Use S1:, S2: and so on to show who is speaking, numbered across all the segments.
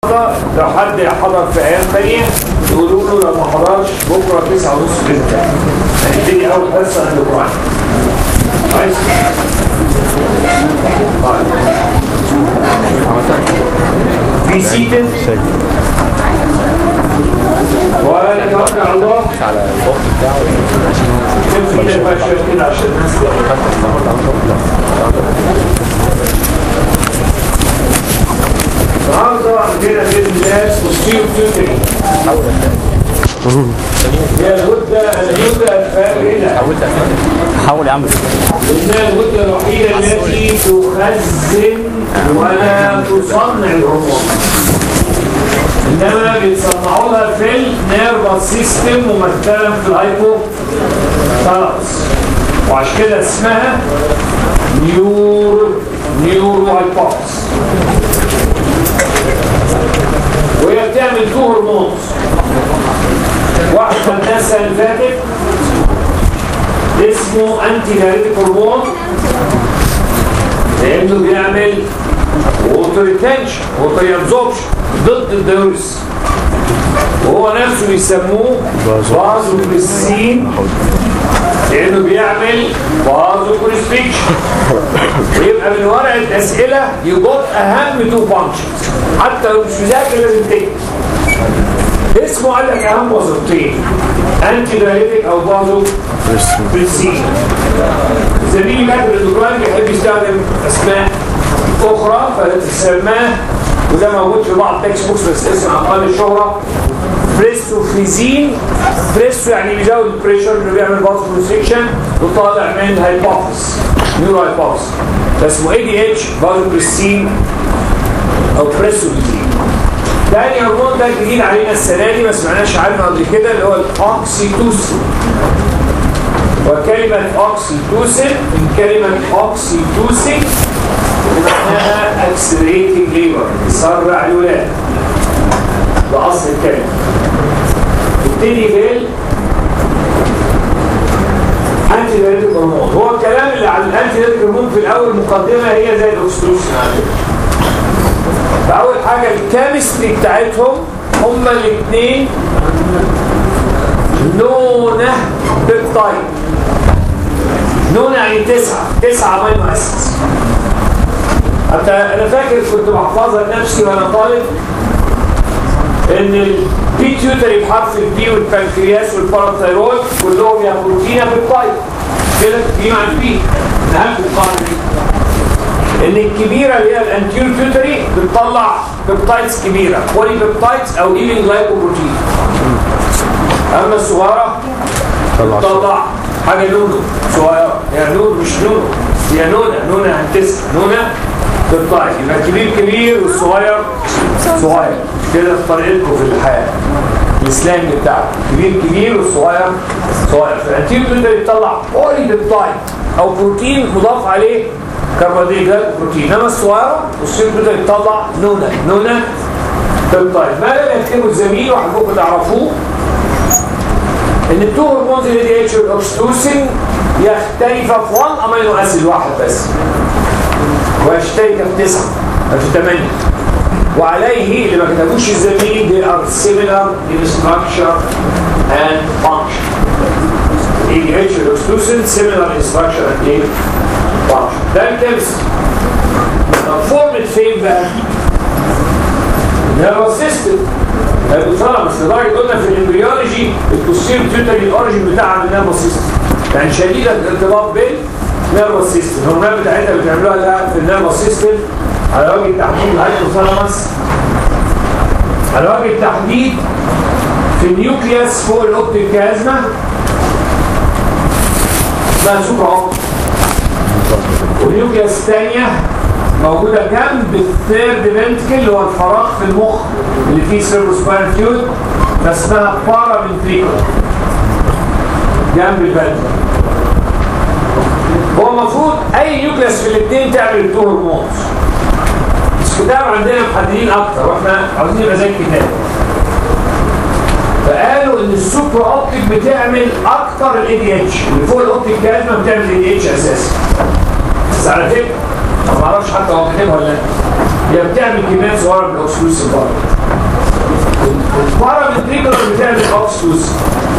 S1: لو حد حضر في ايام ثانيه يقولوا له لو ما حضرش بكره 9 ونص باذن الله هنبتدي اول حصه عند القران كويس في سيتن ونتوكل على الله
S2: على الوقت بتاعه
S1: نمسك كده بقى شويه كده عشان الناس النهارده عندنا باذن الله تصوير فكري هي الغده الغده الفارغه
S2: حاولت حاول يا عم
S1: إنها الغدة الوحيدة التي تخزن ولا تصنع الهرمون إنما بيصنعوا لها في النيرفس سيستم ممثلا في الهايبو ثالاموس وعشان كده اسمها نيورو نيورو هايبوكس وهي بتعمل تو هرمونز واحد خدناه السنة اللي فاتت اسمه انتي دايريتك هرمون لانه بيعمل ووتر ريتنشن ووتر ابزوربشن ضد الديوريس وهو نفسه بيسموه فازوبريسين لانه بيعمل فازوبريسبيكشن ويبقى من ورقه الاسئله يجوب اهم تو فانكشنز حتى لو مش مذاكر لازم تكتب اسمه قال لك اهم وظيفتين انتي دايريتك او فازو بالسين زميلي كاتب الاندوكراين بيحب يستخدم اسماء اخرى فسماه وده موجود في بعض تكست بوكس بس اسم اقل الشهره بريستوفيزين بريستو يعني بيزود البريشر اللي بيعمل فازو كونستريكشن وطالع من هايبوفيس نيورو هايبوفيس اسمه اي دي اتش فازو بريستين او بريستوفيزين تاني هرمون ده جديد علينا السنه دي ما سمعناش عنه قبل كده اللي هو الاوكسيتوسين وكلمة اوكسيتوسين من كلمة اوكسيتوسين معناها accelerating labor يسرع الولادة ده اصل الكلمة نبتدي بال انتي دايريتك هرمون هو الكلام اللي على الانتي دايريتك هرمون في الاول مقدمة هي زي الاكسيتوسين على فكرة فأول حاجة الكيمستري بتاعتهم هما الاثنين نونة بيبتايد نونة يعني تسعة تسعة امينو اسيدز حتى انا فاكر كنت بحفظها لنفسي وانا طالب ان البيتيوتري بحرف البي والبنكرياس والباراثايرويد كلهم يا بروتين يا بيبتايد كده بي مع البي اهم القاعده دي ان الكبيره اللي هي الانتيور بيوتري بتطلع بيبتايدز كبيره بولي بيبتايدز او ايفن جلايكوبروتين اما الصغيره بتطلع حاجه نونو صغيره يعني نون مش نونو هي نونه نونه هتسع نونه بيبتايد يبقى الكبير كبير والصغير صغير كده في طريقتكم في الحياه السلانج بتاعه كبير كبير والصغير صغير فالانتيور بيوتري بتطلع بولي بيبتايد او بروتين مضاف عليه كربوهيدرات وبروتين انما الصغيره والصير بدا يطلع نونه نونه بيبتايد ما لم يكتبه الزميل وحضرتكم تعرفوه ان التو هرمونز ال دي اتش والاكستوسين يختلفا في 1 امينو اسيد واحد بس ويشترك في 9 في 8 وعليه اللي ما كتبوش الزميل they are similar in structure and function ADH والاكستوسين similar in structure and in function ده الكيمستري طب فورمت فين بقى؟ نيرفس سيستم الثالاموس لدرجه قلنا في الامبريولوجي البوستير بتوتري الاوريجن بتاعها من النيرفس سيستم يعني شديده الارتباط بالنيرفس سيستم الهرمونات بتاعتها اللي بتعملوها ده في النيرفس سيستم على وجه التحديد الهايبوثالاموس على وجه التحديد في النيوكليوس فوق الاوبتيك كازما اسمها سوبر اوبتيك والنيوكليوس الثانيه موجودة جنب الثيرد فنتكل اللي هو الفراغ في المخ اللي فيه سيربروسباين فيود فاسمها بارامنتريكل جنب الفنتكل هو المفروض اي نيوكليوس في الاثنين تعمل التو هرمونز بس الكتاب عندنا محددين اكتر واحنا عاوزين يبقى زي الكتاب فقالوا ان السوبر اوبتيك بتعمل اكتر الاي دي اتش اللي فوق الاوبتيك كازما بتعمل الاي دي اتش اساسا بس على فكره ما اعرفش حتى هو كاتبها ولا لا هي بتعمل كميات صغيره من الاكسكلوسيف برضه البارامتريكولار بتعمل اكسكلوسيف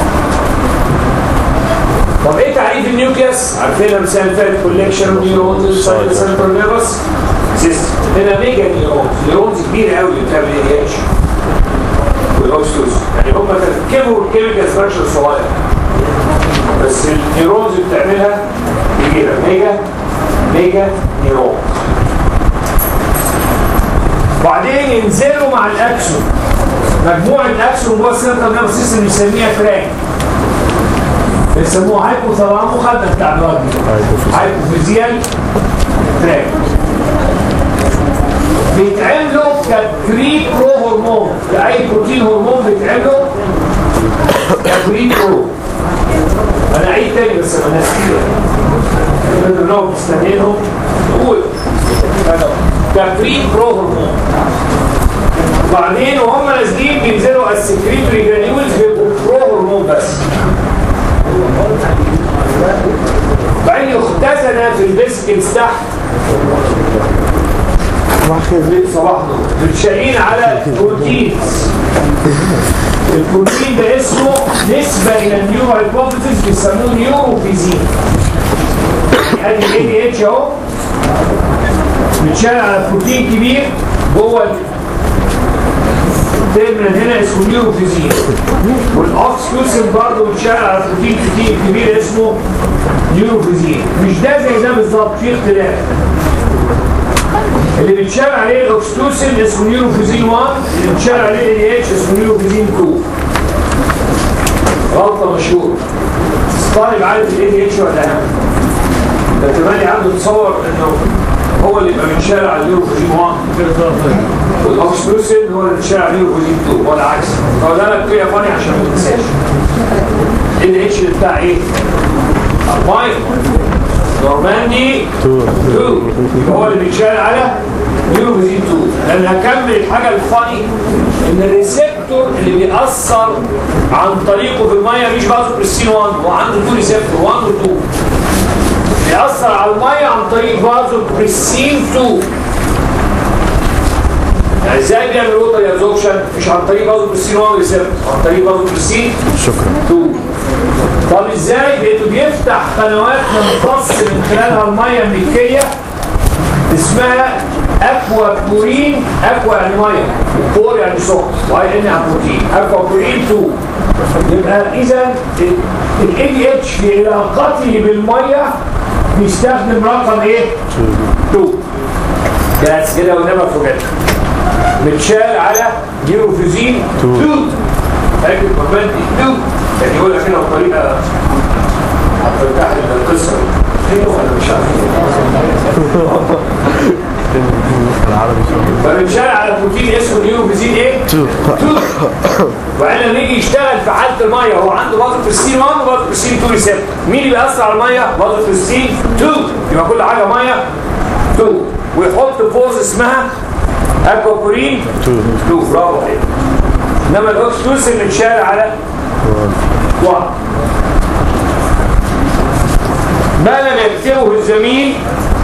S1: طب ايه تعريف النيوكليس؟ عارفينها المثال اللي فات كوليكشن نيورونز سنترال نيرفس سيستم هنا ميجا نيورونز نيورونز كبيره قوي اللي بتعمل ايه اتش والاكسكلوسيف يعني هم تركبوا الكيميكال ستراكشر صغير بس النيورونز اللي بتعملها كبيره ميجا ميجا نيورونز وبعدين ينزلوا مع الاكسون مجموعه اكسون جوه السنترال نيرفس سيستم بنسميها تراك بيسموه هايبوثالامو خدنا بتاع الراجل هايبوفيزيال تراك بيتعملوا ككري برو هرمون كأي بروتين هرمون بيتعملوا ككري برو انا عيد تاني بس انا ناسيه نقعد مستنيينهم نقول ككري برو هرمون وبعدين وهم نازلين بينزلوا السكريتوري جرانيولز بيبقوا برو هرمون بس بعدين يختزن في البسكنز تحت صباح نور متشالين على بروتينز البروتين ده اسمه نسبة إلى النيورو هايبوثيسيس بيسموه نيوروفيزين ادي الاي دي اتش اهو متشال على بروتين كبير جوه التيرمينال هنا اسمه نيوروفيزين والاوكسكلوسيف برضه متشال على بروتين كتير كبير اسمه نيوروفيزين مش ده زي ده بالظبط في اختلاف اللي بيتشال عليه الاكستوسين اسمه نيوروفيزين 1 اللي بيتشال عليه الاي اتش اسمه نيوروفيزين 2 غلطه مشهوره الطالب عارف الاي دي اتش ولا لا؟ ده كمان عنده تصور انه هو اللي يبقى بيتشال على النيوروفيزين 1 والاكستوسين هو اللي بيتشال على النيوروفيزين 2 ولا عكس هو ده لك فيها فاني عشان ما تنساش الاي اتش بتاع ايه؟ المايك نورماندي 2 هو اللي بيتشال على نيوروفيزين 2 لان هكمل الحاجه الفاني ان الريسبتور اللي بيأثر عن طريقه في الميه مش بازو بريستين 1 هو عنده تو ريسبتور 1 و 2 بيأثر على الميه عن طريق بازو بريستين 2 يعني ازاي بيعمل ووتر ابزوربشن مش عن طريق بازو بريستين 1 ريسبتور عن طريق بازو بريستين
S2: شكرا
S1: 2 طب ازاي بقيته بيفتح قنوات يمتص من خلالها الميه الملكيه اسمها اكوا بورين اكوا يعني ميه بور يعني سكر واي ان يعني بروتين اكوا بورين 2 يبقى اذا الاي دي اتش في علاقته بالميه بيستخدم رقم ايه؟ 2 بس كده ونبقى فوجئنا متشال على نيوروفيزين 2 فاكر كمان 2 يعني يقول لك هنا بطريقه هتفتح لي القصه حلو ولا مش عارف فبنشال على بروتين اسمه نيوروفيزين ايه؟ 2 وبعدين لما يجي يشتغل في حاله الميه هو عنده بازل بريستين 1 وبازل بريستين 2 ريسبتور مين اللي بيأثر على الميه؟ بازل بريستين 2 يبقى كل حاجه ميه 2 ويحط بوز اسمها اكوابورين 2 برافو عليك انما الاكسكلوسيف متشال على 1 ما لم يكتبه الزميل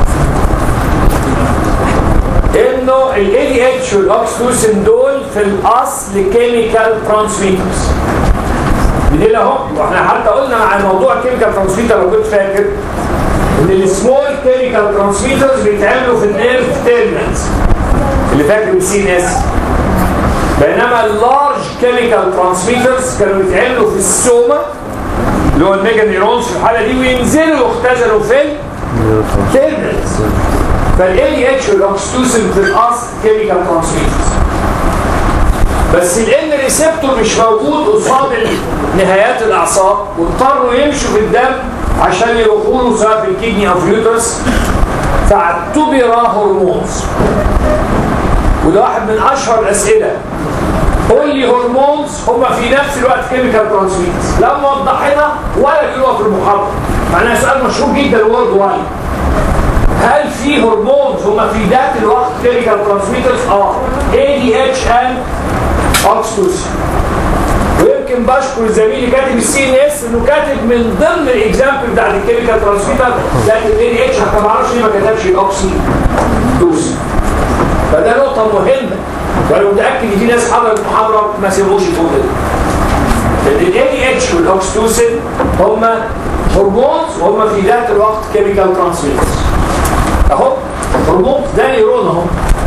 S1: انه الاي دي اتش والاكسكلوسين دول في الاصل كيميكال ترانسميترز بدي اهو واحنا حتى قلنا مع موضوع الكيميكال ترانسميتر لو كنت فاكر ان السمول كيميكال ترانسميترز بيتعملوا في النيرف تيرمينالز اللي فاكر بالسي ان اس بينما اللارج كيميكال ترانسميترز كانوا بيتعملوا في السوما اللي هو الميجا نيرونز في الحاله دي وينزلوا يختزلوا في التيرمينالز فالاي دي اتش والاكستوسين في الاصل كيميكال ترانسميترز بس لان الريسبتور مش موجود قصاد نهايات الاعصاب واضطروا يمشوا في الدم عشان يروحوا له سواء في الكدني او في اليوترس فاعتبر هرمونز وده واحد من اشهر الاسئله قول لي هرمونز هم في نفس الوقت كيميكال ترانسميترز لا موضحينها ولا جيروها في المحاضره معناها سؤال مشهور جدا وورد وايد هل في هرمونز هم في ذات الوقت كيميكال ترانسميترز اه اي دي اتش ان اوكسيتوسين ويمكن بشكر زميلي كاتب السي ان اس انه كاتب من ضمن الاكزامبل بتاعت الكيميكال ترانسميتر لكن الاي دي اتش حتى ما اعرفش ليه ما كتبش الاوكسيتوسين فده نقطة مهمة وانا متأكد ان في ناس حضرت محاضرة ما سمعوش الفوق ده ال اي اتش والاوكستوسين هم هرمونز وهم في ذات الوقت كيميكال ترانسميترز اهو هرمون ده نيرون اهو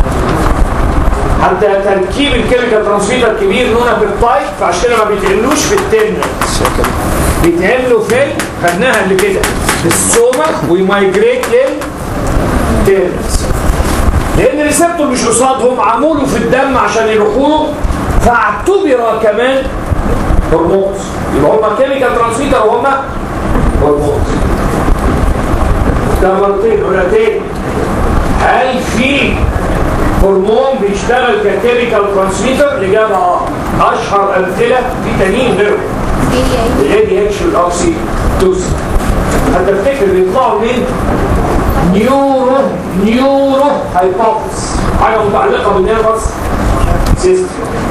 S1: حتى تركيب الكيميكال ترانسميتر كبير نونا بيبتايد فعشان كده ما بيتعملوش في الترنر بيتعملوا في خدناها قبل كده في السوما ويمايجريت للترنرز لان الريسبتور مش قصادهم عموله في الدم عشان يروحوا له فاعتبر كمان هرمونز يبقى هم كيميكال ترانسميتر وهم هرمونز ده مرتين مرتين هل في هرمون بيشتغل ككيميكال ترانسميتر؟ الإجابة اه أشهر أمثلة في تانيين غيره الاي دي اتش والاوكسي توس هتفتكر بيطلعوا من نيورو نيورو هايبوثيس حاجة متعلقة بالنيرفس سيستم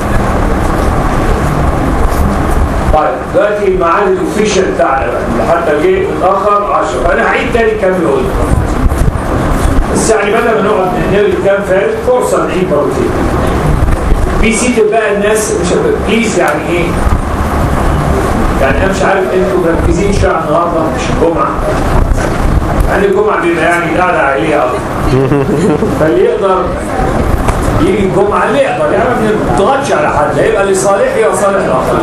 S1: طيب دلوقتي الميعاد الاوفيشال بتاعنا بقى اللي حتى جه متاخر 10 فانا هعيد تاني كام يقول بس يعني بدل ما نقعد نقول كام فات فرصه نعيد مرتين بي سي تبقى الناس مش بليز يعني ايه يعني انا مش عارف انتوا مركزين شويه على النهارده مش الجمعه يعني الجمعه بيبقى يعني قاعده عائليه اكتر فاللي يقدر يجي الجمعه اللي يقدر يعني ما بنضغطش على حد هيبقى لصالحي وصالح الاخرين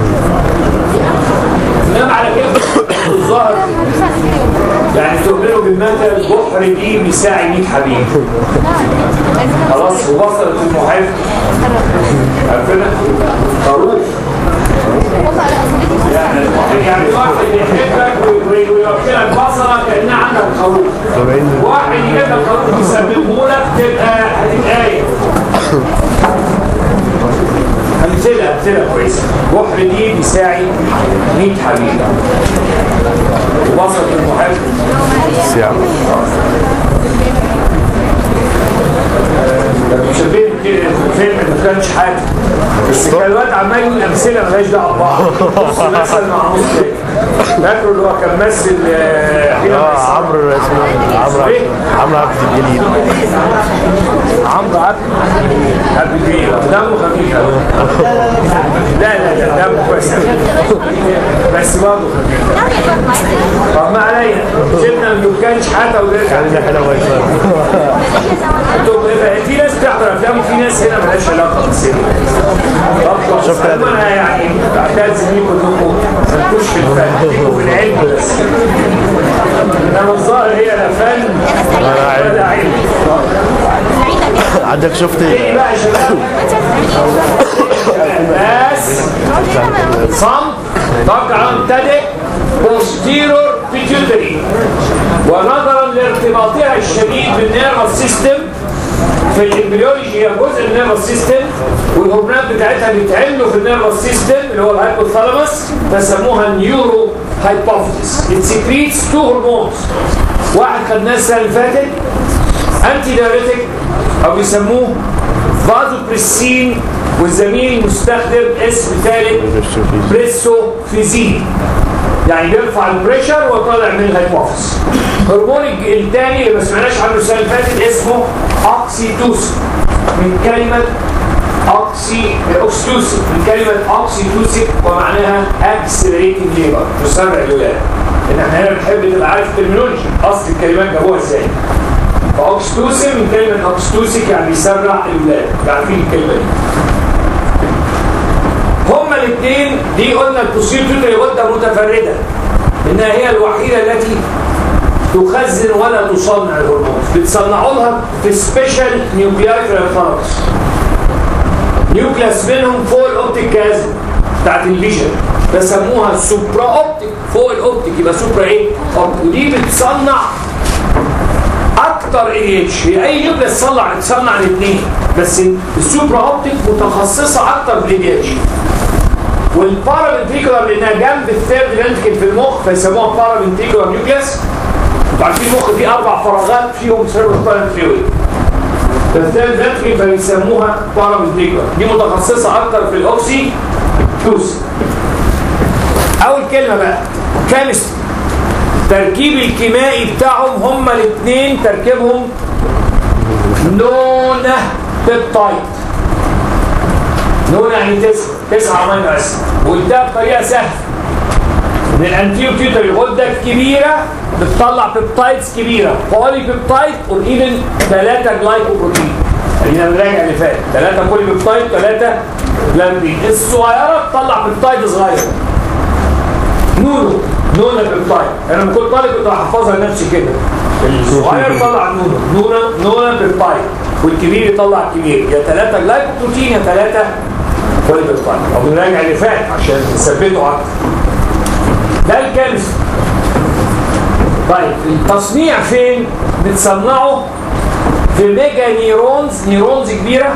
S1: انما على كده الظاهر يعني تؤمنوا بالمثل بحر دي بيساعي 100 حبيب خلاص وبصلت المحيط عارفينها خروف يعني يعني واحد يحبك ويوكلك بصله كانها عندك خروف واحد يجيب لك خروف يسببه لك تبقى هتتقايل امثله امثله كويسه بحر دي بيساعي 100 حبيب وبصلت المحيط مشابهين فيلم ما كانش حاجه بس كان الواد عمال يقول امثله مالهاش دعوه ببعض بص مثل مع مسلم فاكره اللي هو كان ممثل
S3: اه عمرو اسمه عمرو
S1: إيه؟
S3: عمرو عبد الجليل
S1: عمرو عبد عبد الجليل دمه خفيف أوي. لا لا لا دمه كويس أوي. بس برضه خفيف طب ما علينا سيبنا ما كانش حتى ونرجع
S3: ده حلوه
S1: طب في ناس بتحضر افلام وفي ناس هنا مالهاش علاقه بالسينما طب
S3: شكراً.
S1: انا يعني بعتز بيكم انكم ما تكونش في الفن ليكوا في العلم بس انما الظاهر هي لا فن ولا علم
S3: عندك شفت
S1: ايه بقى يا شباب بس صم تقع مبتدئ posterior pituitary ونظرا لارتباطها الشديد بالنيرفس سيستم في الامبريولوجي هي جزء من النيرفس سيستم والهرمونات بتاعتها بيتعملوا في النيرفس سيستم اللي هو الهايبوثالاموس فسموها نيورو هايبوثيس it secretes two hormones واحد خدناه السنه اللي فاتت انتي دايريتك او بيسموه فازوبريسين والزميل المستخدم اسم ثالث بريسوفيزين يعني بيرفع البريشر وطالع من الهايبوفيس هرمون الج- الثاني اللي ما سمعناش عنه السنه اللي فاتت اسمه اوكسيتوسين من كلمه اوكسي اوكسيتوسين من كلمه اوكسيتوسين ومعناها اكسلريتنج ليبر تسرع الولاده ان احنا هنا بنحب تبقى عارف الترمينولوجي اصل الكلمات جابوها ازاي فاوكسيتوسين من كلمه اوكسيتوسيك يعني بيسرع الولاده عارفين الكلمه دي هما الاثنين دي قلنا البوسيتوتري غده متفرده انها هي الوحيده التي تخزن ولا تصنع الهرمون بتصنعوا لها في سبيشال نيوكلياي في الفارس نيوكلاس منهم فوق الاوبتيك كازم بتاعت الفيجن بسموها سوبرا اوبتيك فوق الاوبتيك يبقى سوبرا ايه؟ أوبتيك. ودي بتصنع اكتر اي اتش هي اي نيوكليس تصنع تصنع الاثنين بس السوبرا اوبتيك متخصصه اكتر في الاي اتش والبارامنتريكولار لانها جنب الثيرد فنتكل في المخ فيسموها بارامنتريكولار نيوكليس انتوا عارفين المخ فيه اربع فراغات فيهم سيربرال فلويد فالثيرد فنتكل فيسموها بارامنتريكولار دي متخصصه اكتر في الاوكسي توس اول كلمه بقى نون بيبتايد نون يعني تسعة تسعة امينو اسيد وقلتها بطريقه سهله ان الانتيو تيوتري الغده الكبيره بتطلع بيبتايدز كبيره بولي بيبتايد اور ايفن ثلاثه جلايكوبروتين خلينا نراجع اللي فات ثلاثه بولي بيبتايد ثلاثه جلاندين الصغيره تطلع بيبتايد صغير نونو نونو بيبتايد انا لما كنت طالب كنت بحفظها لنفسي كده الصغير يطلع نونو نونو نونو بيبتايد والكبير يطلع كبير يا ثلاثه جلايكوبروتين يا ثلاثه بولي بيبتايد او نراجع اللي فات عشان تثبتوا اكتر ده الكنز طيب التصنيع فين؟ بتصنعه في ميجا نيرونز نيرونز كبيره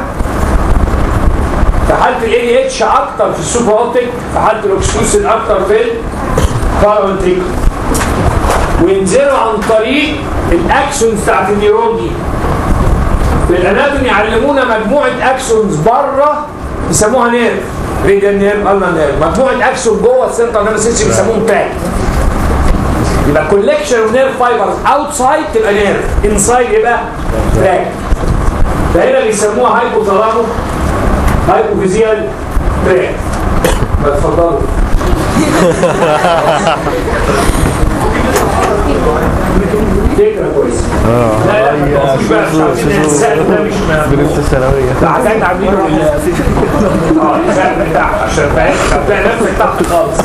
S1: في حاله الاي دي اتش اكتر في السوبر اوبتيك في حاله الاكسكلوسيف اكتر في البارامتريك وينزلوا عن طريق الاكسونز بتاعت النيرون دي في الاناتومي يعلمونا مجموعه اكسونز بره يسموها نيرف ريديال نيرف النا نيرف مجموعه اكسون جوه السنتر نيرف سيستم بيسموهم تراك يبقى كولكشن اوف نيرف فايبرز اوتسايد تبقى نيرف انسايد يبقى تراك فهنا بيسموها هايبوثالامو هايبوفيزيال تراك اتفضلوا فكره كويسه لا لا ما تقفوش بقى مش عارفين السقف ده مش
S3: بنت الثانوية
S1: ده حاجات عاملينه بال اه السقف بتاعها عشان فاهم هتلاقي نفسك تحت خالص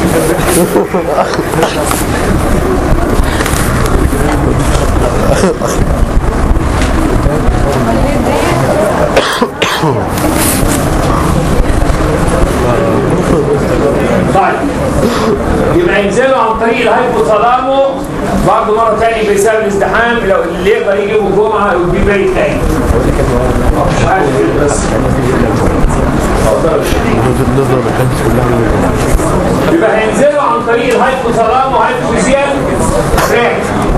S1: طيب يبقى ينزلوا عن طريق الهايبوثالامو برضه مره ثانيه بسبب الازدحام لو اللي يقدر يجي يوم الجمعه يبقى باقي تاني مش عارف كده بس
S3: نظر ما كانتش كلها
S1: يبقى هينزلوا عن طريق الهايبوثالامو هايبوفيزيال تراك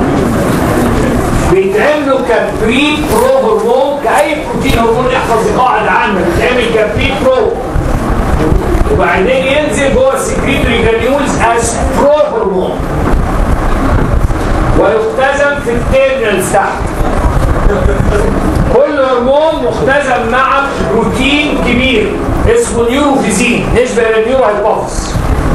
S1: بيتعملوا كبري برو هرمون كاي بروتين هرمون احفظ قاعده عامه بيتعمل كبري برو وبعدين ينزل جوه السكريتوري جرانيولز از برو هرمون ويختزن في التيرنالز تحت كل هرمون مختزن مع بروتين كبير اسمه نيوروفيزين نسبه الى النيورو هايبوفيس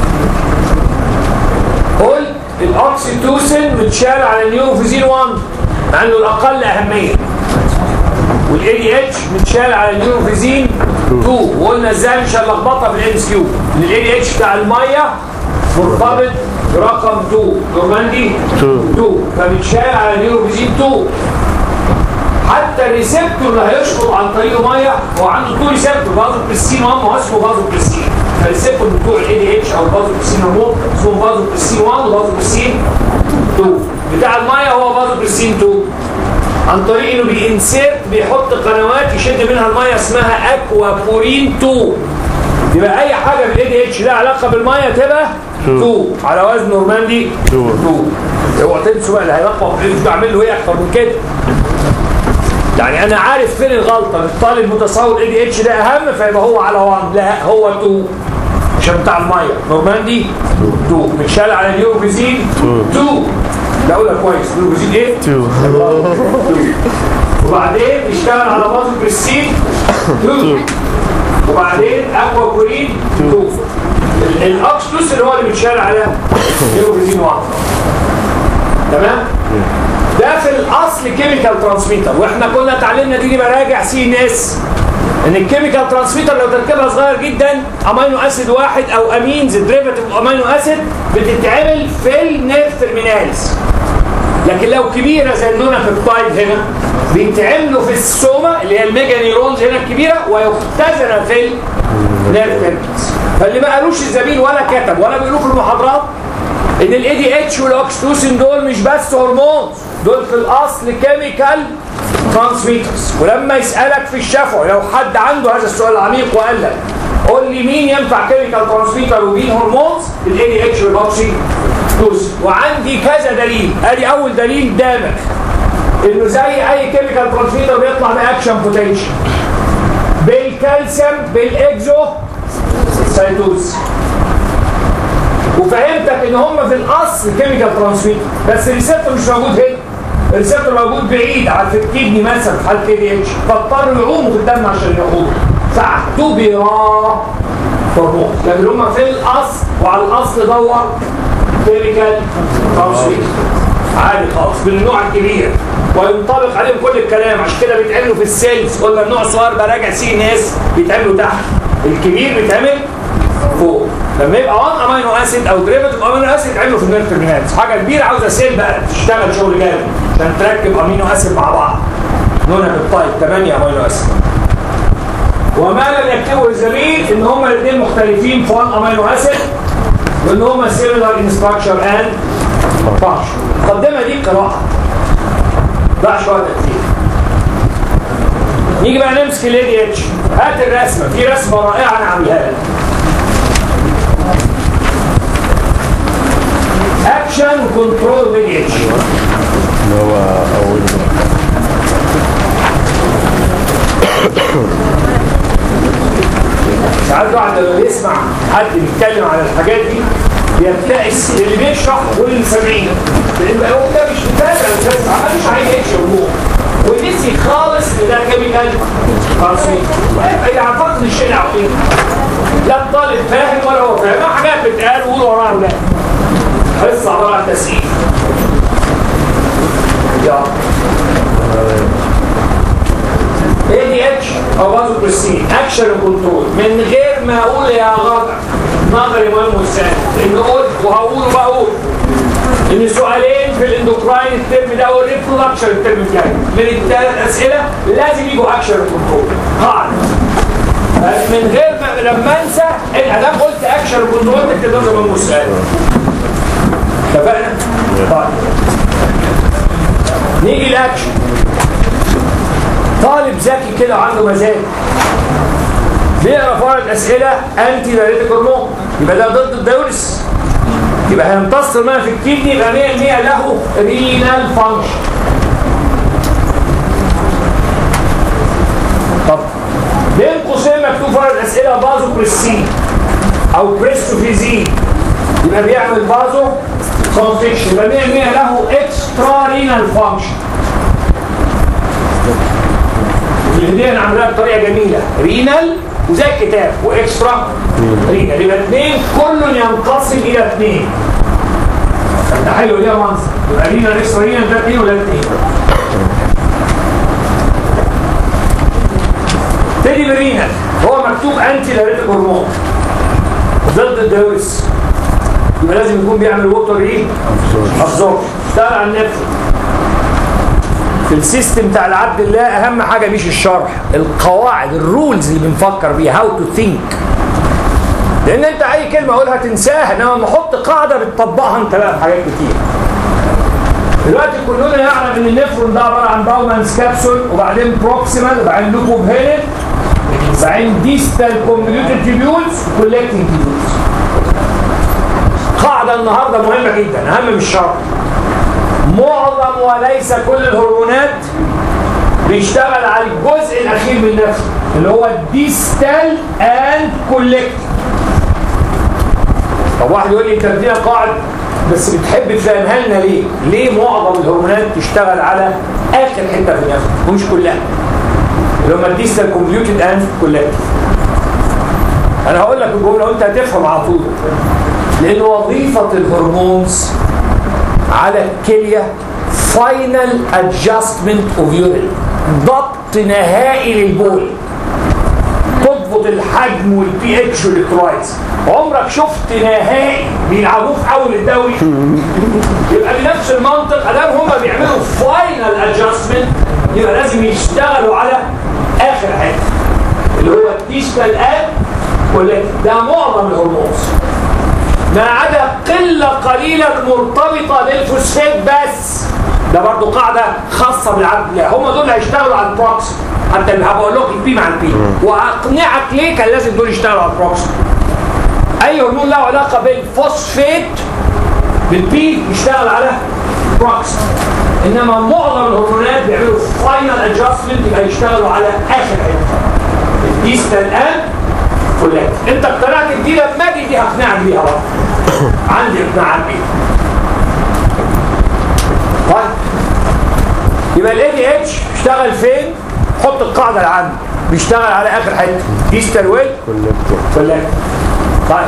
S1: قلت الاوكسيتوسين متشال على النيوروفيزين 1 مع انه الاقل اهميه والاي دي اتش متشال على النيوروفيزين 2 وقلنا ازاي مش هنلخبطها في الام اس كيو ان الاي دي اتش بتاع الميه مرتبط برقم 2 نورماندي 2 فمتشال على النيوروفيزين 2 حتى الريسبتور اللي هيشفط عن طريقه ميه هو عنده تو ريسبتور بازو بريسين 1 واسمه بازو بريسين فالريسبتور بتوع الاي دي اتش او بازو بريسين هرمون اسمه بازو بريسين 1 وبازو بريسين 2 بتاع الميه هو بازو بريسين 2 عن طريق انه بينسيرت بيحط قنوات يشد منها الميه اسمها اكوابورين 2 يبقى اي حاجه بالاي دي اتش لها علاقه بالميه تبقى 2 على وزن نورماندي 2 اوعى تنسوا بقى اللي هيلخبط بعمل له ايه اكتر من كده يعني انا عارف فين الغلطه الطالب متصور اي دي اتش ده اهم فيبقى هو على 1 لا هو 2 عشان بتاع الميه نورماندي 2 متشال على اليوروفيزين 2 لا اقولها كويس اليوروفيزين ايه؟
S3: 2
S1: وبعدين اشتغل على بازو بريسين 2 وبعدين اكوا كورين 2 الاكسلوس اللي هو اللي بيتشال على اليوروفيزين 1 تمام؟ ده في الاصل كيميكال ترانسميتر واحنا كنا اتعلمنا دي براجع سي ان اس ان الكيميكال ترانسميتر لو تركيبها صغير جدا امينو اسيد واحد او امينز ديريفاتيف امينو اسيد بتتعمل في النيرف ترمينالز لكن لو كبيره زي النونا بيبتايد هنا بيتعملوا في السوما اللي هي الميجا نيرونز هنا الكبيره ويختزن في النيرف ترمينالز فاللي ما قالوش الزميل ولا كتب ولا بيقولوا في المحاضرات ان الاي دي اتش والاكستوسين دول مش بس هرمون دول في الاصل كيميكال ترانسميترز ولما يسالك في الشفع لو حد عنده هذا السؤال العميق وقال لك قول لي مين ينفع كيميكال ترانسميتر ومين هرمونز الاي دي اتش والاكسي وعندي كذا دليل ادي اول دليل دامغ انه زي اي كيميكال ترانسميتر بيطلع باكشن بوتنشال بالكالسيوم بالاكزو سايتوز وفهمتك ان هم في الاصل كيميكال ترانسميتر بس الريسبتور مش موجود هنا الريسبتور موجود بعيد على الكدني مثلا في حاله كي اتش فاضطروا يعوموا في الدم عشان ياخدوا فاعتبرا هرمون لكن هم في الاصل وعلى الاصل دور كيميكال ترانسميتر عادي خالص بالنوع الكبير وينطبق عليهم كل الكلام عشان كده بيتعملوا في السيلز قلنا النوع الصغير براجع سي ان اس بيتعملوا تحت الكبير بيتعمل فوق لما يبقى 1 امينو اسيد او ديريفيتيف امينو اسيد يتعملوا في النيرف ترمينالز حاجه كبيره عاوزه سيل بقى تشتغل شغل جامد عشان تركب امينو اسيد مع بعض نونا بالطيب 8 امينو اسيد وما لم يكتبه الزميل ان هما الاثنين مختلفين في 1 امينو اسيد وان هما سيميلار ان ستراكشر اند فانكشن المقدمه دي قراءه ضاع شويه تكتيك نيجي بقى نمسك الاي دي اتش هات الرسمه في رسمه رائعه انا عاملها لك اكشن كنترول اي دي اتش
S3: اللي هو اول
S1: ساعات الواحد لما بيسمع حد بيتكلم على الحاجات دي بيبتئس اللي بيشرح واللي سامعين لان هو ده مش متابع بس مش عايز يمشي امور ونسي خالص ان ده كيميكال ترانسميتر اللي عرفت ان الشيء عقيم لا الطالب فاهم ولا هو فاهم ما حاجات بتقال وقول وراها لا حصه عباره عن تسقيف يلا اي دي اتش او بازو بريسين اكشن كنترول من غير ما اقول يا غدر نظري مهم وسهل لان قلت وهقول وبقول ان سؤالين في الاندوكراين الترم ده والريبرودكشن الترم الجاي من الثلاث اسئله لازم يجوا اكشن كنترول قاعده من غير ما لما انسى ان ادام قلت اكشن كنترول تكتب نظري مهم وسهل اتفقنا؟ طيب نيجي الاكشن طالب ذكي كده وعنده مزاج بيقرا فرق اسئله انتي دايريتك هرمون يبقى ده ضد الدورس يبقى هيمتص الماء في الكدني يبقى 100% له رينال فانكشن طب بين قوسين مكتوب فرق الاسئله بازو بريسين او بريستوفيزين يبقى بيعمل بازو كونستكشن يبقى 100% له اكسترا رينال فانكشن الاثنين عاملاها بطريقه جميله رينال وزي الكتاب واكسترا رينال يبقى اثنين كل ينقسم الى اثنين ده حلو ليها منظر يبقى رينال اكسترا رينال ده اثنين ولا اثنين تيجي برينال هو مكتوب انتي دايريتك هرمون ضد الدوس يبقى لازم يكون بيعمل ووتر ايه؟ ابزورب اشتغل على النفس في السيستم بتاع العبد الله اهم حاجه مش الشرح القواعد الرولز اللي بنفكر بيها هاو تو ثينك لان انت اي كلمه اقولها تنساها انما لما احط قاعده بتطبقها انت بقى في حاجات كتير دلوقتي كلنا يعلم ان النفرون ده عباره عن باومانز كابسول وبعدين بروكسيمال وبعدين لوكوب هيلت وبعدين ديستال كونفوليوتد تيبيولز وكولكتنج تيبيولز قاعده النهارده مهمه جدا اهم من الشرح معظم وليس كل الهرمونات بيشتغل على الجزء الاخير من نفسه اللي هو الديستال اند كولكت طب واحد يقول لي انت بتدينا قاعد بس بتحب تفهمها لنا ليه؟ ليه معظم الهرمونات تشتغل على اخر حته في النفس ومش كلها اللي هم الديستال كومبيوتد اند كولكت انا هقول لك الجمله وانت هتفهم على طول لان وظيفه الهرمونز على الكليه فاينل ادجستمنت اوف يورين ضبط نهائي للبول تضبط الحجم والبي اتش والالكترولايتس عمرك شفت نهائي بيلعبوه في اول الدوري يبقى بنفس المنطق ادام هم بيعملوا فاينل ادجستمنت يبقى لازم يشتغلوا على اخر حته اللي هو الديستال اب ده معظم الهرمونز ما عدا قلة قليلة مرتبطة بالفوسفات بس ده برضو قاعدة خاصة بالعبد لا هم دول اللي هيشتغلوا على البروكسي حتى اللي هبقول لك البي مع البي وهقنعك ليه كان لازم دول يشتغلوا على البروكسي اي هرمون له علاقة بالفوسفات بالبي يشتغل على بروكسي انما معظم الهرمونات بيعملوا فاينل ادجستمنت يبقى يشتغلوا على اخر حته الديستال الان كلها انت اقتنعت بدي لما اجي دي هقنعك بيها بقى عندي اقناع بيها طيب يبقى الاي دي اتش بيشتغل فين؟ حط القاعده العامه بيشتغل على اخر حته ايستر ويل
S3: كولكتور
S1: كلها طيب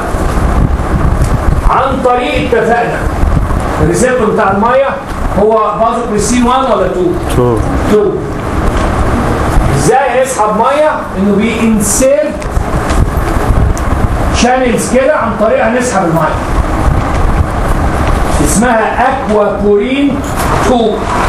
S1: عن طريق اتفقنا الريسبتور بتاع الميه هو بازل بريسين 1 ولا 2
S3: تو
S1: 2 ازاي يسحب ميه انه بينسيرت شانلز كده عن طريقها نسحب الميه اسمها اكوا بورين 2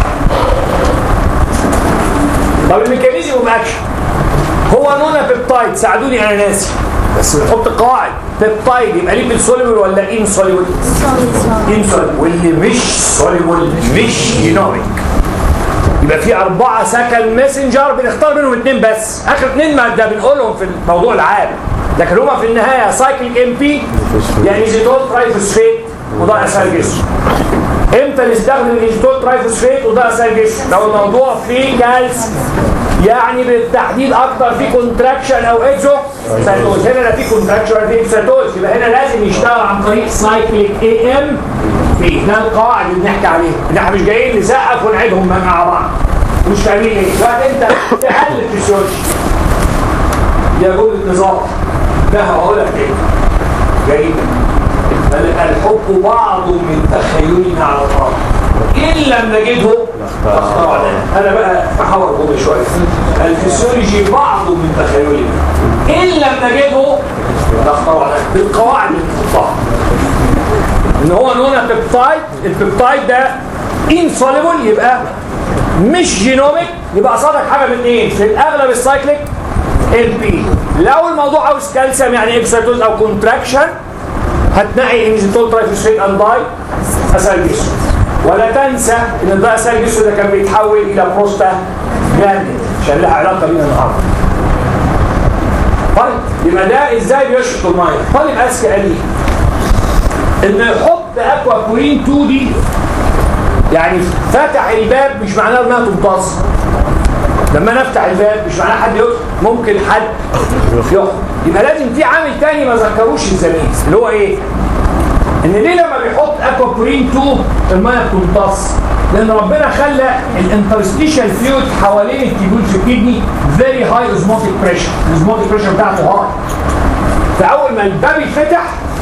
S1: طب الميكانيزم اوف اكشن هو نونا بيبتايد ساعدوني انا ناسي بس بنحط قواعد بيبتايد يبقى ليه سوليبل ولا ان سوليبل؟ ان سوليبل واللي مش سوليبل مش يونوميك يبقى في أربعة سكن ماسنجر بنختار منهم اثنين بس آخر اثنين ما ده بنقولهم في الموضوع العام لكن هما في النهاية سايكليك ام بي يعني زيتون ترايفوسفيت وده اسهل جسم امتى نستخدم الازيتون ترايفوسفيت وده اسهل جسم لو الموضوع فيه كالس يعني بالتحديد اكتر في كونتراكشن او اكزو سيتوز هنا لا في كونتراكشن ولا في اكسيتوز يبقى هنا لازم يشتغل عن طريق سايكليك اي ام في ده القواعد اللي بنحكي عليها ان احنا مش جايين نسقف ونعيدهم مع بعض مش فاهمين ايه دلوقتي انت تقلب في السوشيال دي جمله نظام ده هقول لك ايه جيد بل الحب بعض من تخيلنا على الله ان لم نجده فاخترعنا انا بقى احاور كل شويه الفسيولوجي بعض من تخيلنا ان لم نجده فاخترعنا بالقواعد اللي بتحطها ان هو نونا بيبتايد البيبتايد ده انسوليبل يبقى مش جينوميك يبقى قصادك حاجه من اثنين في الاغلب السايكليك ال بي لو الموضوع عاوز كالسيوم يعني اكسيتوز او كونتراكشن هتنقي انزيتول ترايفوسفيت انداي اسال جسم ولا تنسى ان ده اسال جسم ده كان بيتحول الى بروستا جلاندين عشان لها علاقه بينا النهارده طيب يبقى ده ازاي بيشرب الميه طالب اذكى قال لي ان يحط اكوا بورين 2 دي يعني فتح الباب مش معناه انها تمتص لما انا افتح الباب مش معناه حد يدخل ممكن حد يخرج يبقى لازم في عامل تاني ما ذكروش الزميل اللي هو ايه؟ ان ليه لما بيحط اكوابورين 2 الميه بتمتص؟ لان ربنا خلى الانترستيشال فلويد حوالين التيبول في الكدني فيري هاي اوزموتيك بريشر الاوزموتيك بريشر بتاعته هاي فاول ما الباب يتفتح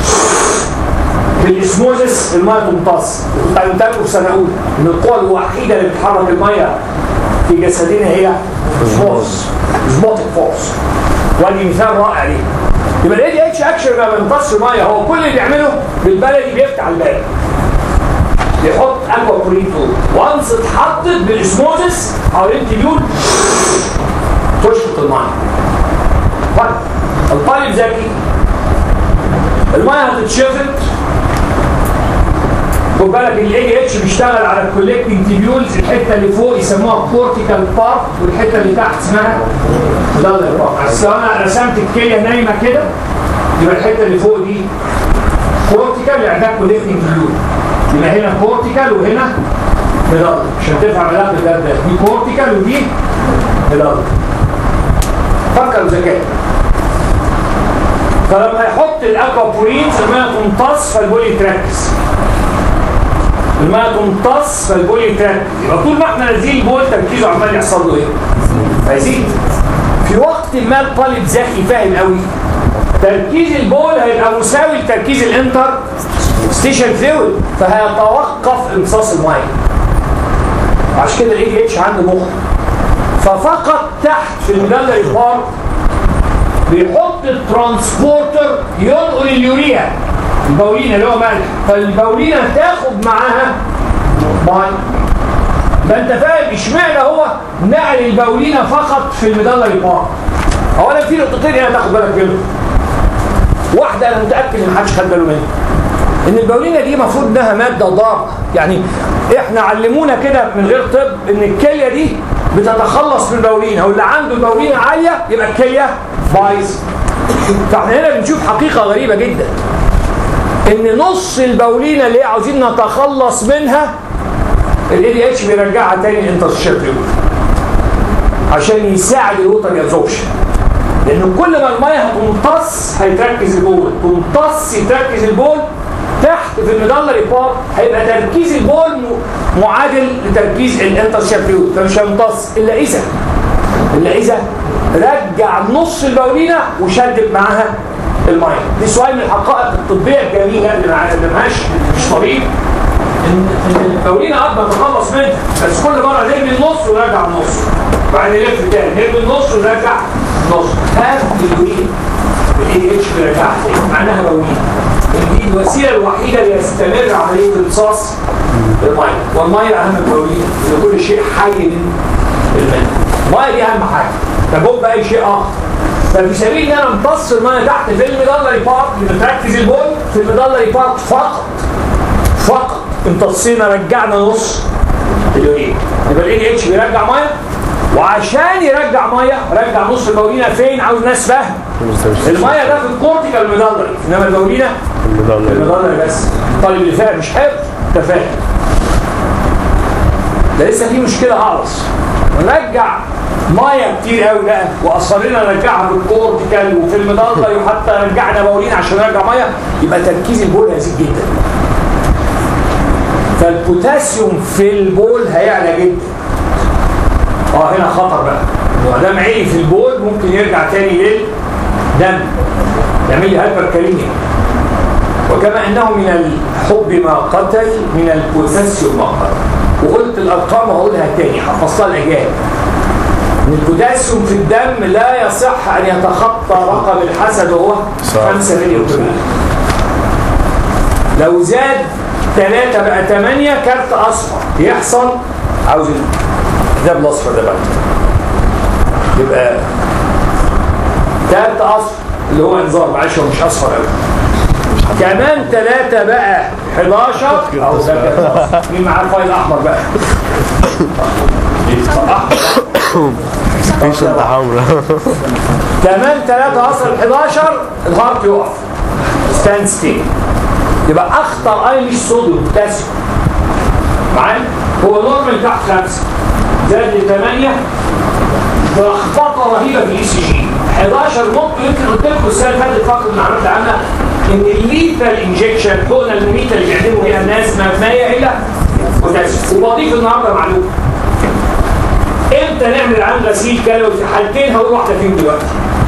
S1: بالاسموزس الميه تمتص كنت قلت لكم في سنه اولى ان القوه الوحيده اللي بتحرك الميه في جسدنا هي اسموز اسموتيك فورس ودي مثال رائع ليه يبقى الاي دي اتش اكشن ما بيمتصش ميه هو كل اللي بيعمله بالبلدي بيفتح الباب بيحط اكوا بورين وانس اتحطت بالاسموزس حوالين تبيول تشفط الميه طيب الطالب ذكي الميه هتتشفط خد بالك الاي دي اتش بيشتغل على الكولكتنج تيبيولز الحته اللي فوق يسموها كورتيكال بارت والحته اللي تحت اسمها مدلل بارت بس لو انا رسمت الكليه نايمه كده يبقى الحته اللي فوق دي كورتيكال يعني ده كولكتنج تيبيول يبقى هنا كورتيكال وهنا مدلل عشان تفهم علاقه ده ده دي كورتيكال ودي مدلل فكر ذكاء فلما يحط الاكوابورينز الميه تمتص فالبولي تركز الميه تمتص فالبول يتركز يبقى طول ما احنا نازلين البول تركيزه عمال يحصل له ايه؟ هيزيد في وقت ما الطالب ذكي فاهم قوي تركيز البول هيبقى مساوي لتركيز الانتر ستيشن فيول فهيتوقف امتصاص الميه عشان كده الاي دي اتش عنده مخ ففقط تحت في المجلة بار بيحط الترانسبورتر ينقل اليوريا البولينه اللي هو ملح فالبولينه تاخد معاها ميه ده انت فاهم اشمعنى هو نقل البولينه فقط في المدلة البار اولا في نقطتين هنا تاخد بالك منهم واحده انا متاكد ان محدش خد باله منها ان البولينه دي المفروض انها ماده ضاره يعني احنا علمونا كده من غير طب ان الكليه دي بتتخلص من البولينه واللي عنده البولينه عاليه يبقى الكليه بايظ فاحنا هنا بنشوف حقيقه غريبه جدا ان نص البولينه اللي عاوزين نتخلص منها الاي دي اتش بيرجعها تاني الانترستيشن عشان يساعد الوتر ابزوربشن لان كل ما الميه هتمتص هيتركز البول تمتص يتركز البول تحت في الميدالري بارت هيبقى تركيز البول م- معادل لتركيز الانترشال فلويد فمش هيمتص الا اذا الا اذا رجع نص البولينه وشدد معاها الميه دي سؤال من الحقائق الطبيه الجميله اللي ما اللي معهاش مش طبيب ان إن البولينه قبل ما تخلص منها بس كل مره نرمي النص ونرجع النص وبعدين نلف تاني نرمي النص ونرجع النص هات اليورين الاي اتش بيرجعها تاني معناها بولينه دي الوسيله الوحيده اللي يستمر عمليه امتصاص الميه والميه اهم من البولينه لان كل شيء حي من الماء الميه دي اهم حاجه تجوب باي شيء اخر ففي سبيل ان انا امتص الميه تحت في الميدالري بارت اللي بتركز البول في الميدالري بارت فقط فقط امتصينا رجعنا نص اليورين يبقى الاي اتش بيرجع ميه وعشان يرجع ميه رجع نص البولينه فين عاوز ناس فاهم الميه ده في الكورتيكال ميدالري انما البولينه في الميدالري بس الطالب اللي فاهم مش حفظ ده فاهم ده لسه في مشكله اعرس نرجع ميه كتير قوي بقى واصرينا نرجعها في الكورتيكال وفي الميدالري وحتى رجعنا بولين عشان نرجع ميه يبقى تركيز البول هيزيد جدا فالبوتاسيوم في البول هيعلى جدا اه هنا خطر بقى ما دام عالي في البول ممكن يرجع تاني للدم يعمل لي هايبركاليميا وكما انه من الحب ما قتل من البوتاسيوم ما قتل وقلت الارقام وهقولها تاني حفظتها الاجابه ان البوتاسيوم في الدم لا يصح ان يتخطى رقم الحسد وهو
S3: صح.
S1: 5 مليون كيلو لو زاد 3 بقى 8 كارت اصفر يحصل عاوز الكتاب الاصفر ده بقى يبقى كارت اصفر اللي هو انذار معلش هو مش اصفر قوي كمان 3 بقى 11 او ده كارت أصفر. مين معاه الفايل الاحمر بقى؟ احمر
S3: في شنطة حمراء
S1: كمان 3 اصل 11 الهارت يقف ستاند ستيل يبقى اخطر اي مش صوديوم بوتاسيوم معايا هو نورمال تحت 5 زاد ل 8 بلخبطه رهيبه في الاي سي جي 11 ممكن يمكن قلت لكم السنه اللي فاتت فقط المعلومات العامه ان الليثال انجكشن حقن المميته اللي بيعملوا بيها الناس مبنيه الى بوتاسيوم وبضيف النهارده معلومه امتى نعمل العام غسيل كلوي في حالتين هقول واحده فيهم دلوقتي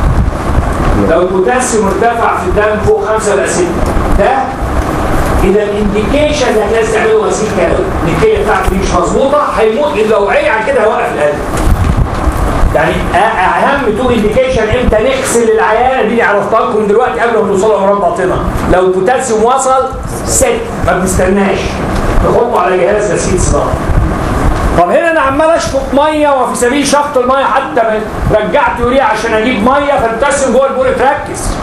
S1: لو البوتاسيوم ارتفع في الدم فوق 5 ولا 6 ده اذا الانديكيشن انك لازم تعمله غسيل كلوي النتيجه بتاعته دي مش مظبوطه هيموت لان لو وعي عن كده هيوقف القلب يعني أ- اهم تو انديكيشن امتى نغسل العيانه دي عرفتها لكم دلوقتي قبل ما توصلوا امراض باطنه لو البوتاسيوم وصل 6 ما بنستناش نحطه على جهاز غسيل صداع طب هنا انا عمال اشفط ميه وفي سبيل شفط الميه حتى ما رجعت يوريا عشان اجيب ميه فالبوتاسيوم جوه البول اتركز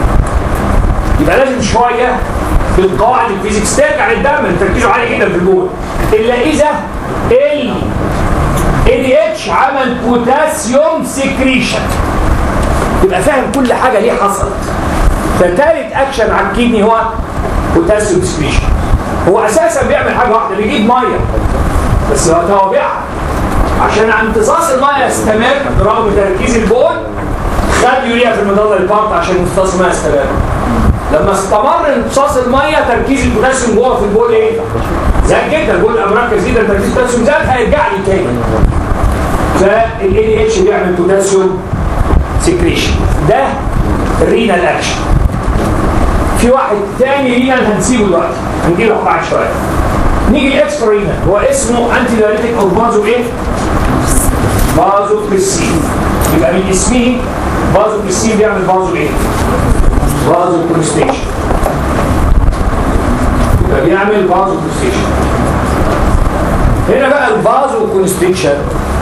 S1: يبقى لازم شويه بالقواعد الفيزيكس ترجع للدم اللي تركيزه عالي جدا في البول الا اذا ال اي دي اتش عمل بوتاسيوم سكريشن تبقى فاهم كل حاجه ليه حصلت فتالت اكشن على الكدني هو بوتاسيوم سكريشن هو اساسا بيعمل حاجه واحده بيجيب ميه بس وقتها هو بيعها عشان امتصاص الميه يستمر برغم تركيز البول خد يوريا في المضاد البارت عشان امتصاص الميه يستمر لما استمر امتصاص الميه تركيز البوتاسيوم جوه في البول ايه؟ زاد جدا البول الامراكز جدا تركيز البوتاسيوم زاد هيرجع لي تاني فالاي دي اتش بيعمل بوتاسيوم سكريشن ده الرينال اكشن في واحد تاني رينال هنسيبه دلوقتي هنجيله بعد شويه نيجي الاكسترا رينال هو اسمه انتي دايريتيك او بازو ايه؟ بازو بريسين يبقى من اسمه بازو بريسين بيعمل بازو ايه؟ بازو بريستيشن يبقى بيعمل بازو بريستيشن هنا بقى البازو كونستريكشن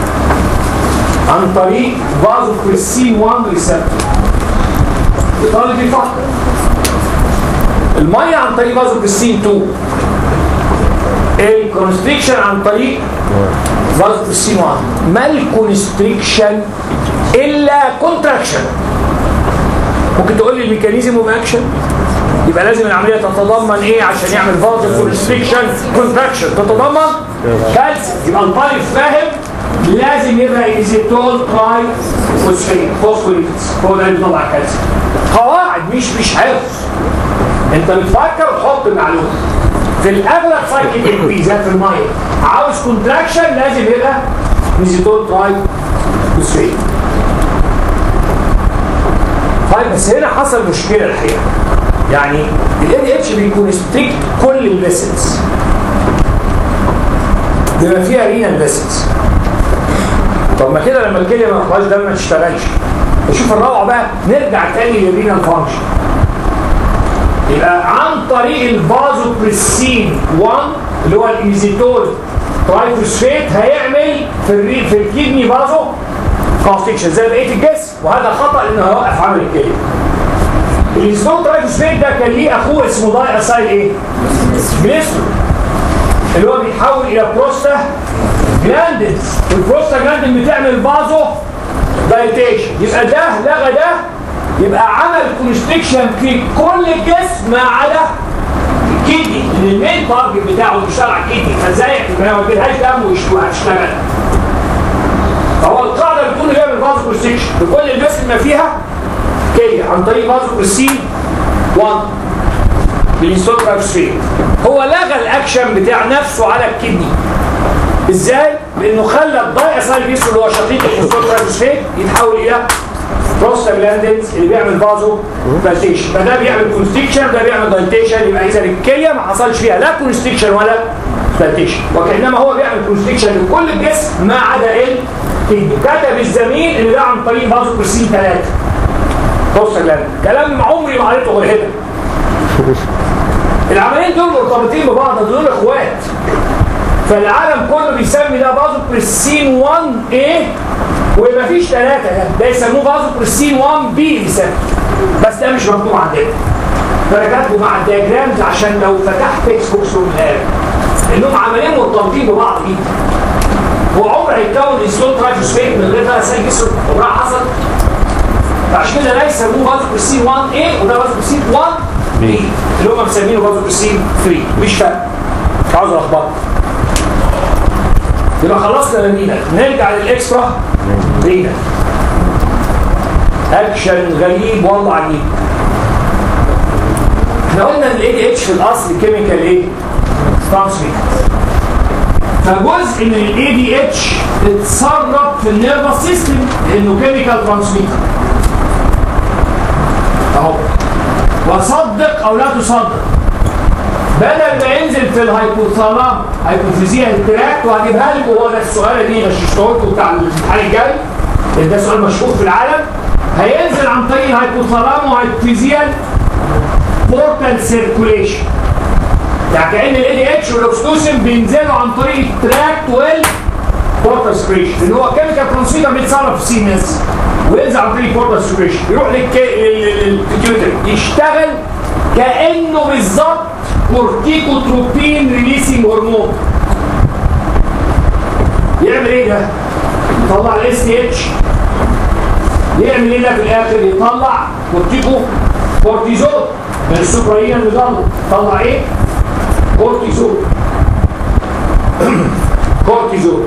S1: عن طريق بازو بريسين 1 ريسبتور الطالب يفكر الميه عن طريق بازو بريسين 2 الكونستريكشن عن طريق فازو بريسين 1 ما الكونستريكشن الا كونتراكشن ممكن تقول لي الميكانيزم اوف اكشن يبقى لازم العمليه تتضمن ايه عشان يعمل فازو كونستريكشن كونتراكشن تتضمن كالسيوم يبقى الطالب فاهم لازم يبقى ايزيتول تراي فوسفين فوسفوليبيدز هو ده اللي بيطلع كالسيوم قواعد مش مش حفظ انت بتفكر وتحط المعلومه في الاغلب سايكل انكريز في الميه عاوز كونتراكشن لازم يبقى ميزيتون تراي فوسفيت طيب بس هنا حصل مشكله الحقيقه يعني ال دي اتش بيكون ستريكت كل الفيسلز بما فيها رينال فيسلز طب ما كده لما الكليه ما فيهاش دم ما تشتغلش شوف الروعه بقى نرجع تاني للرينال فانكشن يبقى عن طريق الفازو بريسين 1 اللي هو الايزيتول ترايفوسفيت هيعمل في الري في الكدني فازو كونستكشن زي بقيه الجسم وهذا خطا لانه هيوقف عمل الكليه الايزيتول ترايفوسفيت ده كان ليه اخوه اسمه داي اسايل ايه؟ جليسرول اللي هو بيتحول الى بروستا جلاندنز والبروستا جلاندن بتعمل فازو دايتيشن يبقى ده لغى ده يبقى عمل كونستريكشن في كل الجسم ما عدا الكدني ان المين تارجت بتاعه بيشتغل على الكدني فازاي ما يوديلهاش دم وهتشتغل فهو القاعده بتكون بيعمل فازو كونستريكشن لكل الجسم ما فيها كليه عن طريق فازو كونستريكشن 1 بالانستوكرافسفيت هو لغى الاكشن بتاع نفسه على الكدني ازاي؟ لانه خلى الداي اسايل اللي هو شقيق الانستوكرافسفيت يتحول الى بروستاجلاندينز اللي بيعمل فازو دايتيشن فده بيعمل كونستريكشن ده بيعمل دايتيشن يبقى اذا الكليه ما حصلش فيها لا كونستريكشن ولا دايتيشن وكانما هو بيعمل كونستريكشن لكل الجسم ما عدا الكدني كتب الزميل ان ده عن طريق فازو برسين 3 بروستاجلاندين كلام عمري ما قريته غير هنا العملين دول مرتبطين ببعض دول اخوات فالعالم كله بيسمي ده فازو برسين 1 ايه ومفيش ثلاثة ده ده يسموه فازو برسين 1 بي بيسموه بس ده مش مكتوب عندنا فانا كاتبه مع الدياجرامز عشان لو فتحت تكست بوكس من الآن انهم عملين مرتبطين ببعض جدا هو عمر هيتكون انسولين ترايفوسفيت من غير ثلاث سنين جسر عمرها حصل فعشان كده ده يسموه فازو برسين 1 ايه وده فازو برسين 1 بي اللي هم مسمينه فازو برسين 3 مش فاهم مش عاوز الخبطك يبقى خلصنا الرينا نرجع للاكسترا رينا اكشن غريب والله عجيب احنا قلنا ان الاي دي اتش في الاصل كيميكال ايه؟ ترانسميتر فجزء من الاي دي اتش اتسرب في النيرفس سيستم لانه كيميكال ترانسميتر اهو وصدق او لا تصدق بدل ما ينزل في الهايبوثالام هايبوفيزيال تراكت وهجيبها لكم هو ده السؤال اللي غششته لكم بتاع الامتحان الجاي ده سؤال مشهور في العالم هينزل عن طريق الهايبوثالام وهايبوفيزيال بورتال سيركوليشن يعني كان الاي دي اتش والاكستوسين بينزلوا عن طريق التراكت وال بورتال سكريشن لان هو كيميكال ترانسميتر بيتصرف في سي ام اس وينزل عن طريق بورتال سكريشن يروح للبيتيوتري يشتغل كانه بالظبط كورتيكوتروبين ريليسنج هرمون يعمل ايه ده؟ يطلع الاس تي اتش يعمل ايه ده في الاخر؟ يطلع كورتيكو كورتيزون من السوبرايين المضاد يطلع ايه؟ كورتيزون كورتيزون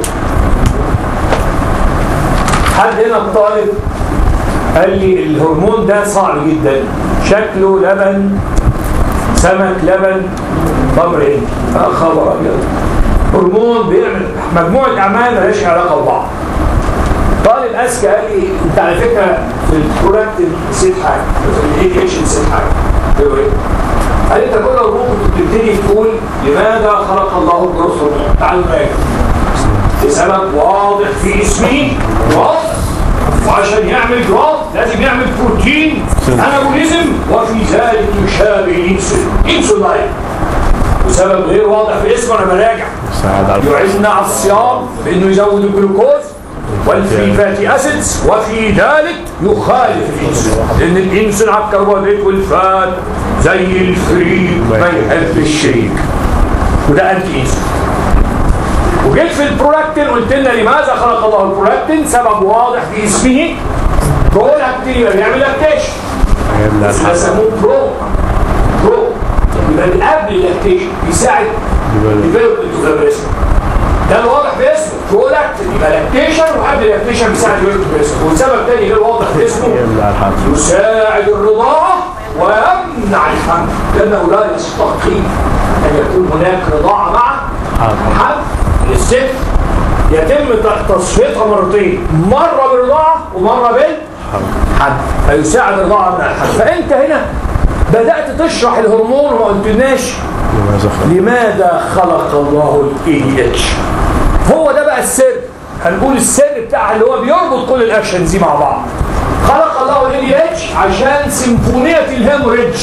S1: حد هنا الطالب قال لي الهرمون ده صعب جدا شكله لبن سمك لبن تمر ايه؟ اه خبر ابيض هرمون بيعمل مجموعه اعمال مالهاش علاقه ببعض طالب اذكى قال لي انت على فكره في البرولاكتين نسيت حاجه في الاي دي اتش نسيت حاجه قلت له ايه؟ قال لي انت كل هرمون كنت بتبتدي تقول لماذا خلق الله الجروس هرمون؟ تعالوا نراجع لسبب واضح في اسمه واضح وعشان يعمل جراف لازم يعمل بروتين انابوليزم وفي ذلك يشابه الانسولين انسولين وسبب غير واضح في اسمه انا براجع يعيننا على الصيام بانه يزود الجلوكوز والفري فاتي اسيدز وفي ذلك يخالف الانسولين لان الانسولين على الكربوهيدرات والفات زي الفري ما يحب الشريك وده انتي انسولين وجيت في البرولاكتين قلت لنا لماذا خلق الله البرولاكتين سبب واضح في اسمه برولاكتين يبقى بيعمل لاكتيشن بس ده سموه برو برو يبقى من قبل اللاكتيشن بيساعد ديفلوبمنت اوف ذا ده الواضح في اسمه برولاكتين يبقى لاكتيشن وقبل اللاكتيشن بيساعد ديفلوبمنت اوف والسبب تاني غير واضح في اسمه يساعد الرضاعه ويمنع يمنع الحمل لانه لا يستقيم ان يكون هناك رضاعه مع حمل الست يتم تصفيتها مرتين مره بالرضاعه ومره بالحمل فيساعد الرضاعه مع الحمل فانت هنا بدات تشرح الهرمون وما قلتلناش
S3: لماذا خلق
S1: لماذا خلق الله الاي دي اتش هو ده بقى السر هنقول السر بتاعها اللي هو بيربط كل الاكشنز دي مع بعض خلق الله الاي دي اتش عشان سيمفونيه الهيموريدج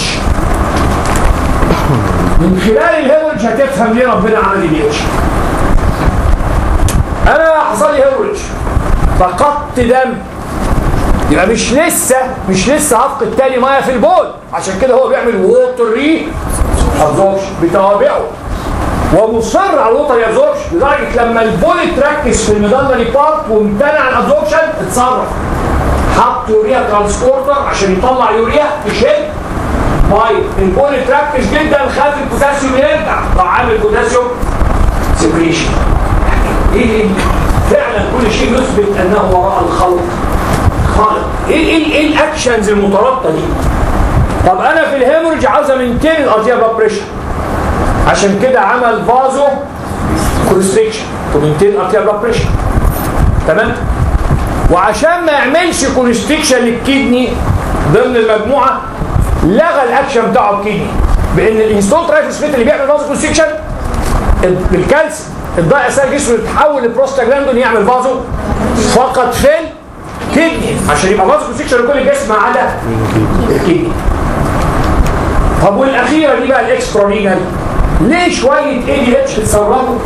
S1: من خلال الهيموريدج هتفهم ليه ربنا عمل الاي دي اتش انا حصل لي هيموريدج فقدت دم يبقى مش لسه مش لسه هفقد تاني ميه في البول عشان كده هو بيعمل ووتر ري ابزوربشن بتوابعه ومصر على الوتر ابزوربشن لدرجه لما البول تركز في الميدالري بارت وامتنع الابزوربشن اتصرف حط يوريا ترانسبورتر عشان يطلع يوريا تشد ميه البول تركز جدا خاف البوتاسيوم يرجع راح عامل بوتاسيوم سكريشن ايه فعلا كل شيء يثبت انه وراء الخلق خالق ايه ايه ايه الاكشنز المترابطه دي طب انا في الهيموريج عاوز امنتين الارتيا بلاد بريشر عشان كده عمل فازو كونستريكشن ومنتين الارتيا بلاد بريشر تمام وعشان ما يعملش كونستريكشن للكدني ضمن المجموعه لغى الاكشن بتاعه الكدني بان الانستول ترايفوسفيت اللي بيعمل فازو كونستريكشن بالكالسيوم الضائع اسال جسمه يتحول لبروستاجلاندون يعمل فازو فقط في الكدني عشان يبقى فازو كونستريكشن لكل الجسم ما عدا الكدني طب والاخيره دي بقى الاكسترا رينال ليه شويه اي دي اتش اتسربوا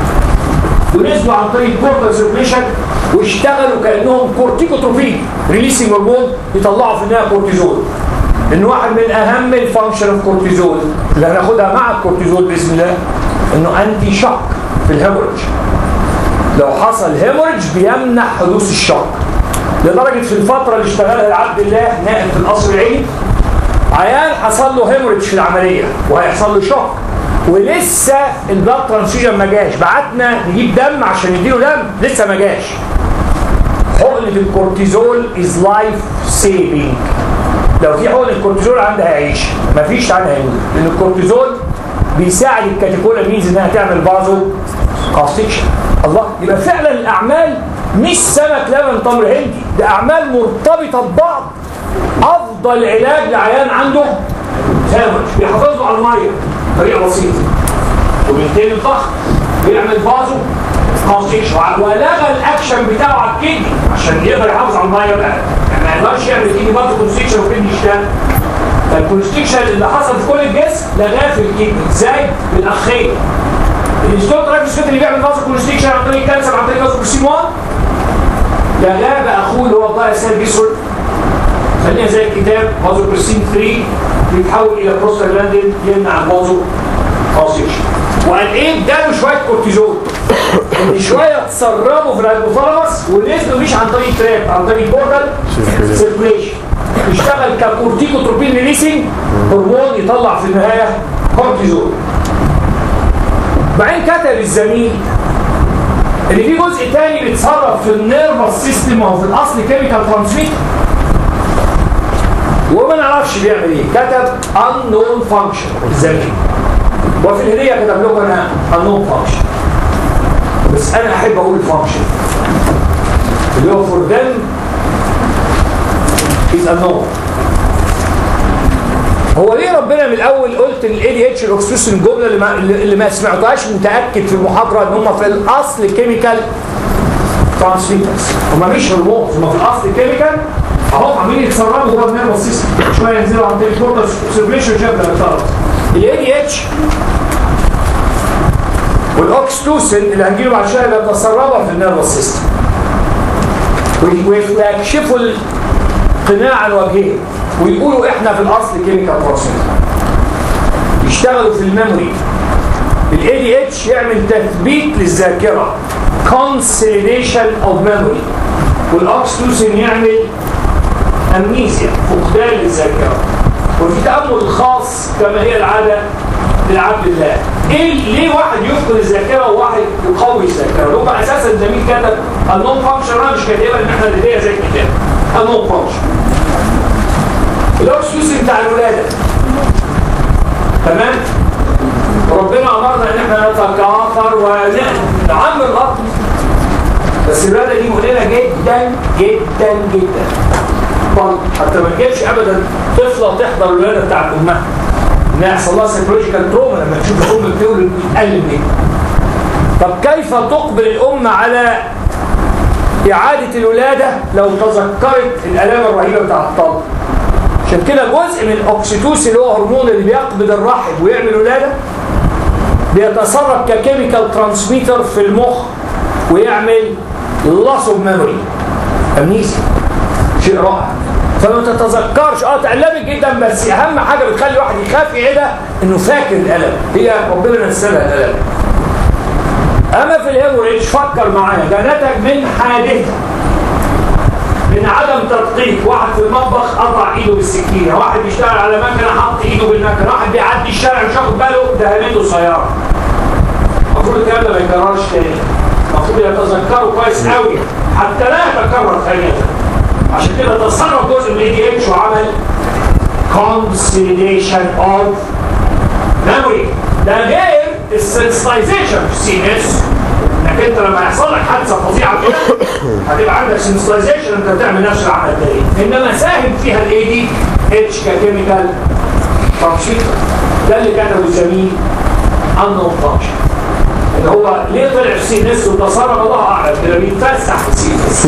S1: ونزلوا عن طريق كورتال سيركيشن واشتغلوا كانهم كورتيكوتروفين ريليسنج هرمون يطلعوا في النهايه كورتيزول ان واحد من اهم الفانكشن اوف كورتيزول اللي هناخدها مع الكورتيزول باذن الله انه انتي شوك في الهيموريدج لو حصل هيموريدج بيمنع حدوث الشوك لدرجه في الفتره اللي اشتغلها لعبد الله نائب في القصر العيني عيان حصل له هيموريدج في العمليه وهيحصل له شوك ولسه البلاد ترانسفيوجن ما جاش بعتنا نجيب دم عشان نديله دم لسه ما جاش حقنه الكورتيزول از لايف سيفنج لو في حقنه الكورتيزول عندها هيعيش مفيش عنها هيموت لان الكورتيزول بيساعد الكاتيكولا انها تعمل فازو كونستكشن الله يبقى فعلا الاعمال مش سمك لبن تمر هندي ده اعمال مرتبطه ببعض افضل علاج لعيان عنده هامش بيحافظ له على الميه طريقه بسيطه وبالتالي الضغط بيعمل فازو كونستكشن ولغى الاكشن بتاعه على الكدني عشان يقدر يحافظ على الميه بقى يعني ما يقدرش يعمل كدني فازو كونستكشن وكدني يشتغل فالكونستكشن اللي حصل في كل الجسم لغاه في الكدني ازاي؟ بالاخين الانستول ترايفوسفيت اللي بيعمل فازو كونستكشن عن طريق الكالسيوم عن طريق فازو كونستكشن 1 لغاه باخوه اللي هو الضائع سيل بيسول خلينا زي الكتاب فازو كونستكشن 3 بيتحول الى بروستاجلاندين يمنع الفازو كونستكشن وقال ايه اداله شويه كورتيزول ان شويه تسربوا في الهيبوثالاموس ونزلوا مش عن طريق تراب عن طريق بورتال سيركوليشن يشتغل ككورتيكوتروبين ريليسنج هرمون يطلع في النهايه كورتيزول بعدين كتب الزميل ان في جزء تاني بيتصرف في النيرفس سيستم وهو في الاصل كيميكال ترانسميتر وما نعرفش بيعمل ايه كتب unknown function الزميل وفي الهديه كتب لكم انا unknown function بس انا احب اقول function اللي هو for them is unknown هو ليه ربنا من الاول قلت الاي دي اتش الاكسوسين الجمله اللي ما, اللي ما سمعتهاش متاكد في المحاضره ان هم في الاصل كيميكال ترانسميترز هم مش هرمونز هم في الاصل كيميكال اهو عاملين يتسربوا جوه النيرفس سيستم شويه ينزلوا عن طريق كورتر سيرفيشن شبه الثرى الاي دي اتش والاوكستوسين اللي هنجيله بعد شويه بيتسربوا في النيرفس سيستم ويكشفوا القناع الوجهي ويقولوا احنا في الاصل كيميكال ترانسميتر يشتغلوا في الميموري الاي دي اتش يعمل تثبيت للذاكره consolidation of memory والاوكستوسين يعمل امنيزيا فقدان للذاكره وفي تامل خاص كما هي العاده لعبد الله ايه ليه واحد يفقد الذاكره وواحد يقوي الذاكره لو اساسا الزميل كتب النون فانكشن انا مش كاتبها ان احنا نديها زي الكتاب النون فانكشن الاوكسيتوسين بتاع الولاده تمام ربنا امرنا ان احنا نتكاثر ونعمر الارض بس الولاده دي مؤلمه جدا جدا جدا طبعا حتى ما تجيبش ابدا طفله تحضر الولاده بتاعت امها انها يحصل لها سيكولوجيكال تروما لما تشوف الام بتولد بتتالم دي طب كيف تقبل الام على اعاده الولاده لو تذكرت الالام الرهيبه بتاعت الطلق عشان كده جزء من الاوكسيتوسين اللي هو هرمون اللي بيقبض الرحم ويعمل ولاده بيتصرف ككيميكال ترانسميتر في المخ ويعمل loss of memory امنيسيا شيء رائع فما تتذكرش اه تألمت جدا بس اهم حاجه بتخلي الواحد يخاف يعيدها انه فاكر الالم هي ربنا نسلها الالم اما في الهيموريج فكر معايا ده نتج من حادثه من عدم تدقيق واحد في المطبخ قطع ايده بالسكينه واحد بيشتغل على مكنه حط ايده بالمكنه واحد بيعدي الشارع مش واخد باله دهنته سياره المفروض الكلام ده ما يتكررش تاني المفروض يتذكروا كويس قوي حتى لا يتكرر ثانية عشان كده تصرف جزء من الاي دي اتش وعمل consolidation of memory ده غير السنسلايزيشن في السي اس انك انت لما يحصل لك حادثه فظيعه كده هتبقى عندك سنسلايزيشن انت بتعمل نفس العمل ده انما ساهم فيها الاي دي اتش ككيميكال ترانسميتر ده اللي كتبه الزميل unknown function اللي هو ليه طلع في سي اس وتصرف الله اعلم كده بيتفسح في سي اس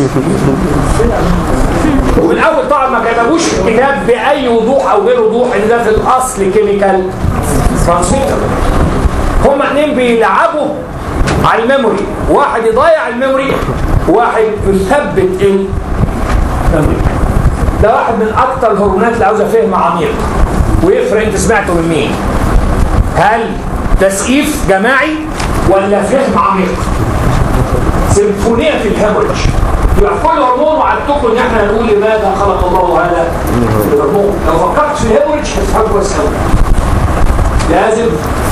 S1: ومن اول طبعا ما كتبوش في الكتاب باي وضوح او غير وضوح ان ده في الاصل كيميكال ترانسميتر هما اتنين بيلعبوا على الميموري واحد يضيع الميموري واحد يثبت الميموري ده واحد من اكتر الهرمونات اللي عاوزه فهم عميق ويفرق انت سمعته من مين هل تسقيف جماعي ولا فهم عميق سيمفونيه في الهيموريج يبقى كل هرمون وعدتكم ان احنا هنقول لماذا خلق الله هذا الهرمون لو فكرت في الهيموريج هتفهم كويس قوي لازم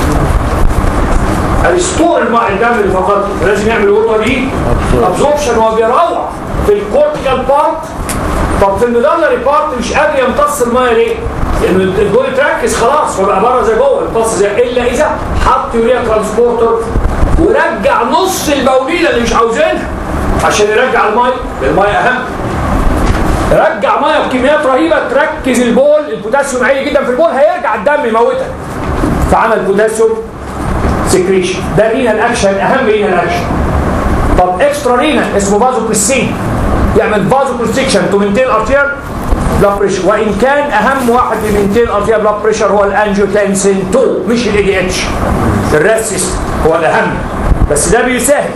S1: الاسطول الماء الدم اللي فقط لازم يعمل الوضع دي ابزوربشن وهو بيروح في الكورتيكال بارت طب في الميدالري بارت مش قادر يمتص الميه ليه؟ لان الجول تركز خلاص فبقى بره زي جوه يمتص زي الا اذا حط يوريا ترانسبورتر ورجع نص البوليله اللي مش عاوزينها عشان يرجع الميه الميه اهم رجع ميه بكميات رهيبه تركز البول البوتاسيوم عالي جدا في البول هيرجع الدم يموتها فعمل بوتاسيوم سكريشن ده رينال اكشن اهم رينال اكشن طب اكسترا رينال اسمه فازو بريسين يعمل فازو كونستريكشن تو مينتين ارتير بلاد بريشر وان كان اهم واحد في مينتين ارتير بلاد بريشر هو الانجيوتنسين 2 مش الاي دي اتش الراسيس هو الاهم بس ده بيساهم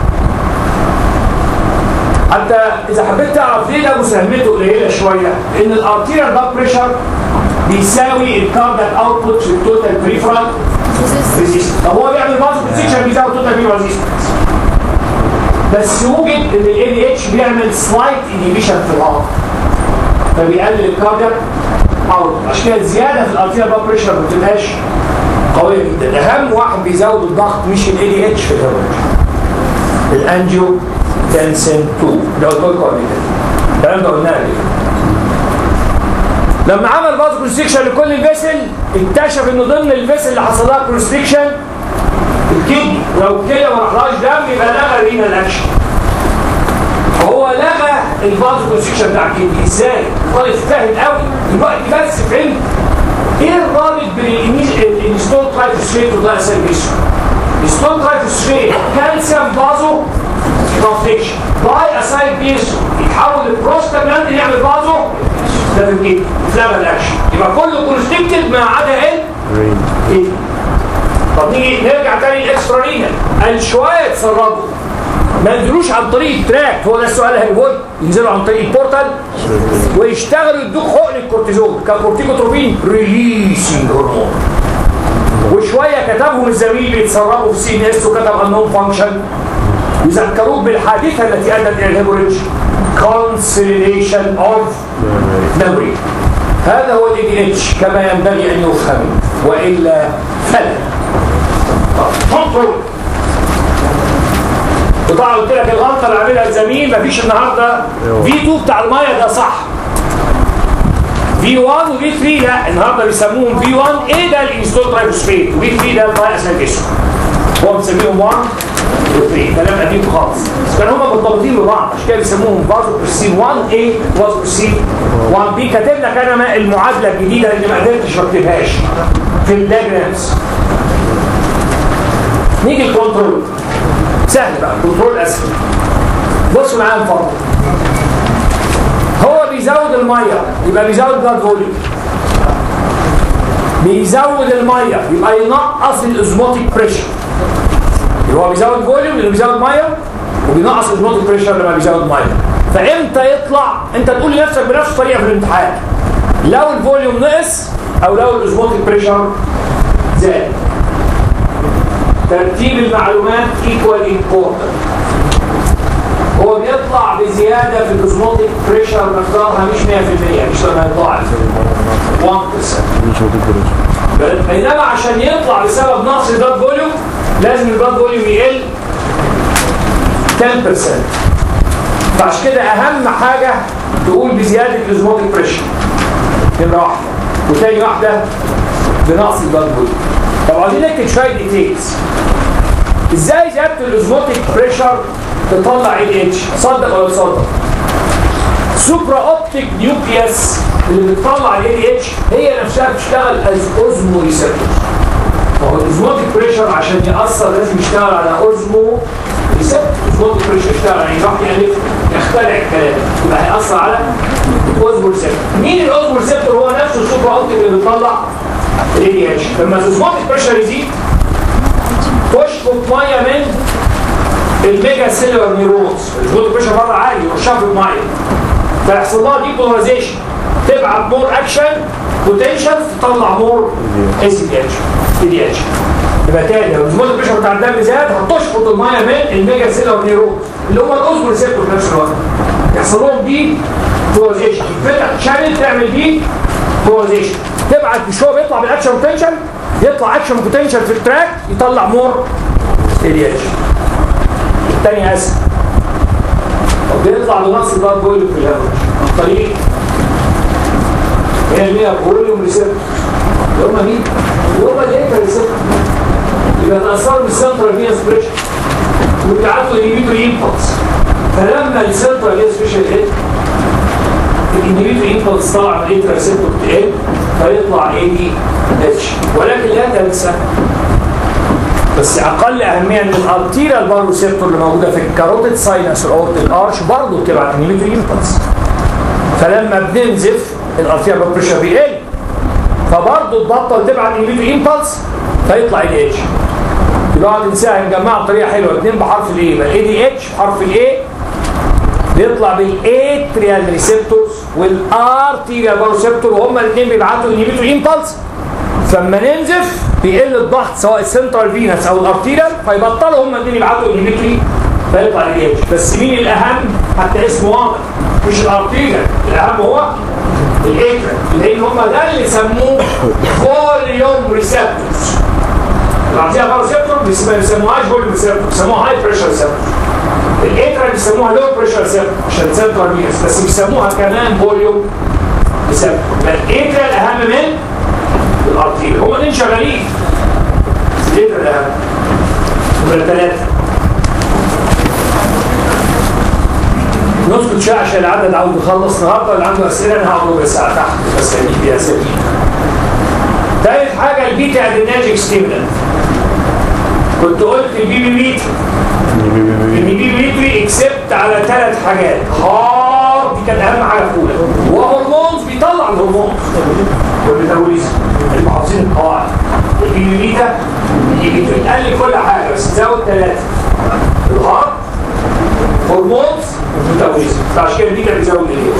S1: حتى اذا حبيت تعرف ليه ده مساهمته قليله شويه ان الارتيريال بلاد بريشر بيساوي الكاردياك اوتبوت في التوتال بريفرال ريزيستنس طب هو بيعمل فازو كونستريكشن بيساوي التوتال بريفرال ريزيستنس بس يوجد ان الاي دي اتش بيعمل سلايت انيبيشن في الهارت فبيقلل الكاردياك اوت عشان كده الزياده في الارتيريال بلاد بريشر ما بتبقاش قويه جدا اهم واحد بيزود الضغط مش الاي دي اتش في الهرمون الانجيو تنسن 2 ده قلت لكم قبل كده الكلام ده قلناه قبل كده لما عمل فازو كونستريكشن لكل الفيسل اكتشف ان ضمن الفيسل اللي حصل لها كونستريكشن الكدني لو الكلى ما راحلهاش دم يبقى لغى رينال اكشن فهو لغى الفازو كونستريكشن بتاع الكدني ازاي؟ الطالب فاهم قوي دلوقتي بس فهمت ايه الرابط بين الانستول ترايفوسفيت والدايسلفيشن؟ الانستول ترايفوسفيت كالسيوم فازو كونستريكشن باي اسايد بيسو يتحول لبروستاجلاندين يعمل فازو ده في الكدني اتلغى الاكشن يبقى كله كونستريكتد ما عدا ايه؟ طب نيجي نرجع تاني الاكسترا رينال قال شويه يتسربوا ما ينزلوش عن طريق التراك هو ده السؤال اللي هيقول ينزلوا عن طريق البورتال ويشتغلوا يدوك حقن الكورتيزون ككورتيكوتروبين ريليسنج هرمون وشويه كتبهم الزميل بيتسربوا في سي ان اس وكتب انهم فانكشن يذكروك بالحادثه التي ادت الى الهيموريدج consolidation of memory هذا هو الاي دي اتش كما ينبغي ان يفهم والا فلا كنترول وطبعا قلت لك الغلطه اللي عاملها الزميل مفيش النهارده في 2 بتاع الميه ده صح في 1 وفي 3 لا النهارده بيسموهم في 1 ايه ده الانستول ترايفوسفيت وفي 3 ده الداي اسمنتيشن هو بيسميهم 1 و3 كلام قديم خالص بس كانوا هم مرتبطين ببعض عشان كده بيسموهم فازو برسين 1 a فازو برسين 1 b كاتب لك انا ما المعادله الجديده اللي ما قدرتش ما اكتبهاش في الدياجرامز نيجي الكنترول سهل بقى الكنترول اسهل بصوا معايا مفضل هو بيزود الميه يبقى بيزود بلاد فوليوم بيزود الميه يبقى ينقص الازموتيك بريشر هو بيزود فوليوم اللي بيزود ميه وبينقص الازموتيك بريشر لما بيزود ميه فامتى يطلع انت تقول لنفسك بنفس الطريقه في الامتحان لو الفوليوم نقص او لو الازموتيك بريشر زاد ترتيب المعلومات equal important هو بيطلع بزياده في الازموتيك بريشر مقدارها مش 100% مش لما يتضاعف 1%
S3: مش واخد بالي
S1: بينما عشان يطلع بسبب نقص البلاد فوليوم لازم البلاد فوليوم يقل 10% فعشان كده اهم حاجه تقول بزياده الازموتيك بريشر نمره واحده وتاني واحده بنقص البلاد فوليوم طب عايزين نكتب شويه ديتيلز ازاي زياده الازموتيك بريشر تطلع ال اتش صدق ولا تصدق سوبرا اوبتيك نيوكليوس اللي بتطلع ال اتش هي نفسها بتشتغل از اوزمو ريسبتور هو الازموتيك بريشر عشان ياثر لازم يشتغل على اوزمو ريسبتور الازموتيك بريشر يشتغل يعني يروح يالف يخترع الكلام يبقى هياثر على الاوزمو ريسبتور مين الاوزمو ريسبتور هو نفسه السوبرا اوبتيك اللي بيطلع ال اتش لما الازموتيك بريشر يزيد تشفط ميه من الميجا سيلولار نيورونز البلود بريشر بره عالي يرشها في الميه فيحصل لها دي بولاريزيشن تبعت مور اكشن بوتنشال تطلع مور اس دي اتش اي دي اتش يبقى تاني لو البلود بريشر بتاع الدم زاد هتشفط الميه من الميجا سيلولار نيورون اللي هم الاوزمو ريسبتور في نفس الوقت يحصل لهم دي بولاريزيشن تفتح شانل تعمل دي بولاريزيشن تبعت مش هو بيطلع بالاكشن بوتنشال يطلع اكشن بوتنشال في التراك يطلع مور اي دي اتش الثاني اسهل طب بيطلع بنقص البلاد فوليوم في الهواء عن طريق هي اللي هي فوليوم ريسبتور اللي هم مين؟ اللي هم الايكا ريسبتور يبقى تاثروا بالسنترال فينس بريشر وبيبعتوا انهبيتور امبلس فلما السنترال فينس بريشر يقل الانهبيتور امبلس طلع من الايكا ريسبتور تقل فيطلع اي دي اتش ولكن لا تنسى بس اقل اهميه من الارتيريال باروسيبتور اللي موجوده في الكاروتيد ساينس الاورتيك ارش برضه بتبعت انهبيتور امبلس فلما بننزف الارتيريال بلاد بريشر بيقل فبرضه تبطل تبعت انهبيتور امبلس فيطلع اي دي اتش يبقى ننساها نجمعها بطريقه حلوه اثنين بحرف الاي يبقى الاي دي اتش حرف الاي بيطلع بالاتريال ريسبتورز والارتيريال باروسيبتور وهما الاثنين بيبعتوا انهبيتور امبلس فلما ننزف بيقل الضغط سواء السنترال فينس او الارتيريال فيبطلوا هما الاثنين يبعتوا انهبيتوري فيطلع الاي اتش بس مين الاهم حتى اسمه واضح مش الارتيريال الاهم هو الاتريال لان هما ده اللي سموه فوليوم ريسبتورز الارتيريال باروسيبتور ما بيسموهاش فوليوم ريسبتور بيسموها هاي بريشر ريسبتور الاتريال بيسموها لو بريشر ريسبتور عشان سنترال فينس بس بيسموها كمان فوليوم ريسبتور الاتريال اهم من الارتيريال هم الاثنين شغالين لتر الاهم نمرة ثلاثة نسكت شوية عشان العدد عاوز يخلص النهارده اللي عنده اسئله انا هقعد ربع ساعه تحت بس هجيب فيها اسئله. ثالث حاجه البيتا ادريناجيك ستيمولانت. كنت قلت البي بي بي البي بي بي اكسبت على ثلاث حاجات هار دي كانت اهم حاجه في اولى وهرمونز بيطلع الهرمونز والميتابوليزم المحافظين القواعد البي بي بيتا بتقل كل حاجه بس تزود ثلاثه الهارت هرمونز والميتابوليزم فعشان كده البيتا بيزود الاتش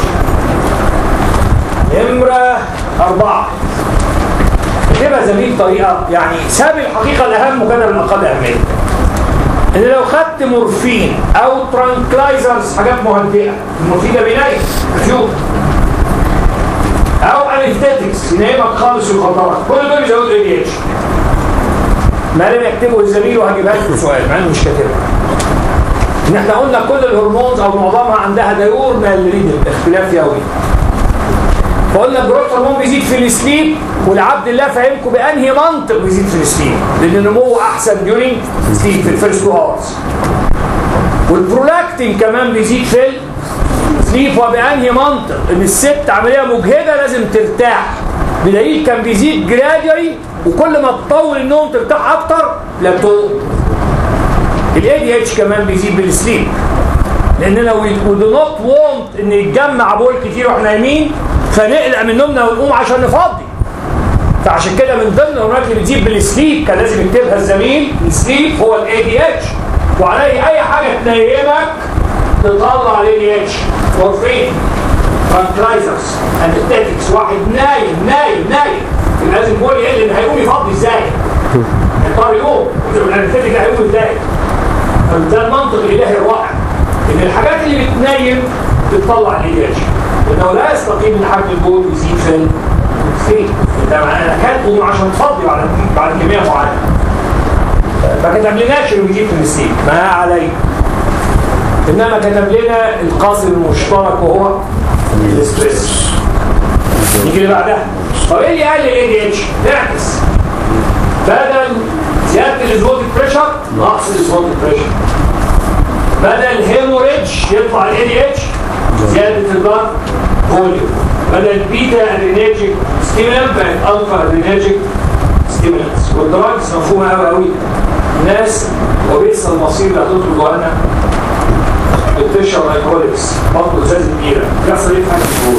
S1: نمره اربعه كتبها زميل طريقه يعني ساب الحقيقه الاهم وكان الاقل اهميه ان لو خدت مورفين او ترانكلايزرز حاجات مهدئه المورفين ده بينيم مفيوض او انستاتكس ينيمك خالص ويخدرك كل دول يزودوا اي دي اتش ما لم يكتبه الزميل وهجيبها لكم سؤال مع انه مش كاتبها ان احنا قلنا كل الهرمونز او معظمها عندها دايورنال ريدم اختلاف يومي فقلنا الجروث هرمون بيزيد في السليب والعبد الله فهمكم بانهي منطق بيزيد في السليب لان نموه احسن ديورينج سليب في الفيرست تو اورز والبرولاكتين كمان بيزيد في السليب وبانهي منطق ان الست عمليه مجهده لازم ترتاح بدليل كان بيزيد جراديالي وكل ما تطول النوم ترتاح اكتر بلاتو الاي دي اتش كمان بيزيد بالسليب لاننا وي دو نوت وونت ان يتجمع بول كتير واحنا نايمين فنقلق من نومنا ونقوم عشان نفضي فعشان كده من ضمن الهرمونات اللي بتزيد بالسليب كان لازم يكتبها الزميل السليب هو الاي دي اتش وعليه اي حاجه تنيمك تطلع الاي دي اتش مورفين ترانكلايزرز انستيتكس واحد نايم نايم نايم يبقى لازم بول يقل ان هيقوم يفضي ازاي؟ يضطر يقوم الانستيتك هيقوم ازاي؟ فده المنطق الالهي الرائع ان الحاجات اللي بتنيم بتطلع الاي دي اتش لانه لا يستقيم ان حجم البول يزيد في الفين انت انا كاتبه عشان تفضي بعد بعد كميه معينه ما كتبلناش انه بيجيب في السين ما عليه انما كتب لنا القاسم المشترك وهو الاستريس نيجي اللي بعدها طب ايه اللي قال الاي دي اتش؟ نعكس بدل زياده الاسبوتيك بريشر نقص الاسبوتيك بريشر بدل هيموريدج يطلع الاي دي اتش زياده البلد فوليوم بدل بيتا ادرينيرجيك ستيمولانت بقت الفا ادرينيرجيك ستيمولانتس والدراجز مفهومه قوي قوي ناس وبئس المصير اللي هتدخل جوانا بتشرب الكوليكس برضه ازازه كبيره بيحصل ايه في حاجه الجول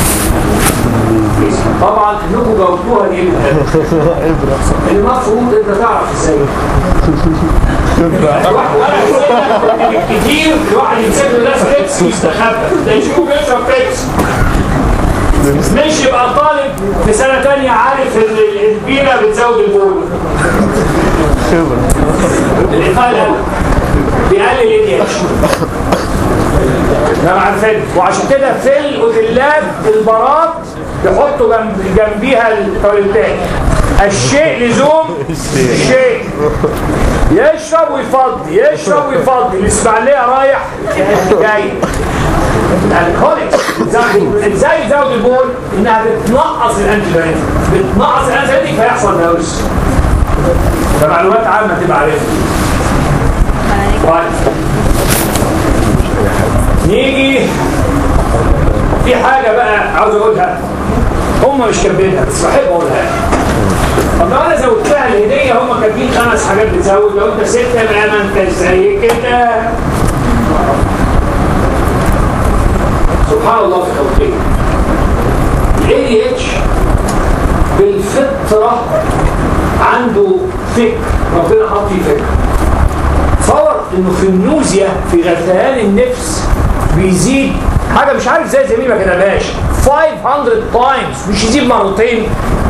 S1: طبعا انكم جاوبتوها دي المفروض انت تعرف ازاي كتير الواحد يمسك له ناس فيكس ويستخبى ده يشوفه بيشرب فيكس مش يبقى طالب في سنه ثانيه عارف ان البيره بتزود البول الإقالة بيقلل الاي اتش ده عارفين وعشان كده في الاوتيلات البارات يحطوا جنب جنبيها التواليتات الشيء لزوم الشيء يشرب ويفضي يشرب ويفضي الاسماعيليه رايح جاي الكوليكس ازاي يزود البول انها بتنقص الانتي بتنقص الانتي فيحصل داوس ده معلومات عامه تبقى عارفها طيب نيجي في حاجه بقى عاوز اقولها هم مش كاتبينها بس بحب اقولها طب لو انا زودتها الهديه هم كاتبين خمس حاجات بتزود لو انت سته بقى ما انت زي كده سبحان الله في خلقه الاي دي اتش بالفطره عنده فكر ربنا حط فيه فكر تصور انه في النوزيا في غثيان النفس بيزيد حاجه مش عارف ازاي زميلي ما كتبهاش 500 تايمز مش يزيد مرتين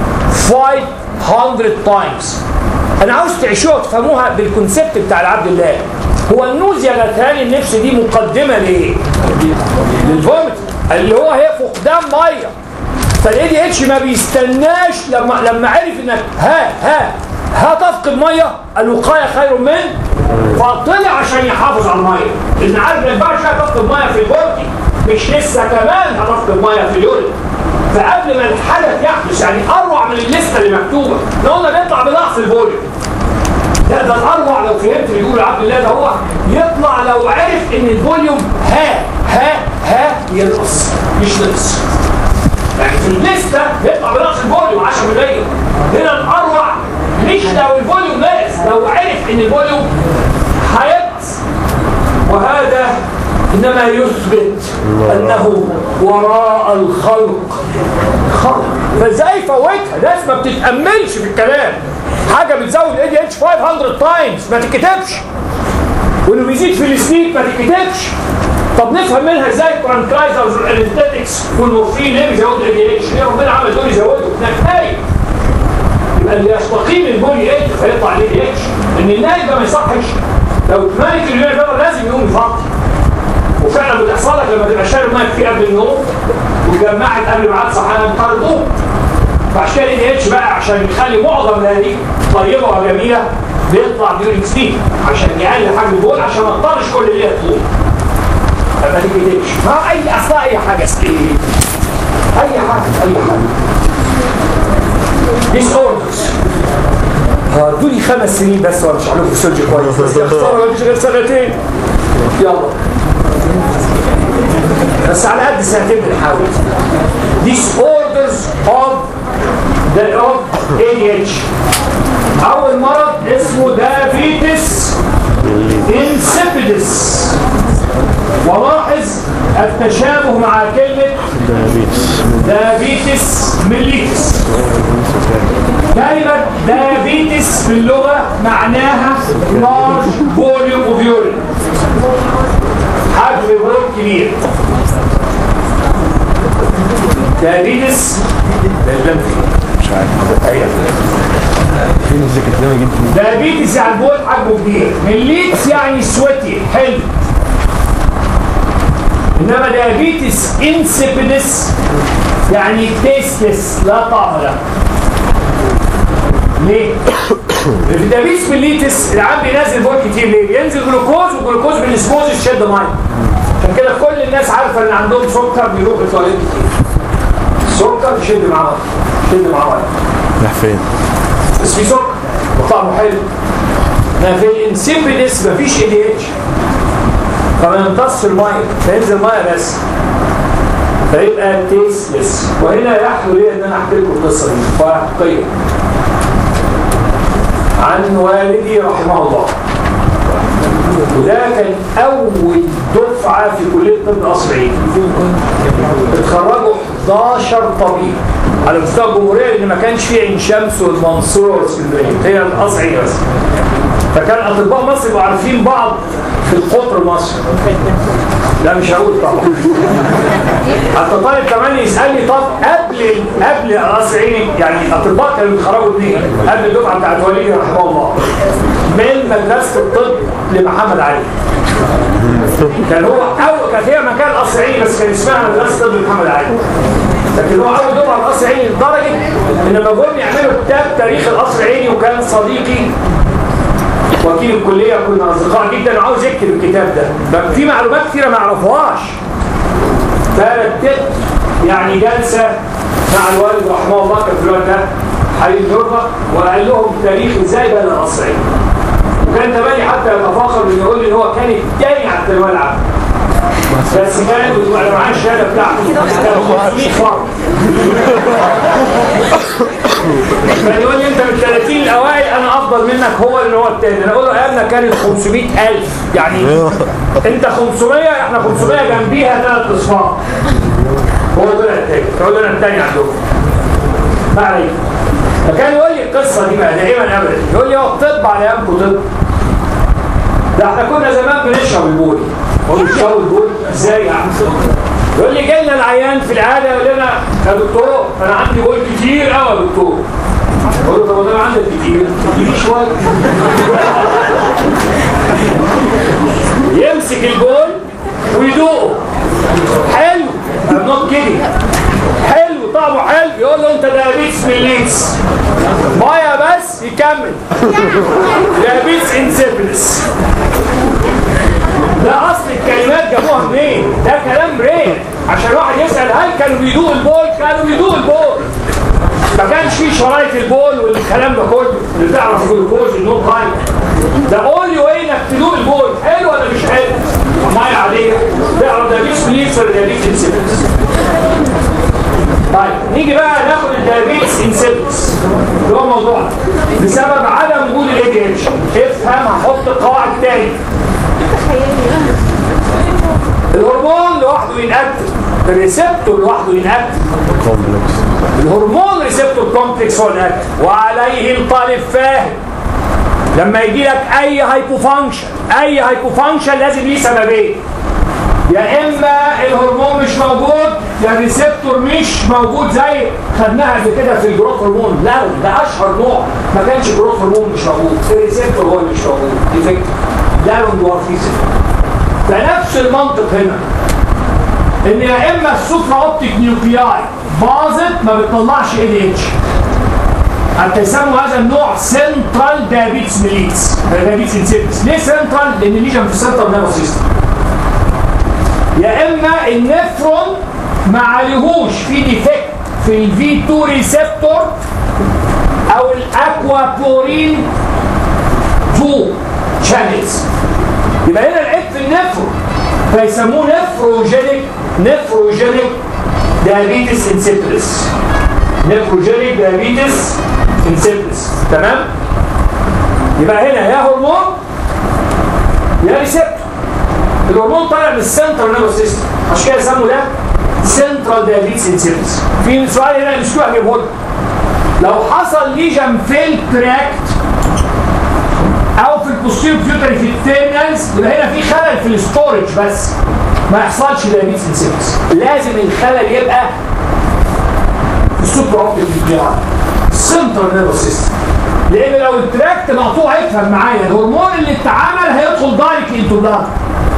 S1: 500 تايمز انا عاوز تعيشوها وتفهموها بالكونسبت بتاع العبد الله هو النوزيا غثيان النفس دي مقدمه ليه؟ للفومت اللي هو هي فقدان ميه فالاي دي اتش ما بيستناش لما لما عرف انك ها ها هتفقد ميه الوقايه خير من فطلع عشان يحافظ على الميه لان عارف ما ينفعش هتفقد ميه في البورتي مش لسه كمان هتفقد ميه في اليورين فقبل ما الحدث يحدث يعني اروع من الليسته اللي مكتوبه لو قلنا بيطلع بضعف الفوليوم لا ده الاروع لو فهمت اللي يقول عبد الله ده هو يطلع لو عرف ان الفوليوم ها ها ها ينقص مش نقص يعني في الليسته بيطلع بنقص الفوليوم 10 مليون هنا الاروع مش لو الفوليوم ناقص لو عرف ان الفوليوم هينقص وهذا انما يثبت انه وراء الخلق خلق فازاي فوتها ناس ما بتتاملش في الكلام حاجه بتزود الاي دي اتش 500 تايمز ما تتكتبش وانه بيزيد في السليب ما تتكتبش طب نفهم منها ازاي الترانكلايزرز والانستاتكس والمورفين ليه بيزودوا الاي دي اتش؟ ليه ربنا عمل دول يزودوا؟ ده كفايه يبقى اللي يستقيم البولي اتش فيطلع الاي دي اتش ان النايم ده ما يصحش لو اتملك اليوم ده لازم يقوم يفضي وفعلا بتحصل لك لما تبقى شارب ميه كتير قبل النوم وجمعت قبل ميعاد صحيان مضطر تقوم فعشان كده الاي اتش بقى عشان يخلي معظم هذه طيبه وجميله بيطلع ديورنج سليب عشان يقلل حجم البول عشان ما اضطرش كل الليله تقوم فما تكتبش ما اي اصلا اي حاجه سليب اي حاجه اي حاجه ديس اوردرز هدولي خمس سنين بس وانا مش هعمل فيسيولوجي كويس بس يا خساره مفيش غير سنتين يلا بس على قد سنتين بنحاول disorders of the of ADH أول مرض اسمه diabetes insipidus ولاحظ التشابه مع كلمة
S3: دايابيتس
S1: diabetes mellitus كلمة diabetes في اللغة معناها large volume of urine حجم بول كبير diabetes لازم
S3: مش عارف
S1: ايوه
S3: فين الذكر ده جدا
S1: diabetes يعني البول حجمه كبير مليتس يعني سويتي حلو انما diabetes insipidus يعني tasteless لا طعم له ليه؟ في diabetes mellitus العام بينزل بول كتير ليه؟ بينزل جلوكوز والجلوكوز بالاسموز يشد ميه عشان كده كل الناس عارفه ان عندهم سكر بيروح التواليت كتير السكر يشد معاه ميه يشد معاه ميه
S3: راح فين؟
S1: بس في سكر وطعمه حلو ما في الانسيبيدس مفيش اي دي اتش فما يمتصش الميه فينزل ميه بس فيبقى تيستلس وهنا يحلو لي ان انا احكي لكم القصه دي حقيقيه عن والدي رحمه الله وده كان اول دفعه في كليه طب قصر عيني اتخرجوا 11 طبيب على مستوى الجمهوريه لان ما كانش في عين شمس والمنصوره واسكندريه هي القصر عيني بس فكان اطباء مصر يبقوا عارفين بعض في القطر المصري لا مش هقول طبعا حتى طالب كمان يسالني طب قبل قبل قصر عيني يعني اطباء كانوا بيتخرجوا اثنين قبل الدفعه بتاعت والدي رحمه الله من مدرسه الطب لمحمد علي كان هو اول كانت هي مكان قصر عيني بس كان اسمها مدرسه طب محمد علي لكن هو اول دفعه القصر عيني لدرجه ان لما جم يعملوا كتاب تاريخ القصر عيني وكان صديقي وكيل الكليه كنا اصدقاء جدا وعاوز يكتب الكتاب ده في معلومات كثيره ما اعرفهاش فرتبت يعني جلسه مع الوالد رحمه الله كان في الوقت ده حبيب نورفا وقال لهم تاريخ ازاي بنى القصر عيني وكان تملي حتى يتفاخر انه يقول لي ان هو كان الثاني على الثانويه العامه بس كان بتبقى معاه الشهاده بتاعته كان 500 فرق كان يقول لي انت من 30 الاوائل انا افضل منك هو اللي هو الثاني انا اقول له ايامنا كانت 500000 يعني انت 500 احنا 500 جنبيها ثلاث اصفار هو طلع الثاني فقول له انا الثاني عندكم ما عليك فكان يقول لي القصه دي بقى دائما ابدا يقول لي هو الطب على ايامكم طب ده احنا كنا زمان بنشرب البول هو بيشربوا البول ازاي يعني يقول لي جاي لنا العيان في العاده يقول لنا يا دكتور انا عندي بول كتير قوي يا دكتور اقول له طب انا عندك كتير اديني شويه يمسك البول ويدوقه حلو I'm not kidding حلو طعمه حلو يقول له انت دايابيتس ميليتس ميه بس يكمل دايابيتس انسيبلس ده اصل الكلمات جابوها منين؟ ده كلام رير عشان واحد يسال هل كانوا بيدوق البول؟ كانوا بيدوق البول ما كانش فيه شرايط البول والكلام ده كله اللي تعرف الجلوكوز النوت لايت ده اونلي واي انك تدوق البول حلو ولا مش حلو؟ ميه عاديه تعرف ده بيس بليس ولا ده بيس انسيبلس طيب نيجي بقى ناخد الدايابيتس انسيبلس اللي هو موضوعنا بسبب عدم وجود الاي دي اتش افهم هحط قواعد تاني الهرمون لوحده ينأكتف الريسبتور لوحده ينأكتف
S3: كومبلكس
S1: الهرمون ريسبتور كومبلكس هو الأكتف وعليه الطالب فاهم لما يجي لك اي هايبوفانكشن اي هايبوفانكشن لازم ليه سببين يا اما الهرمون مش موجود يا الريسبتور مش موجود زي خدناها قبل كده في الجروث هرمون لا ده اشهر نوع ما كانش جروث هرمون مش موجود الريسبتور هو اللي مش موجود ديفكت دارون دورفيزم فنفس المنطق هنا ان يا اما السوبرا اوبتيك نيوكلياي باظت ما بتطلعش اي دي اتش حتى يسموا هذا النوع سنترال دايابيتس ميليتس دايابيتس انسيبتس ليه سنترال؟ لان الليجن في السنترال نيرفس سيستم يا اما النفرون ما عليهوش في ديفكت في الفي 2 ريسبتور او الاكوابورين 2 شانلز يبقى هنا العيب في النفرو فيسموه نفروجينيك نفروجينيك دايابيتس انسيبلس نفروجينيك دايابيتس انسيبلس تمام يبقى هنا يا هرمون يا ريسبتور الهرمون طالع من السنترال نيرفس سيستم عشان كده يسموا ده سنترال دايابيتس انسيبلس في سؤال هنا مش كده هجيبه لك لو حصل ليجن في التراكت او في البوستيريور بيوتري في التيرنالز يبقى هنا في خلل في الاستورج بس ما يحصلش دايابيتس انسيبلس لازم الخلل يبقى في السوبر اوبتيك نيورون سنترال نيرفس سيستم لان لو التراكت مقطوع افهم معايا الهرمون اللي اتعمل هيدخل دايركت انتو بلاد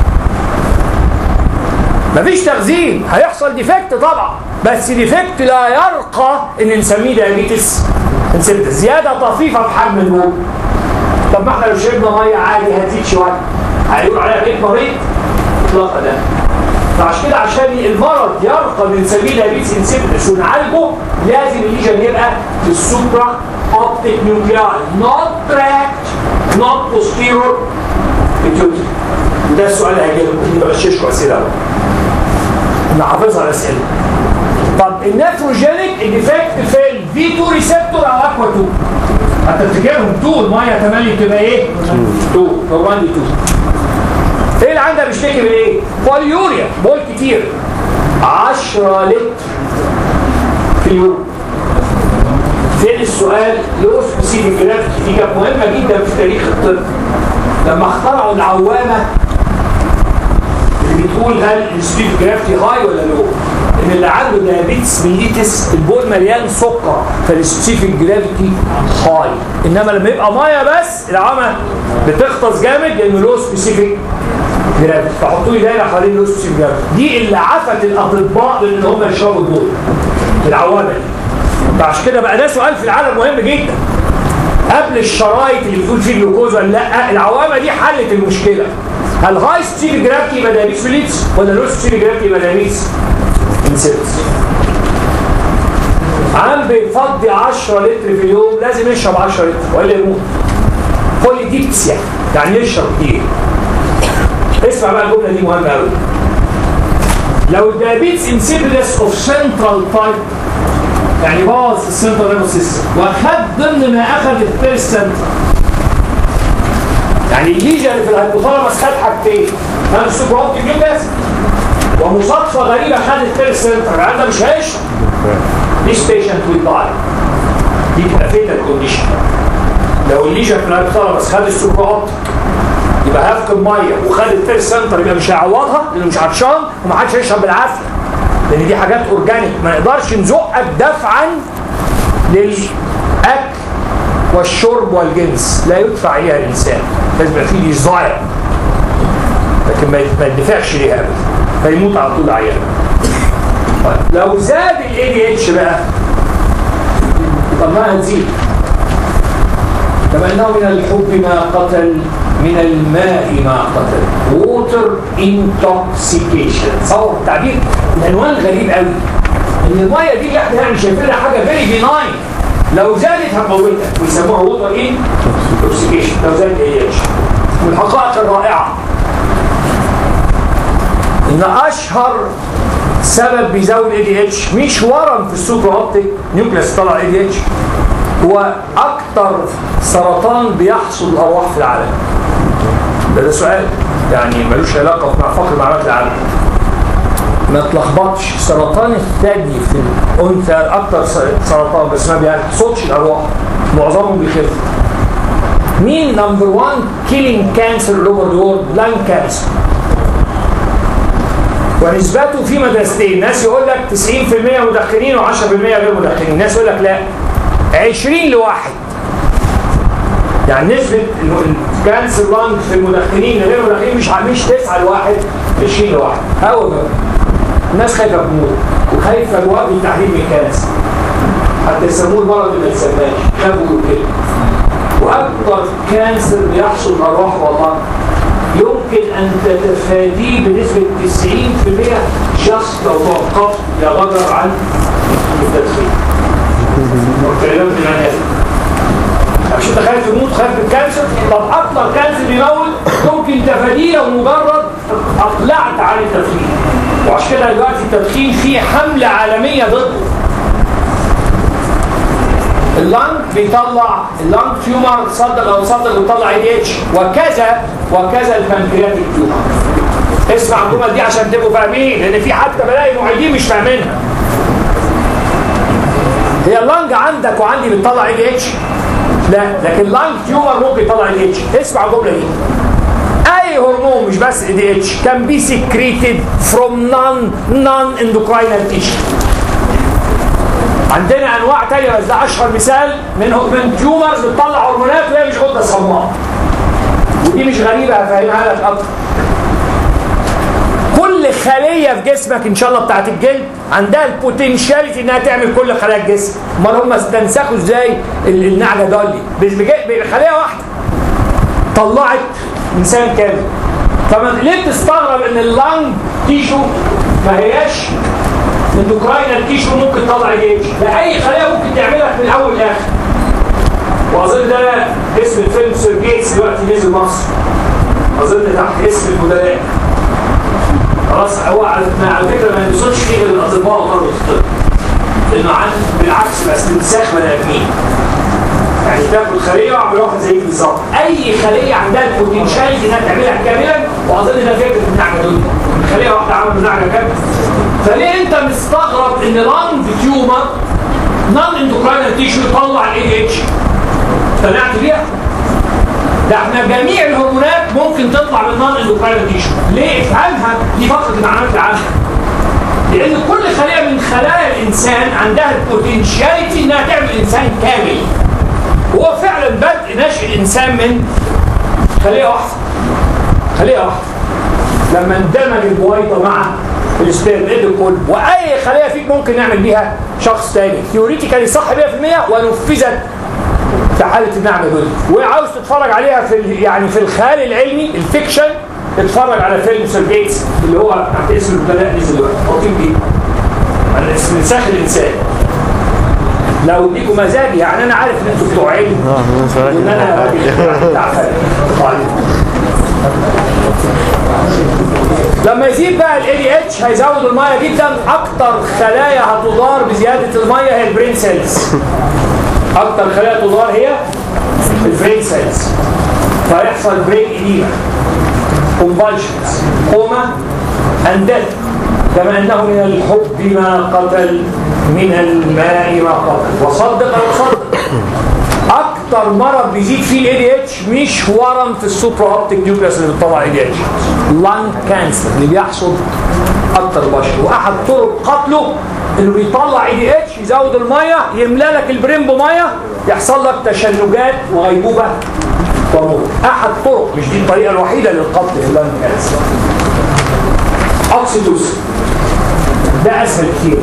S1: مفيش تخزين هيحصل ديفكت طبعا بس ديفكت لا يرقى ان نسميه دايابيتس انسيبتس زياده طفيفه في حجم البول طب ما احنا لو شربنا ميه عادي هتزيد شويه هيقولوا عليها بيت مريض اطلاقا لا فعشان كده عشان المرض يرقى ان نسميه دايابيتس انسيبتس ونعالجه لازم الليجن يبقى في السوبرا اوبتيك نيوكليار نوت تراكت نوت بوستيرور بيتيوتري وده السؤال اللي هيجي لكم بغششكم اسئله بقى. انا حافظها الاسئله طب النيتروجينيك الديفكت في الفي 2 ريسبتور او اكوا 2 هتفتكرهم 2 الميه تملي بتبقى ايه؟ 2 نورمالي 2 ايه اللي عندها بيشتكي من ايه؟ بوليوريا بول كتير 10 لتر في اليوم فين السؤال لو سبيسيفيك جرافيتي دي كانت مهمه جدا في تاريخ الطب لما اخترعوا العوامه اللي بتقول هل السبيد جرافيتي هاي ولا لو ان اللي عنده دايابيتس ميليتس البول مليان سكر فالسبيسيفيك جرافيتي هاي انما لما يبقى ميه بس العمى بتغطس جامد لانه له سبيسيفيك جرافيتي فحطوا لي دايره حوالين له سبيسيفيك جرافيتي دي اللي عفت الاطباء من ان هم يشربوا البول العوامه دي فعشان كده بقى ده سؤال في العالم مهم جدا قبل الشرايط اللي بتقول فيه جلوكوز ولا لا العوامه دي حلت المشكله هل هاي ستيل جرافيتي يبقى دايابيتس فيليتس ولا لو ستيل جرافيتي يبقى دايابيتس انسيبتس عم بيفضي 10 لتر في اليوم لازم يشرب 10 لتر ولا يموت بوليديكسيا يعني يشرب كتير اسمع بقى الجمله دي مهمه قوي لو الدايابيتس انسيبلس اوف سنترال تايب يعني باظ السنترال نيرفس سيستم واخد ضمن ما اخذ الفيرست سنتر يعني الليجن اللي في الهيبوثالاموس خد حاجتين خد السوبر نيوكلاس ومصادفه غريبه خد الفيرست سنتر يعني ده مش هيشرب this patient will die دي تبقى فيتال كونديشن لو الليجن في الهيبوثالاموس خد السوبر يبقى هيفقد ميه وخد الفيرست سنتر يبقى مش هيعوضها لانه مش عطشان ومحدش هيشرب بالعافيه لان دي حاجات اورجانيك ما نقدرش نزقك دفعا للاكل والشرب والجنس لا يدفع اليها الانسان لازم يبقى فيه ديزاير لكن ما يدفعش ليها ابدا فيموت على طول عيان طيب لو زاد الاي دي اتش بقى طب ما هتزيد كما انه من الحب ما قتل من الماء ما قتل ووتر انتوكسيكيشن تصور التعبير العنوان غريب قوي ان الميه دي اللي احنا يعني شايفينها حاجه فيري بيناين لو زادت هتموتك ويسموها ووتر انتوكسيكيشن لو زادت ايه اتش من الحقائق الرائعه ان اشهر سبب بيزود اي دي اتش مش ورم في السوبر اوبتيك نيوكليس طلع اي دي اتش هو اكتر سرطان بيحصد الارواح في العالم ده ده سؤال يعني ملوش علاقه مع فقر معلومات العالم ما تلخبطش سرطان الثدي في الانثى اكتر سرطان بس ما بيحصدش الارواح معظمهم بيخف مين نمبر 1 كيلينج كانسر اوفر ذا وورلد لان كانسر ونسبته في مدرستين ناس يقول لك 90% مدخنين و10% غير مدخنين ناس يقول لك لا 20 لواحد يعني نسبة الكانسر لانج في المدخنين غير المدخنين مش مش 9 لواحد 20 لواحد هو الناس خايفة تموت وخايفة الوقت التحليل من الكانسر حتى يسموه المرض اللي ما يتسماش خافوا كده واكبر كانسر بيحصل الارواح والله يمكن ان تتفاديه بنسبه 90% شخص لو توقفت يا غدر عن التدخين. والكلام من العنايه. مش انت خايف تموت خايف من الكانسر طب اكتر كانسر بيموت ممكن تفاديه لو مجرد اقلعت عن التدخين وعشان كده دلوقتي التدخين فيه حمله عالميه ضده اللنج بيطلع اللنج تيومر صدق او صدق بيطلع اي دي اتش وكذا وكذا البنكرياتيك تيومر اسمع الجمل دي عشان تبقوا فاهمين لان في حتى بلاقي معيدين مش فاهمينها هي اللنج عندك وعندي بتطلع اي دي اتش لا لكن اللنج تيومر ممكن يطلع اي دي اتش اسمع الجمله دي اي هرمون مش بس اي دي اتش كان بي سكريتد فروم نون نون اندوكراينال تيشو عندنا انواع تانية بس ده اشهر مثال من من تيومرز بتطلع هرمونات وهي مش غده صماء ودي مش غريبه هفهمها لك اكتر كل خليه في جسمك ان شاء الله بتاعت الجلد عندها البوتنشاليتي انها تعمل كل خلايا الجسم امال هم استنسخوا ازاي ال- النعجه دولي بخليه واحده طلعت انسان كامل فما ليه بتستغرب ان اللنج تيشو ما هياش اندوكراينال تيشو ممكن تطلع اي اتش ده اي خليه ممكن تعملها من الاول للاخر واظن ده اسم الفيلم سير جيتس دلوقتي نزل مصر اظن تحت اسم البدلاء خلاص هو على ما- على فكره ما يوصلش فيه غير الاطباء وطلبه الطب لانه عن بالعكس بقى استنساخ بني ادمين يعني تاخد خليه واعمل واحد زيك بالظبط اي خليه عندها البوتنشال انها تعملها كاملا واظن ده فكره النعجه دول خليه واحده عملت نعجه كامله فليه انت مستغرب ان لانج تيومر نون اندوكراينال تيشو يطلع الاي اتش اقتنعت بيها؟ ده احنا جميع الهرمونات ممكن تطلع من نون اندوكراينال تيشو ليه افهمها دي فقره المعلومات العامه لان كل خليه من خلايا الانسان عندها البوتنشاليتي انها تعمل انسان كامل هو فعلا بدء نشء الانسان من خليه واحده خليه واحده لما اندمج البويضه مع السبيرم ادكل واي خليه فيك ممكن نعمل بيها شخص تاني ثيوريتيكالي صح 100% ونفذت في حاله النعمه دول وعاوز تتفرج عليها في ال- يعني في الخيال العلمي الفيكشن اتفرج على فيلم سير جيتس اللي هو تحت اسم البلاء نزل دلوقتي حاطين بيه على اسم انساخ الانسان لو ليكوا مزاج يعني انا عارف ان انتوا بتوع علم وان انا راجل تعبان طيب. لما يزيد بقى الاي دي اتش هيزود الميه جدا اكتر خلايا هتضار بزياده الميه هي البرين سيلز اكتر خلايا تضار هي البرين سيلز فيحصل برين ايديما كونفالشنز كوما اند كما انه من الحب ما قتل من الماء ما قتل وصدق او صدق اكتر مرض بيزيد فيه الاي دي اتش مش ورم في السوبر اوبتيك نيوكليس اللي بتطلع اي دي اتش لانج كانسر اللي بيحصل اكتر بشر واحد طرق قتله انه بيطلع اي دي اتش يزود الميه يملى لك البرين بميه يحصل لك تشنجات وغيبوبه وموت احد طرق مش دي الطريقه الوحيده للقتل في اللانج كانسر اوكسيتوسين ده اسهل كتير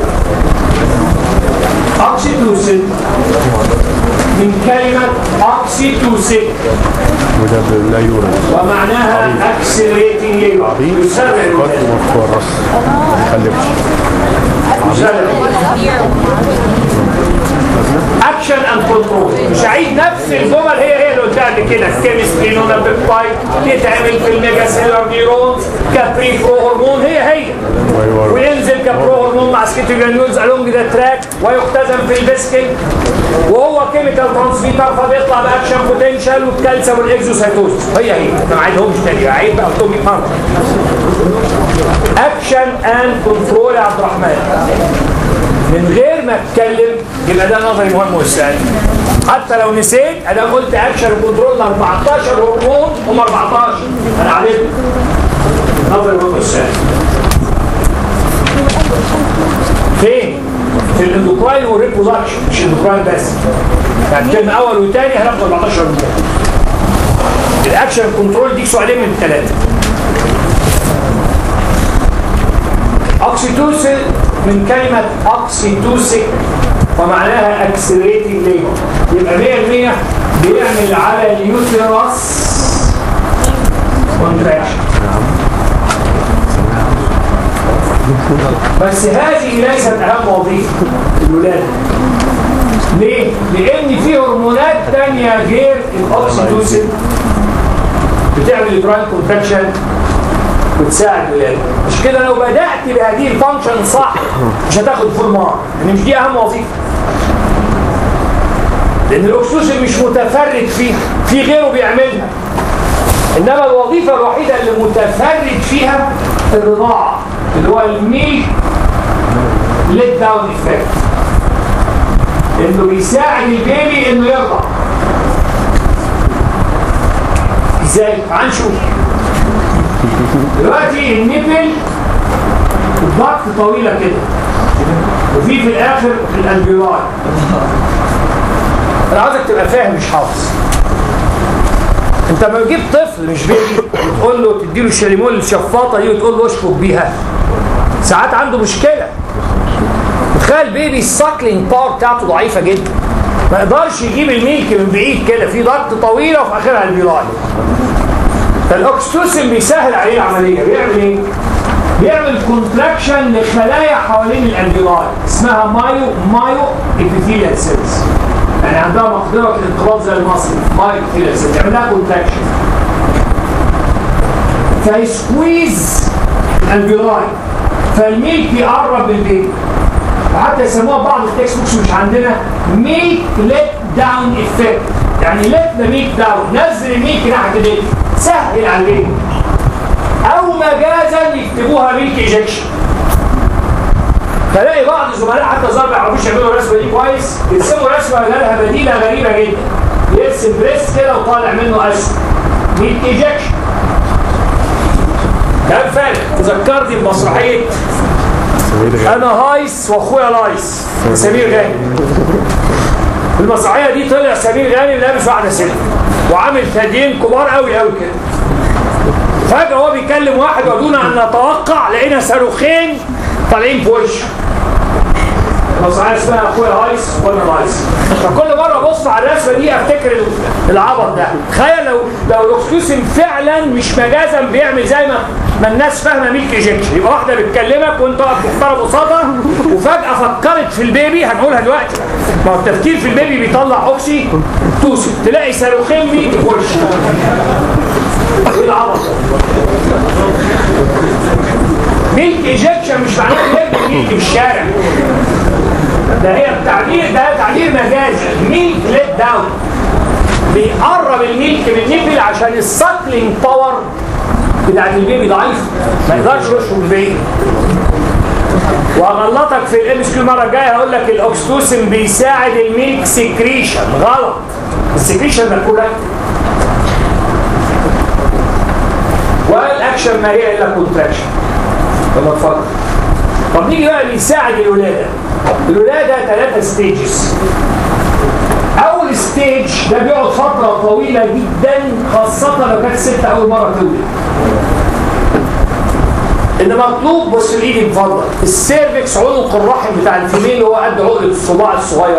S1: اوكسيتوسين من كلمة أكسيتوسين
S3: وده لا يورد
S1: ومعناها accelerating labor
S3: عبيد
S1: يسرع
S3: قد
S1: الولادة
S3: وفق الرأس ما يخلفش
S1: يسرع اكشن اند كنترول مش هعيد نفس الجمل هي هي اللي قلتها قبل كده كيمستري نونا بيبتايد بيتعمل في الميجا سيلر نيرونز كبري برو هرمون هي هي
S3: ويورد
S1: وينزل كبرو هرمون مع سكيتوجانيولز الونج ذا تراك ويختزن في الفيسكل وهو كيميكال ترانسميتر فبيطلع باكشن بوتنشال والكالسيوم والاكزوسايتوز هي هي انا ما عيدهمش تاني عيد بقى قلتهم 100 مره اكشن اند كنترول يا عبد الرحمن من غير ما اتكلم يبقى ده نظري مهم والسؤال حتى لو نسيت انا قلت اكشن وكنترول 14 هرمون هم 14 انا عليكم نظري مهم والسؤال فين؟ في الاندوكراين والريبرودكشن مش الاندوكراين بس يعني الترم اول وثاني هناخد 14 هرمون الاكشن كنترول دي سؤالين من الثلاثه اوكسيتوسين من كلمة اوكسيتوسيك ومعناها اكسلريتنج ليبر يبقى 100% بيعمل على اليوتيرس كونتراكشن بس هذه ليست اهم وظيفه الولاده ليه؟ لان في هرمونات تانية غير الاوكسيتوسين بتعمل البراين كونتراكشن وتساعد الولاده مش كده لو بدات بهذه الفانكشن صح مش هتاخد فول مارك يعني مش دي اهم وظيفه لان الاكسوسين مش متفرد فيها في غيره بيعملها انما الوظيفه الوحيده اللي متفرد فيها الرضاعه اللي هو الميل ليت داون افكت انه بيساعد البيبي انه يرضع ازاي هنشوف دلوقتي النبل الضغط طويله كده وفي في الاخر الالفيولاي انا عاوزك تبقى فاهم مش حافظ انت لما تجيب طفل مش بيبي وتقول له تديله الشاليمول الشفاطه دي وتقول له اشفط بيها ساعات عنده مشكله تخيل بيبي الساكلينج باور بتاعته ضعيفه جدا ما يقدرش يجيب الميلك من بعيد كده في ضغط طويله وفي اخرها الفيلاي فالاكستوسين بيسهل عليه العمليه بيعمل ايه؟ بيعمل كونتراكشن لخلايا حوالين الالفيولاي اسمها مايو مايو ابيثيليال سيلز يعني عندها مقدره الانقباض زي المصري مايو ابيثيليال سيلز يعمل لها كونتراكشن فيسكويز الالفيولاي فالميلك يقرب من البيبي وحتى يسموها بعض التكست بوكس مش عندنا ميلك ليت داون افكت يعني ليت ذا ميلك داون نزل الميلك ناحيه البيبي سهل على البيبي او مجازا يكتبوها ميلك ايجكشن فلاقي بعض الزملاء حتى ظهر ما يعرفوش يعملوا الرسمه دي كويس يرسموا رسمه لها بديله غريبه جدا يرسم بريس كده وطالع منه اسهم ميلك ايجكشن كلام فارغ تذكرني بمسرحيه انا هايس واخويا لايس سمير غانم المسرحيه دي طلع سمير غانم لابس واحده ست وعامل ثديين كبار قوي قوي كده فجاه هو بيكلم واحد ودون ان نتوقع لقينا صاروخين طالعين في وشه المسرحيه اسمها اخويا هايس وانا لايس فكل مره ابص على الرسمه دي افتكر العبط ده تخيل لو لو الاكسوسين فعلا مش مجازا بيعمل زي ما ما الناس فاهمه ميلك ايجكشن يبقى واحده بتكلمك وانت واقف محترم قصادها وفجاه فكرت في البيبي هنقولها دلوقتي ما هو التفكير في البيبي بيطلع اوكسي توسي تلاقي صاروخين ميلك في وشك ايه العبط ميلك ايجكشن مش معناه يرمي ميلك في الشارع ده هي التعبير ده تعبير مجازي ميلك ليت داون بيقرب الميلك من النبل عشان الساكلينج باور بتاعت البيبي ضعيف ما يقدرش يشرب البيبي وهغلطك في الام اس كيو المره الجايه هقول لك الاكستوسين بيساعد الميلك سكريشن غلط السكريشن ده كله والاكشن ما هي الا كونتراكشن يلا اتفضل طب نيجي بقى بيساعد الولاده الولاده ثلاثه ستيجز اول ستيج ده بيقعد فتره طويله جدا خاصه لو كانت الست اول مره تولد ان مطلوب بص الايد اتفضل السيرفكس عنق الرحم بتاع الفيميل اللي هو قد عقله الصباع الصغير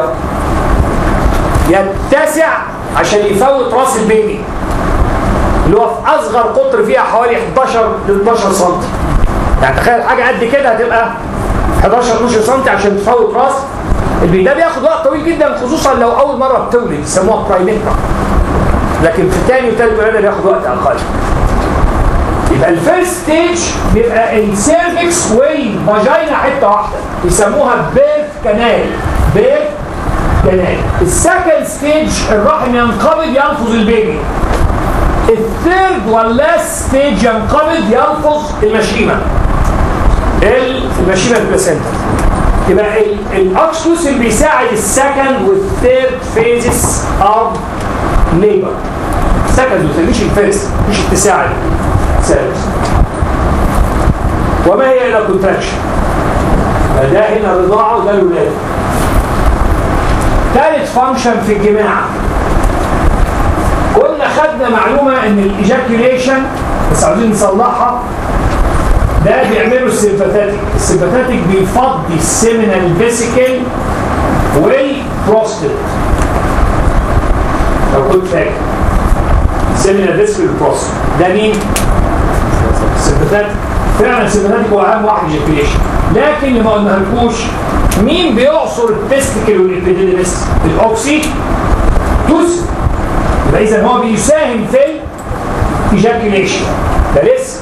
S1: يتسع عشان يفوت راس البيبي اللي هو في اصغر قطر فيها حوالي 11 ل 12 سم يعني تخيل حاجه قد كده هتبقى 11 12 سم عشان تفوت راس البيبي ده بياخد وقت طويل جدا خصوصا لو اول مره بتولد يسموها برايميتا لكن في الثاني والثالث ولاده بياخد وقت اقل يبقى الفيرست ستيج بيبقى السيرفكس والفاجينا حته واحده يسموها بيرث كانال بيرث كانال السكند ستيج الرحم ينقبض يلفظ البيبي الثيرد واللاست ستيج ينقبض يلفظ المشيمه المشيمه البلاسنتا يبقى الاكسوسين بيساعد السكند والثيرد فيزز اوف ليبر سكند مش الفيرست مش التساعد سيرفس وما هي الا كونتراكشن ده هنا الرضاعه وده الولاده ثالث فانكشن في الجماع قلنا خدنا معلومه ان الايجاكيوليشن بس عاوزين نصلحها ده بيعملوا السيمباثيك السيمباثيك بيفضي السيمينال فيسيكل والبروستات لو كنت فاكر السيمينال فيسيكل والبروستات ده مين؟ سمباثيك فعلا سمباثيك هو اهم واحد ايجاكيوليشن لكن اللي ما قلناهالكوش مين بيعصر التستيكل والابيديدمس الاوكسي توس يبقى اذا هو بيساهم في الايجاكيوليشن ده لسه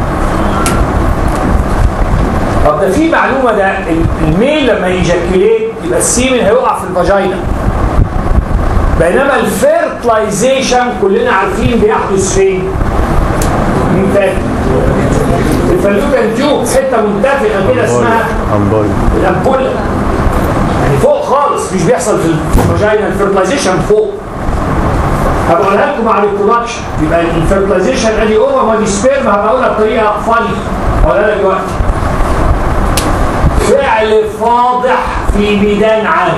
S1: طب ده في معلومه ده الميل لما يجاكيوليت يبقى السيمن هيقع في الفاجينا بينما الفيرتلايزيشن كلنا عارفين بيحدث فين؟ مين فاكر؟ الفالوبيان تيوب حته منتفخه كده اسمها
S3: أمباي
S1: الامبولا يعني فوق خالص مش بيحصل في الفاجينا الفيرتلايزيشن فوق هبقولها لكم على البرودكشن يبقى الفيرتلايزيشن ادي اوفر وادي سبيرم هبقى اقولها بطريقه فاني هقولها لك دلوقتي فعل فاضح في ميدان عام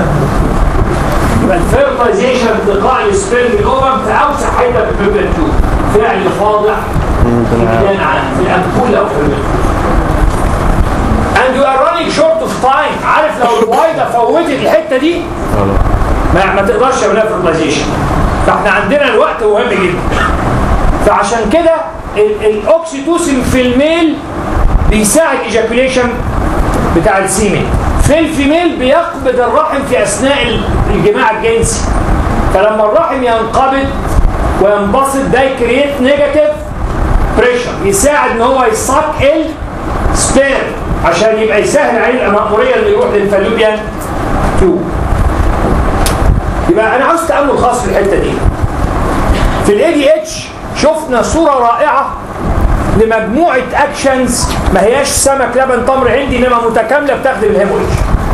S1: يبقى الفيرتلايزيشن انتقاء السبيرم الاوفر في اوسع حته في البيبل تيوب فعل فاضح في ميدان عام في الامبولا وفي البيبل and you are running short of time عارف لو الوايده فوتت الحته دي ما ما تقدرش تعملها فيرتلايزيشن فاحنا عندنا الوقت مهم جدا فعشان كده ال- الاوكسيتوسين في الميل بيساعد ايجاكوليشن بتاع السيمن في الفيميل بيقبض الرحم في اثناء ال- الجماع الجنسي فلما الرحم ينقبض وينبسط ده يكريت نيجاتيف بريشر يساعد ان هو يصك السبير عشان يبقى يسهل عليه المأمورية اللي يروح للفالوبيان تيوب يبقى انا عاوز تامل خاص في الحته دي في الاي دي اتش شفنا صوره رائعه لمجموعه اكشنز ما هياش سمك لبن تمر هندي انما متكامله بتخدم الهيموريج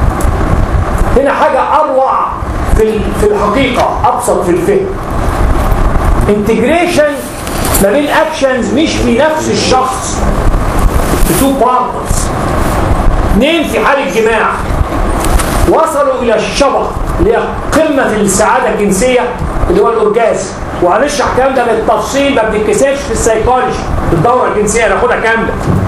S1: هنا حاجه اروع في ال- في الحقيقه ابسط في الفهم انتجريشن ما بين اكشنز مش في نفس الشخص في تو بارتنرز اثنين في حال الجماع وصلوا الى الشبق اللي هي قمه السعاده الجنسيه اللي هو الاورجازم وهنشرح الكلام ده بالتفصيل ما بنتكسفش في السيكولوجي الدوره الجنسيه ناخدها كامله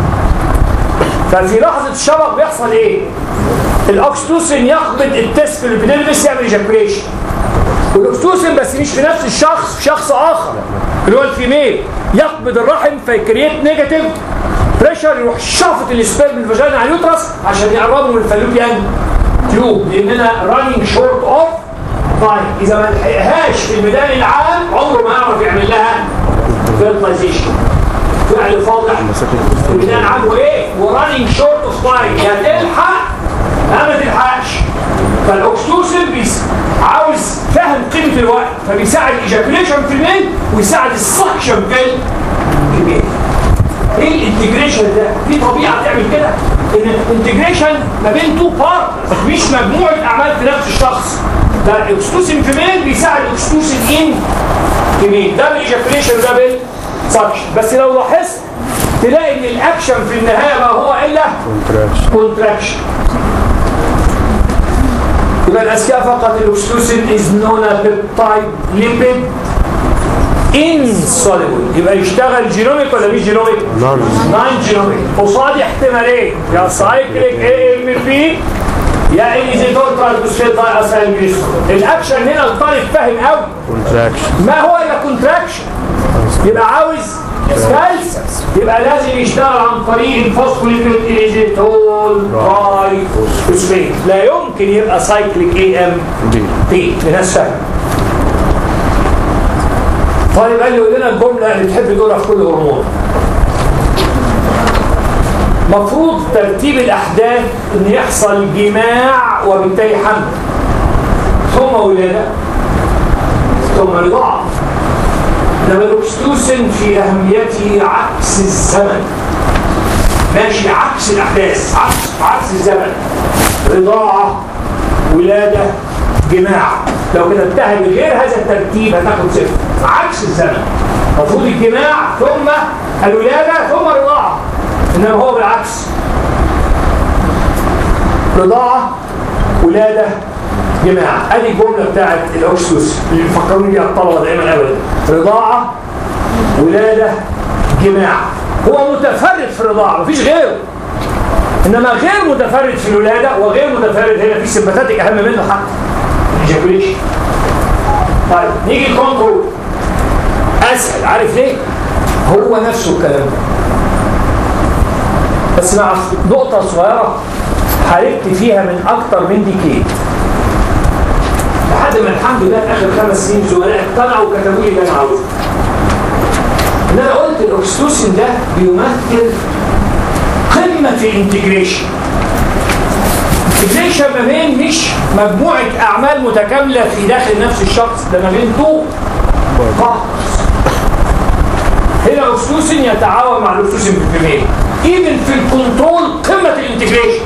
S1: ففي لحظه الشبق بيحصل ايه؟ الاكستوسين يقبض التست في البنلبس يعمل ايجاكوليشن والاكستوسين بس مش في نفس الشخص في شخص اخر اللي هو الفيميل يقبض الرحم فيكريت نيجاتيف بريشر يروح شافط السبيرم من الفاجينا على اليوترس عشان يقربوا من الفالوبيان تيوب لاننا رانينج شورت اوف تايم اذا ما لحقهاش في الميدان العام عمره ما يعرف يعمل لها فيرتلايزيشن فعل فاضح في الميدان العام وايه؟ ورانينج شورت اوف تايم يا تلحق يا ما تلحقش فالاكستوسين بيس عاوز فاهم قيمه الوقت فبيساعد الايجاكوليشن في الميل ويساعد السكشن في الميل ايه الانتجريشن ده؟ في طبيعه تعمل كده ان الانتجريشن ما بين تو بارت مش مجموعه اعمال في نفس الشخص ده الاكستوسين في ميل بيساعد الاكستوسين ان في ميل ده بالايجاكوليشن ده بالسكشن بس لو لاحظت تلاقي ان الاكشن في النهايه ما هو الا
S3: كونتراكشن
S1: كونتراكشن يبقى الاذكياء فقط الاكسلوسين از نون بيبتايد ليبيد insoluble يبقى يشتغل جينوميك ولا مش جينوميك؟
S3: نعم
S1: نان جينوميك قصاد احتمالين يا سايكليك اي ام بي يا ايزيتور ترانسفير داي اسايل جليسرول الاكشن هنا الطالب فاهم قوي
S3: كونتراكشن
S1: ما هو الا كونتراكشن يبقى عاوز كالسيوم يبقى لازم يشتغل عن طريق الفوسفوليبيد ايزيتول تراي فوسفيت لا يمكن يبقى سايكليك اي ام
S3: دي
S1: بي لناس فاهمه طيب قال لي قول لنا الجمله اللي تحب تقولها في كل هرمون مفروض ترتيب الاحداث ان يحصل جماع وبالتالي حمل ثم ولاده ثم رضاعه انما الاكستوسن في اهميته عكس الزمن ماشي عكس الاحداث عكس عكس الزمن رضاعه ولاده جماع لو كده انتهى بغير هذا الترتيب هتاخد صفر عكس الزمن المفروض الجماع ثم الولاده ثم الرضاعه انما هو بالعكس رضاعه ولاده جماع ادي الجمله بتاعت الاكسوس اللي بيفكروني بيها الطلبه دايما ابدا رضاعه ولاده جماع هو متفرد في الرضاعه مفيش غيره انما غير متفرد في الولاده وغير متفرد هنا في سمباتيك اهم منه حتى الايجاكوليشن طيب نيجي الكنترول اسهل عارف ليه؟ هو نفسه الكلام ده بس مع نقطة صغيرة حاربت فيها من أكتر من ديكيد لحد ما الحمد لله في آخر خمس سنين زملاء اقتنعوا وكتبوا لي اللي أنا عاوزه إن أنا قلت الأكستوسين ده بيمثل قمة الانتجريشن انتجريشن ما بين مش مجموعة أعمال متكاملة في داخل نفس الشخص ده ما بين تو بارتنرز هنا الاكسوسين يتعاون مع الاكسوسين في الفيميل ايفن في الكنترول قمه الانتجريشن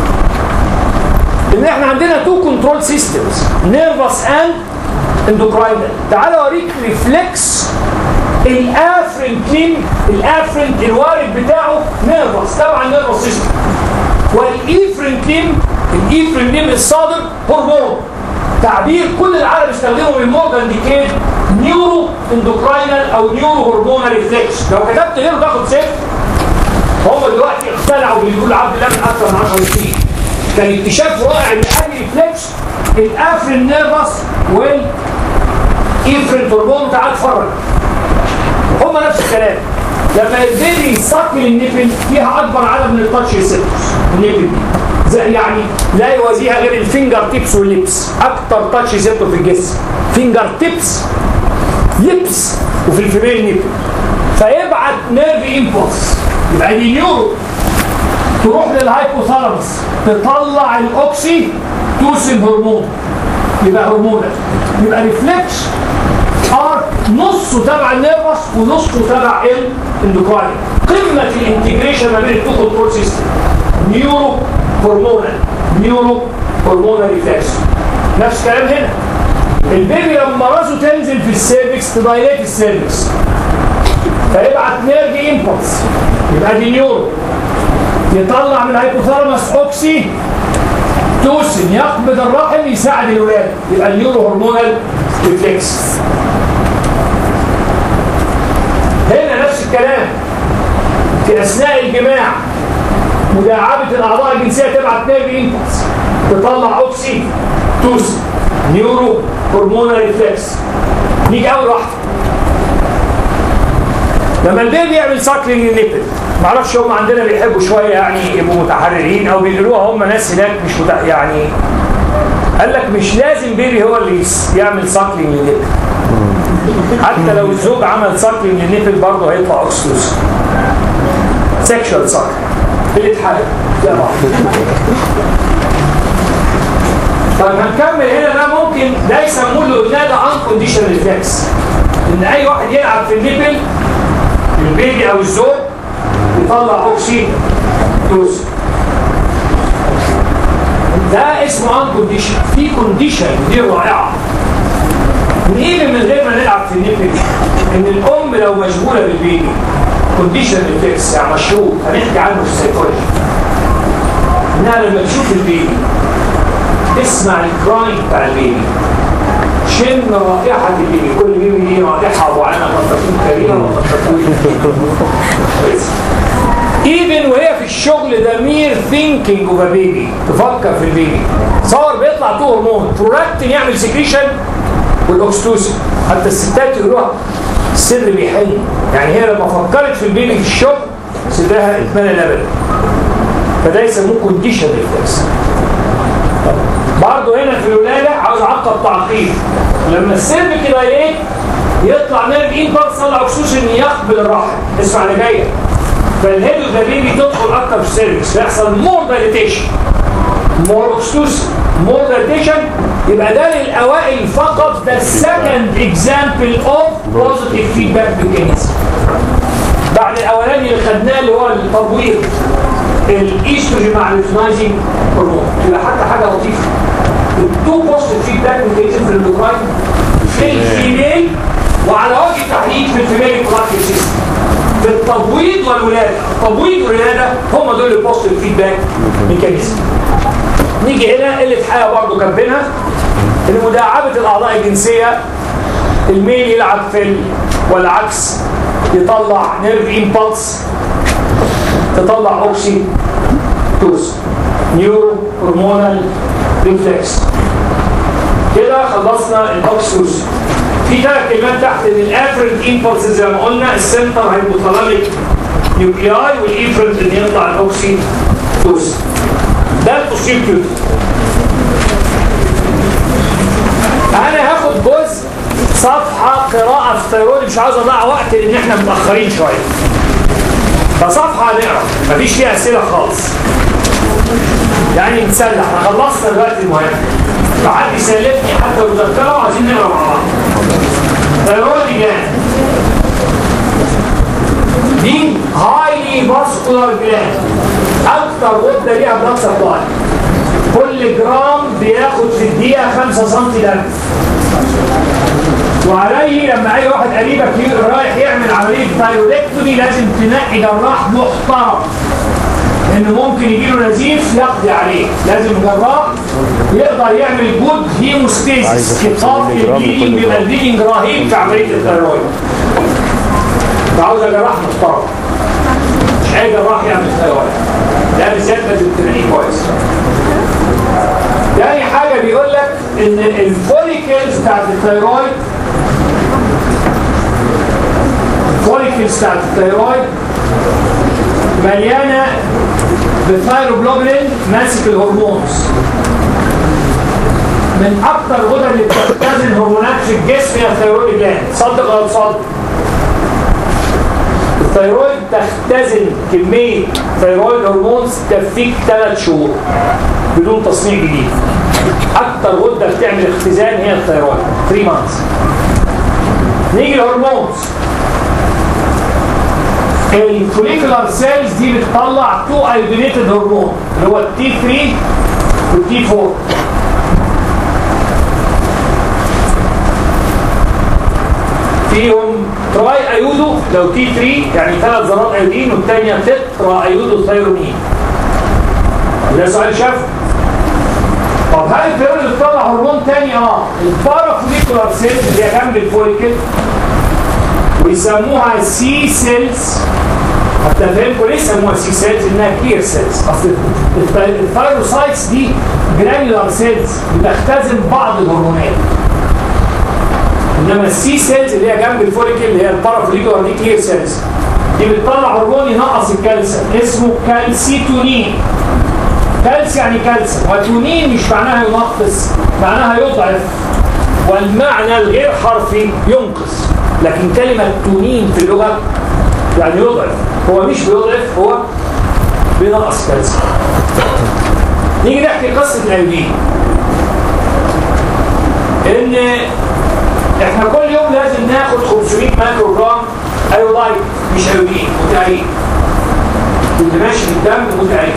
S1: ان احنا عندنا تو كنترول سيستمز نيرفس اند اندوكراينال تعال اوريك ريفلكس الافرنت لين الافرنت الوارد بتاعه نيرفس طبعا نيرفس سيستم والايفرنت لين الايفرنت لين الصادر هرمون تعبير كل العالم بيستخدمه من مورجان ديكيد نيورو اندوكراينال او نيورو هرمونال ريفلكس لو كتبت غيره تاخد صفر هم دلوقتي اخترعوا بيقولوا عبد الله من اكثر من 10 سنين كان اكتشاف رائع لاي ريفلكس الافرين نيرفس والايفرين هرمون تعال اتفرج هم نفس الكلام لما البيبي يستقبل النفل فيها اكبر عدد من التاتش ريسبتورز النفل دي زي يعني لا يوازيها غير الفينجر تيبس والليبس اكتر تاتش ريسبتور في الجسم فينجر تيبس ليبس وفي الفيميل نيبل فيبعت نيرف امبولس يبقى دي نيورو تروح للهايبوثالاموس تطلع الاوكسي توسن هرمون يبقى هرمونال يبقى ريفلكس ار نصه تبع النيرفس ونصه تبع الاندوكراين قمه الانتجريشن ما بين التو كنترول سيستم نيورو هرمونال نيورو هرمونال ريفلكس نفس الكلام هنا البيبي لما راسه تنزل في السيرفكس تدايليت السيرفكس فيبعت نيرف امبلس يبقى دي نيورو يطلع من الهيبوثالاموس اوكسي توسن يقبض الرحم يساعد الولاده يبقى النيورو هرمونال ريفلكس هنا نفس الكلام في اثناء الجماع مداعبه الاعضاء الجنسيه تبعت نيرف امبلس تطلع اوكسي توسن نيورو هرمونال ريفلكس نيجي اول واحده لما البيبي يعمل ساكلينج للنيبل معرفش هم عندنا بيحبوا شويه يعني يبقوا متحررين او بيقولوها هم ناس هناك مش مت... يعني قال لك مش لازم بيبي هو اللي يعمل ساكلينج للنيبل حتى لو الزوج عمل ساكلينج للنيبل برضه هيطلع اوكسيتوسين سيكشوال ساكلينج بنتحرك يا بعض طيب هنكمل هنا ده ممكن ده يسموه له ده ان كونديشن ريفلكس ان اي واحد يلعب في النيبل البيبي او الزوج يطلع اوكسي دوز ده اسمه ان كونديشن في كونديشن دي رائعه نيجي من غير ما نلعب في النيبل ان الام لو مشغوله بالبيبي كونديشن ريفلكس يعني مشهور هنحكي عنه في السيكولوجي انها لما تشوف البيبي تسمع الكراي بتاع البيبي شم رائحة البيبي كل بيبي ليه رائحة معينة قد تكون كريمة وقد تكون ايفن وهي في الشغل ده مير ثينكينج اوف بيبي تفكر في البيبي صور بيطلع تو هرمون برولاكتين يعمل سكريشن والاكستوسين حتى الستات يقولوها السر بيحن يعني هي لما فكرت في البيبي في الشغل صدرها اتمنى لبن فده يسموه كونديشن ريفلكس برضه هنا في الولاده عاوز اعقب تعقيب لما السيرف كده ايه يطلع نيرف امبلس طلع اكسوسين يقبل الرحم اسمع اللي جايه فالهيد اوف ذا بيبي تدخل اكتر في السيرفكس فيحصل مور دايليتيشن مور اكسوسين مور دايليتيشن يبقى ده للاوائل فقط ده السكند اكزامبل اوف بوزيتيف فيدباك ميكانيزم بعد الاولاني اللي خدناه اللي هو التبويض الايستروجين مع الفنايزنج هرمون يبقى حتى حاجه لطيفه التو بوزيتيف فيدباك ميكانيزم في الاندوكراين في الفيميل وعلى وجه التحديد في الفيميل ريبرودكتيف سيستم في التبويض والولاده التبويض والولاده هم دول البوزيتيف فيدباك ميكانيزم نيجي هنا قله حياه برضه كاتبينها ان مداعبه الاعضاء الجنسيه الميل يلعب في ال... والعكس يطلع نيرف امبلس تطلع اوكسي توز نيورو هرمونال ريفلكس كده خلصنا الاوكسيتوسين في ثلاث كلمات تحت ان الافرنت امبلس زي ما قلنا السنتر هيبوثالاميك نيوكلياي والإيفرنت اللي يطلع الأوكسي توس ده التصوير كده أنا هاخد جزء صفحة قراءة في الثيرويد مش عاوز أضيع وقت لأن إحنا متأخرين شوية فصفحة نقرا مفيش فيها أسئلة خالص يعني نتسلح احنا خلصنا دلوقتي المهم فحد يسلفني حتى مذكرة وعايزين نقرا مع بعض ثيرويد جلاند دي هايلي فاسكولار جلاند اكتر غده ليها بلاد سبلاي كل جرام بياخد في الدقيقه 5 سم دم وعليه لما اي واحد قريبك رايح يعمل عمليه ثايرودكتومي لازم تنقي جراح محترم ان ممكن يجي له نزيف يقضي عليه لازم جراح يقدر يعمل جود هيموستيزيس يطاف البليدنج بيبقى البليدنج رهيب في عمليه الثيرويد فعاوز جراح محترم مش اي جراح يعمل ثيرويد ده بالذات لازم تلاقيه كويس تاني حاجه بيقول لك ان الفوليكلز بتاعت الثيرويد الفوليكلز بتاعت الثيرويد مليانه بالثايروجلوبولين ماسك الهرمونز من اكتر الغدد اللي بتختزن هرمونات في الجسم هي الثيرويد جلاند صدق ولا تصدق الثيرويد تختزن كميه ثيرويد هرمونز تكفيك ثلاث شهور بدون تصنيع جديد اكتر غده بتعمل اختزان هي الثيرويد 3 مانثs نيجي الهرمونز الفوليكولار سيلز دي بتطلع تو ايودينيتد هرمون اللي هو التي 3 والتي 4 فيهم تراي ايودو لو تي 3 يعني ثلاث ذرات ايودين والثانيه تترا ايودو ثيرونين ده سؤال شاف طب هل الثيرون بتطلع هرمون تاني اه البارافوليكولار سيلز اللي هي جنب الفوليكل ويسموها سي سيلز حتى فهمكم ليه سموها سي سيلز انها كير سيلز اصل الثايروسايتس دي جرانيولار سيلز بتختزن بعض الهرمونات انما السي سيلز اللي هي جنب الفوليكل اللي هي البارافوليكولار دي كير سيلز دي بتطلع هرمون ينقص الكالسيوم اسمه كالسيتونين كالس يعني كالسيوم وتونين مش معناها ينقص معناها يضعف والمعنى الغير حرفي ينقص لكن كلمة تونين في اللغة يعني يضعف هو مش بيضعف هو بينقص كالسيوم نيجي نحكي قصة الأيودين إن إحنا كل يوم لازم ناخد 500 مايكرو جرام أيودايد مش أيودين متعين اللي ماشي في الدم متعين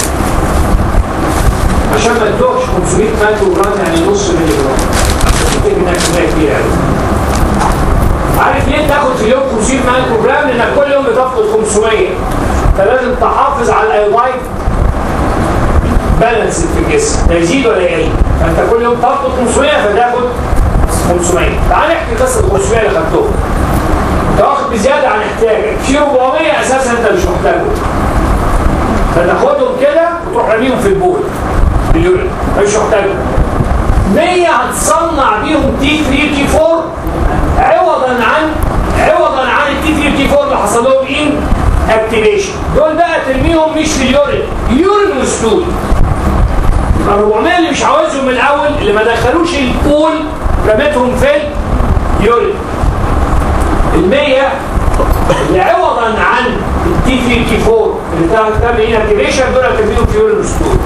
S1: عشان ما تدوقش 500 مايكرو جرام يعني نص ملي جرام تفتكر انها كميه كبيره قوي عارف ليه تاخد في اليوم 500 مايكرو جرام لانك كل يوم بتفقد 500 فلازم تحافظ على الايودايد بالانس في الجسم لا يزيد ولا يقل فانت كل يوم تفقد 500 فتاخد 500 تعال نحكي قصه 500 اللي خدتهم انت واخد بزياده عن احتياجك في 400 اساسا انت مش محتاجهم فتاخدهم كده وتروح راميهم في البول باليورين مش محتاجهم 100 هتصنع بيهم تي 3 تي 4 عوضا عن عوضا عن التي 3 تي 4 اللي حصل لهم ايه؟ اكتيفيشن دول بقى ترميهم مش في اليورين يورين وستول ال 400 اللي مش عاوزهم من الاول اللي ما دخلوش البول رميتهم في اليورين ال 100 اللي عوضا عن التي 3 تي 4 اللي تعمل ايه اكتيفيشن دول ترميهم في يورين وستول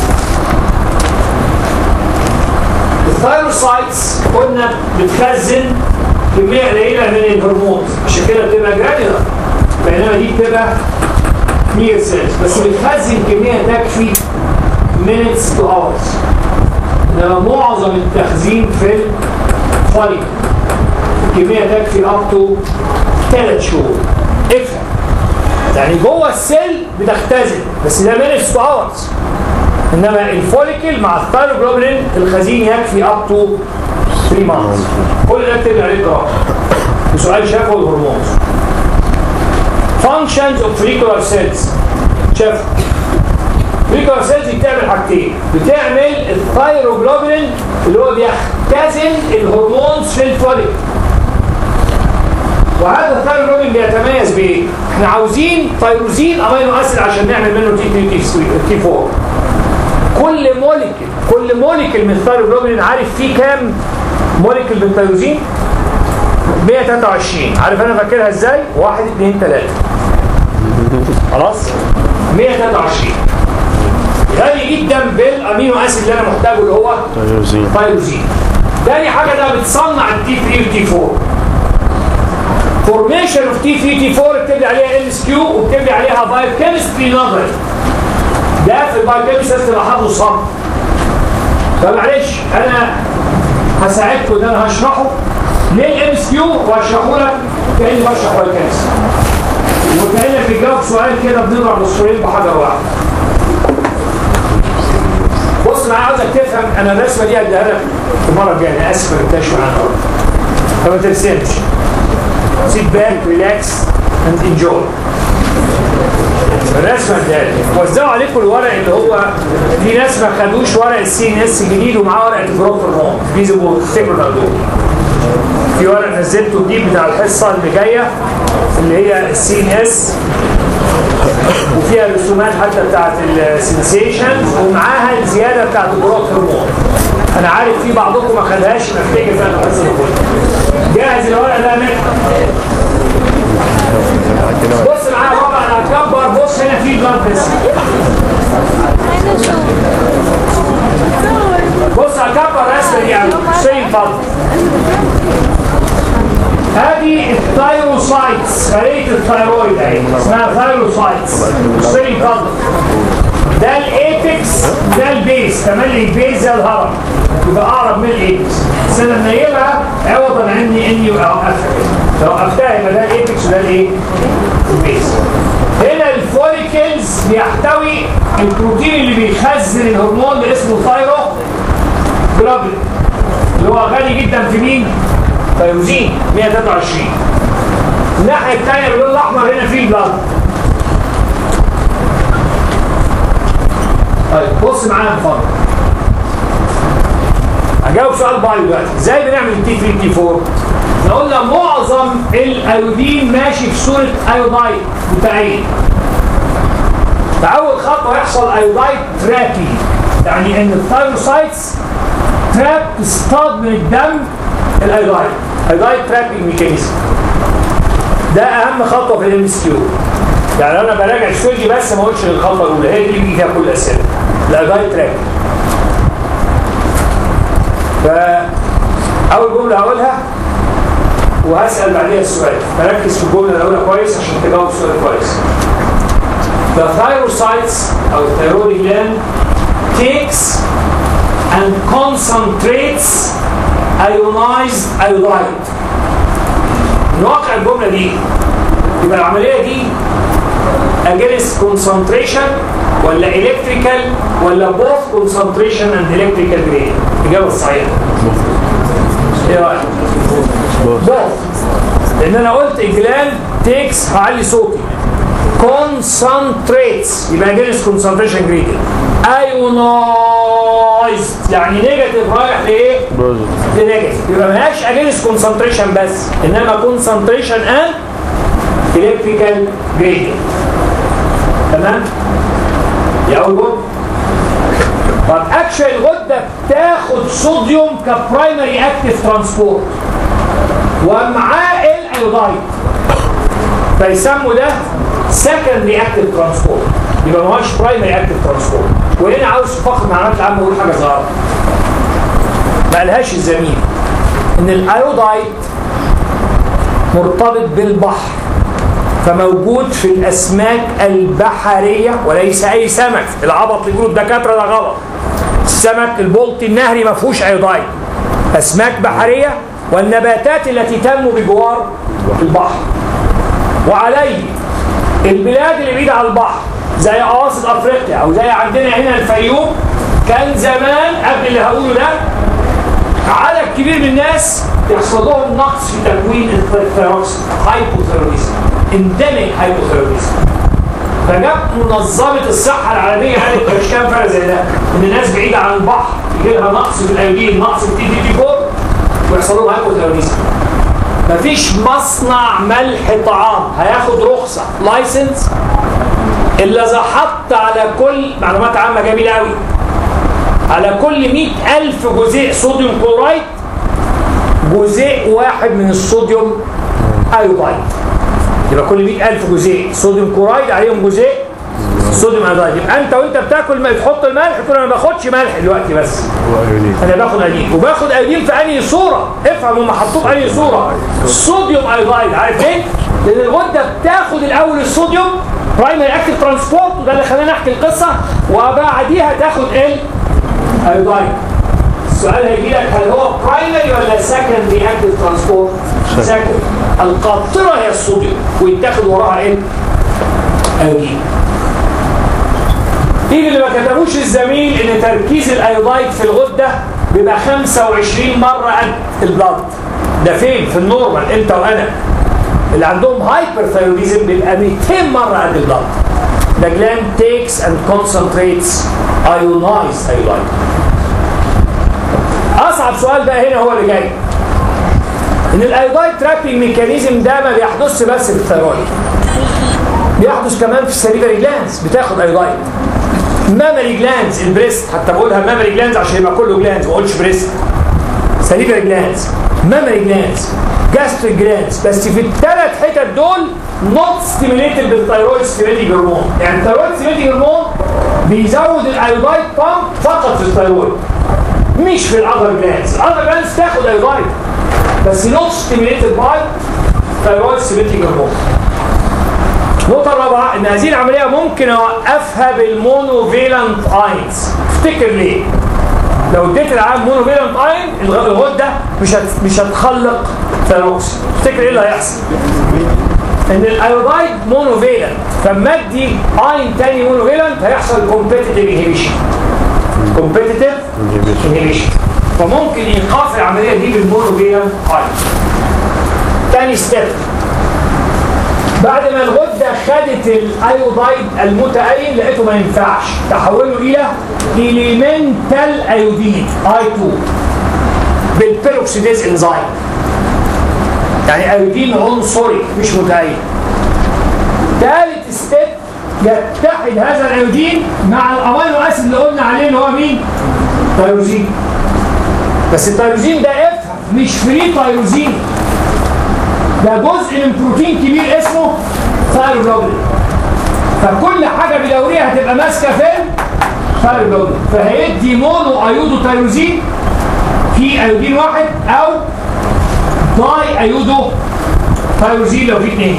S1: الثايروسايتس قلنا بتخزن كميه قليله من الهرمون عشان كده بتبقى جرانيولار بينما دي بتبقى كلير سيلز بس بتخزن كميه تكفي minutes to hours انما معظم التخزين في الفايل الكميه تكفي اب تو ثلاث شهور افهم يعني جوه السيل بتختزن بس ده minutes to hours انما الفوليكل مع الثايروجلوبولين الخزين يكفي اب تو 3 مانثs كل ده بتبقى عليه جرام وسؤال شافه الهرمونز functions of follicular cells شاف follicular cells دي بتعمل حاجتين بتعمل الثايروجلوبولين اللي هو بيختزن الهرمونز في الفوليكل وهذا الثايروجين بيتميز بايه؟ احنا عاوزين تيروزين امينو اسيد عشان نعمل منه تي تي تي 4 كل موليكيول كل موليكيول من الثايروجين عارف فيه كام موليكيول من التيروزين 123 عارف انا فاكرها ازاي 1 2 3 خلاص 123 غالي جدا بالامينو اسيد اللي انا محتاجه اللي هو
S3: تيروزين
S1: تايروزين تاني حاجه ده بتصنع التي 3 والتي 4 فورميشن اوف تي 3 تي 4 بتبني عليها ام اس كيو وبتبني عليها بايو كيمستري نظري ده في البايو كيمستري لازم تبقى حافظه صم فمعلش انا هساعدكم ان انا هشرحه ليه الام اس كيو وهشرحه لك كاني بشرح بايو كيمستري وكانك بتجاوب سؤال كده بنضرب السؤالين بحجر واحد بص معايا عاوزك تفهم انا الرسمه دي هديها لك المره الجايه انا اسف ما جبتهاش معانا فما ترسمش سيت باك ريلاكس اند انجوي الرسمه اديها لك وزعوا عليكم الورق اللي هو في ناس ما خدوش ورق السي ان اس جديد ومعاه ورقه الجروب هرمون فيزيبل تفتكروا تاخدوه في ورق نزلته جديد بتاع الحصه اللي جايه اللي هي السي ان اس وفيها رسومات حتى بتاعت السنسيشن ومعاها الزياده بتاعت الجروث هرمون انا عارف في بعضكم ما خدهاش نفتكر فيها الحصه كلها جاهز الورق ده منك بص معايا بابا انا هكبر بص هنا في بلاد فيسل بص هكبر الرسمه دي على شيء فضل هذه الثايروسايتس خليه الثايرويد اهي اسمها ثايروسايتس شيء فضل ده الايبكس ده البيس تملي البيس زي الهرم يبقى اقرب من الايبكس بس انا منيلها عوضا عني اني اوقفها كده لو وقفتها يبقى ده الايبكس وده الايه؟ البيس هنا الفوليكلز بيحتوي البروتين اللي بيخزن الهرمون اللي اسمه ثايرو جلوبولين اللي هو غني جدا في مين؟ تيروزين 123 الناحيه الثانيه باللون الاحمر هنا في البلاد طيب بص معايا اتفضل هجاوب سؤال باي دلوقتي ازاي بنعمل التي 3 تي 4 احنا قلنا معظم الايودين ماشي في صوره ايودايد متعين فاول خطوه يحصل ايودايد ترابي يعني ان الثايروسايتس تراب تصطاد من الدم الايودايد ايودايد ترابينج ميكانيزم ده اهم خطوه في الام اس كيو يعني انا براجع السوجي بس ما اقولش الخطوه الاولى هي دي اللي بيجي فيها كل الاسئله الايودايد ترابينج فاول جمله هقولها وهسال بعديها السؤال فركز في الجمله الاولى كويس عشان تجاوب السؤال كويس The thyrocytes او thyroid gland takes and concentrates ionized iodide من واقع الجمله دي يبقى العمليه دي against concentration ولا electrical ولا both concentration and electrical gradient الاجابه الصحيحه ايه رايك؟ both لان انا قلت الجلاند تيكس هعلي صوتي concentrates يبقى against concentration gradient ionized يعني نيجاتيف رايح لايه؟
S3: بوزيتيف
S1: لنيجاتيف يبقى ملهاش اجينست كونسنتريشن بس انما كونسنتريشن اند الكتريكال جريدينت تمام؟ دي اول جمله طب اكشن الغده بتاخد صوديوم كبرايمري اكتيف ترانسبورت ومعاه الايودايد فيسموا ده سكندري اكتيف ترانسبورت يبقى ما هوش برايمري اكتيف ترانسبورت وهنا عاوز فقط معلومات العامه اقول حاجه صغيره ما قالهاش الزميل ان الايودايد مرتبط بالبحر فموجود في الاسماك البحريه وليس اي سمك العبط اللي بيقولوا الدكاتره ده غلط السمك البلطي النهري ما فيهوش ايودايد اسماك بحريه والنباتات التي تنمو بجوار البحر وعليه البلاد اللي بعيده عن البحر زي اواسط افريقيا او زي عندنا هنا الفيوم كان زمان قبل اللي هقوله ده عدد كبير من الناس يحصل لهم نقص في تكوين الثيروكسين هايبوثيروديزم اندمج هايبوثيروديزم فجاب منظمه الصحه العالميه قالت مش كام فرق زي ده ان الناس بعيده عن البحر يجي لها نقص في الايودين نقص في التي دي تي 4 ويحصل لهم هايبوثيروديزم مفيش مصنع ملح طعام هياخد رخصه لايسنس الا اذا حط على كل معلومات عامه جميله قوي على كل 100000 جزيء صوديوم كلورايد جزيء واحد من الصوديوم ايودايد يبقى كل 100000 جزيء صوديوم كلورايد عليهم جزيء صوديوم ايودايد يبقى انت وانت بتاكل ما تحط الملح تقول انا ما باخدش ملح دلوقتي بس
S3: وايودين
S1: انا باخد ايودين وباخد ايودين في انهي صوره افهم هم حطوه في انهي صوره صوديوم ايودايد عارف ليه؟ لان الغده بتاخد الاول الصوديوم برايمري اكتيف ترانسبورت وده اللي خلاني احكي القصه وبعديها تاخد ايه؟ ايودايد السؤال هيجي لك هل هو برايمري ولا سكندري اكتيف ترانسبورت؟ سكندري القاطره هي الصوديوم ويتاخد وراها ايه؟ ايودين ايه اللي ما كتبوش الزميل ان تركيز الايودايد في الغده بيبقى 25 مره قد البلد ده فين في النورمال انت وانا اللي عندهم هايبر ثايرويدزم بيبقى 200 مره قد البلد The gland takes and concentrates ionized iodide. أصعب سؤال بقى هنا هو اللي جاي. إن الايودايد ترابينج ميكانيزم ده ما بيحدثش بس في الثيرويد. بيحدث كمان في السليفري جلانز بتاخد ايودايد. مامري جلانز البريست حتى بقولها مامري جلانز عشان يبقى كله جلانز ما اقولش بريست سليفري جلانز مامري جلانز جاستريك جلانز بس في الثلاث حتت دول نوت ستيميليتد بالثيرويد ستيميليتنج هرمون يعني الثيرويد ستيميليتنج هرمون بيزود الايودايد بامب فقط في الثيرويد مش في الاذر جلانز الاذر جلانز تاخد ايودايد بس نوت ستيميليتد باي ثيرويد ستيميليتنج هرمون النقطة الرابعة إن هذه العملية ممكن أوقفها بالمونوفيلانت أينز افتكر ليه؟ لو اديت العام مونوفيلانت أين الغ- الغدة مش هت... مش هتخلق ثيروكسين افتكر إيه اللي هيحصل؟ إن الأيودايد مونوفيلانت فلما أدي أين تاني مونوفيلانت هيحصل كومبيتيتيف انهبيشن كومبيتيتيف انهبيشن فممكن إيقاف العملية دي بالمونوفيلانت أين تاني ستيب بعد ما الغده خدت الايودايد المتأين لقيته ما ينفعش تحوله الى اليمنتال ايودين اي 2 بالبيروكسيديز انزيم يعني ايودين عنصري مش متأين ثالث ستيب يتحد هذا الايودين مع الامينو اسيد اللي قلنا عليه اللي هو مين؟ تيروزين بس التيروزين ده افهم مش فري تيروزين ده جزء من بروتين كبير اسمه ثايروجلوبولين فكل حاجه بدوريه هتبقى ماسكه فين؟ ثايروجلوبولين فهيدي مونو ايودو تيروزين في ايودين واحد او داي ايودو تيروزين لو في اثنين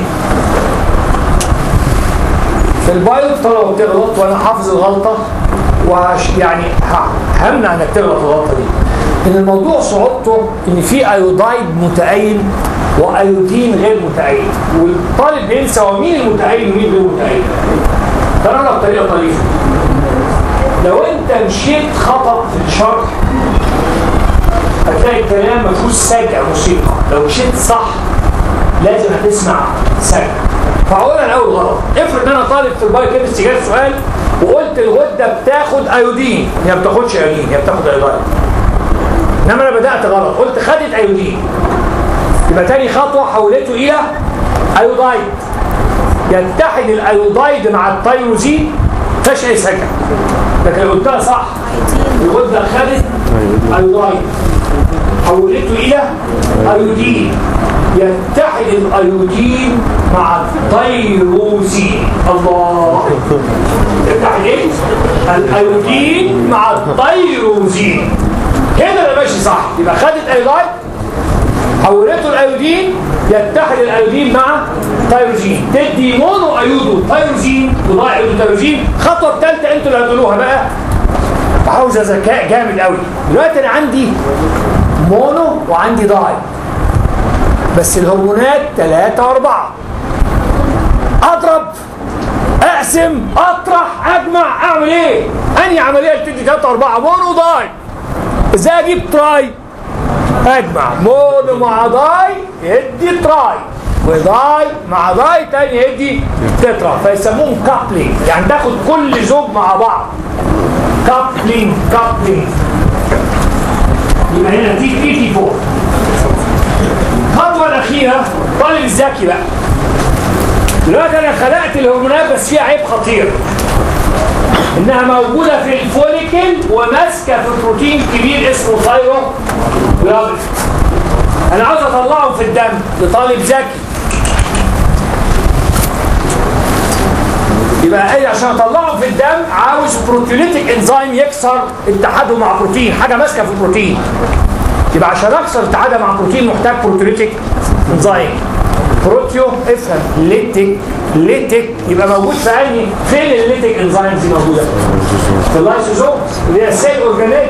S1: في البايو طلبه بتغلط وانا حافظ الغلطه وهش يعني ه- همنع انك تغلط الغلطه دي ان الموضوع صعوبته ان في ايودايد متأين وايودين غير متأين والطالب بينسى هو مين المتأين ومين غير متأين ترى لك طريقه طريقه لو انت مشيت خطأ في الشرح هتلاقي الكلام ما فيهوش سجع موسيقى لو مشيت صح لازم هتسمع سجع فاقولها الاول غلط افرض ان انا طالب في البايو كيمستري جالي سؤال وقلت الغده بتاخد ايودين هي ما بتاخدش ايودين هي بتاخد ايودين انما انا بدات غلط قلت خدت ايودين يبقى تاني خطوه حولته الى ايودايد يتحد الايودايد مع التيروزين مفيهاش اي سكن لكن لو قلتها صح الغده خدت ايودايد حولته الى ايودين يتحد الايودين مع التيروزين الله يتحد ايه؟ الايودين مع التيروزين هنا انا ماشي صح يبقى خدت ايودايد حولته الايودين يتحد الايودين مع تيروزين تدي مونو ايودو تيروزين وضاع ايودو تيروزين الخطوه الثالثه انتوا اللي هتقولوها بقى عاوزه ذكاء جامد قوي دلوقتي انا عندي مونو وعندي داي بس الهرمونات ثلاثة وأربعة أضرب أقسم أطرح أجمع أعمل إيه؟ أنهي عملية اللي تدي ثلاثة وأربعة مونو داي إزاي أجيب تراي؟ أجمع مونو مع داي يدي تراي وداي مع داي تاني يدي تترا فيسموهم كابلينج يعني تاخد كل زوج مع بعض كابلينج كابلينج يبقى هنا دي 84 الخطوه الاخيره طالب الذكي بقى دلوقتي انا خلقت الهرمونات بس فيها عيب خطير انها موجوده في الفوليكل وماسكه في بروتين كبير اسمه ثايرو انا عاوز اطلعه في الدم لطالب ذكي يبقى ايه عشان اطلعه في الدم عاوز بروتيوليتيك انزيم يكسر اتحاده مع بروتين حاجه ماسكه في البروتين يبقى عشان اكسر اتحادها مع بروتين محتاج بروتيوليتيك انزيم بروتيو افهم ليتيك ليتيك يبقى موجود في انهي فين الليتيك انزيمز دي موجوده في اللايسوزوم اللي هي السيل اورجانيل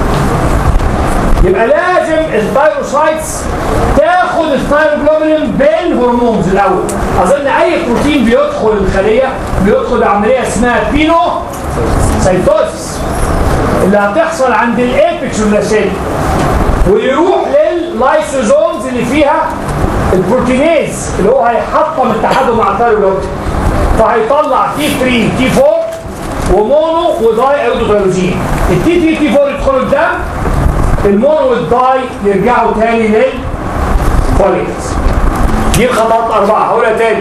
S1: يبقى لازم الثايروسايتس تاخد الثايروجلوبولين بالهرمونز الاول اظن اي بروتين بيدخل الخليه بيدخل عمليه اسمها بينو سيتوسيس اللي هتحصل عند الابيكس واللاسيل ويروح لللايسوزومز اللي فيها البروتينيز اللي هو هيحطم اتحاده مع الثايروجلوبولين فهيطلع تي 3 تي 4 ومونو وداي ايودوتيروزين التي 3 تي 4 يدخلوا الدم المونو والداي يرجعوا تاني للفوليكس دي الخطوات أربعة هقولها تاني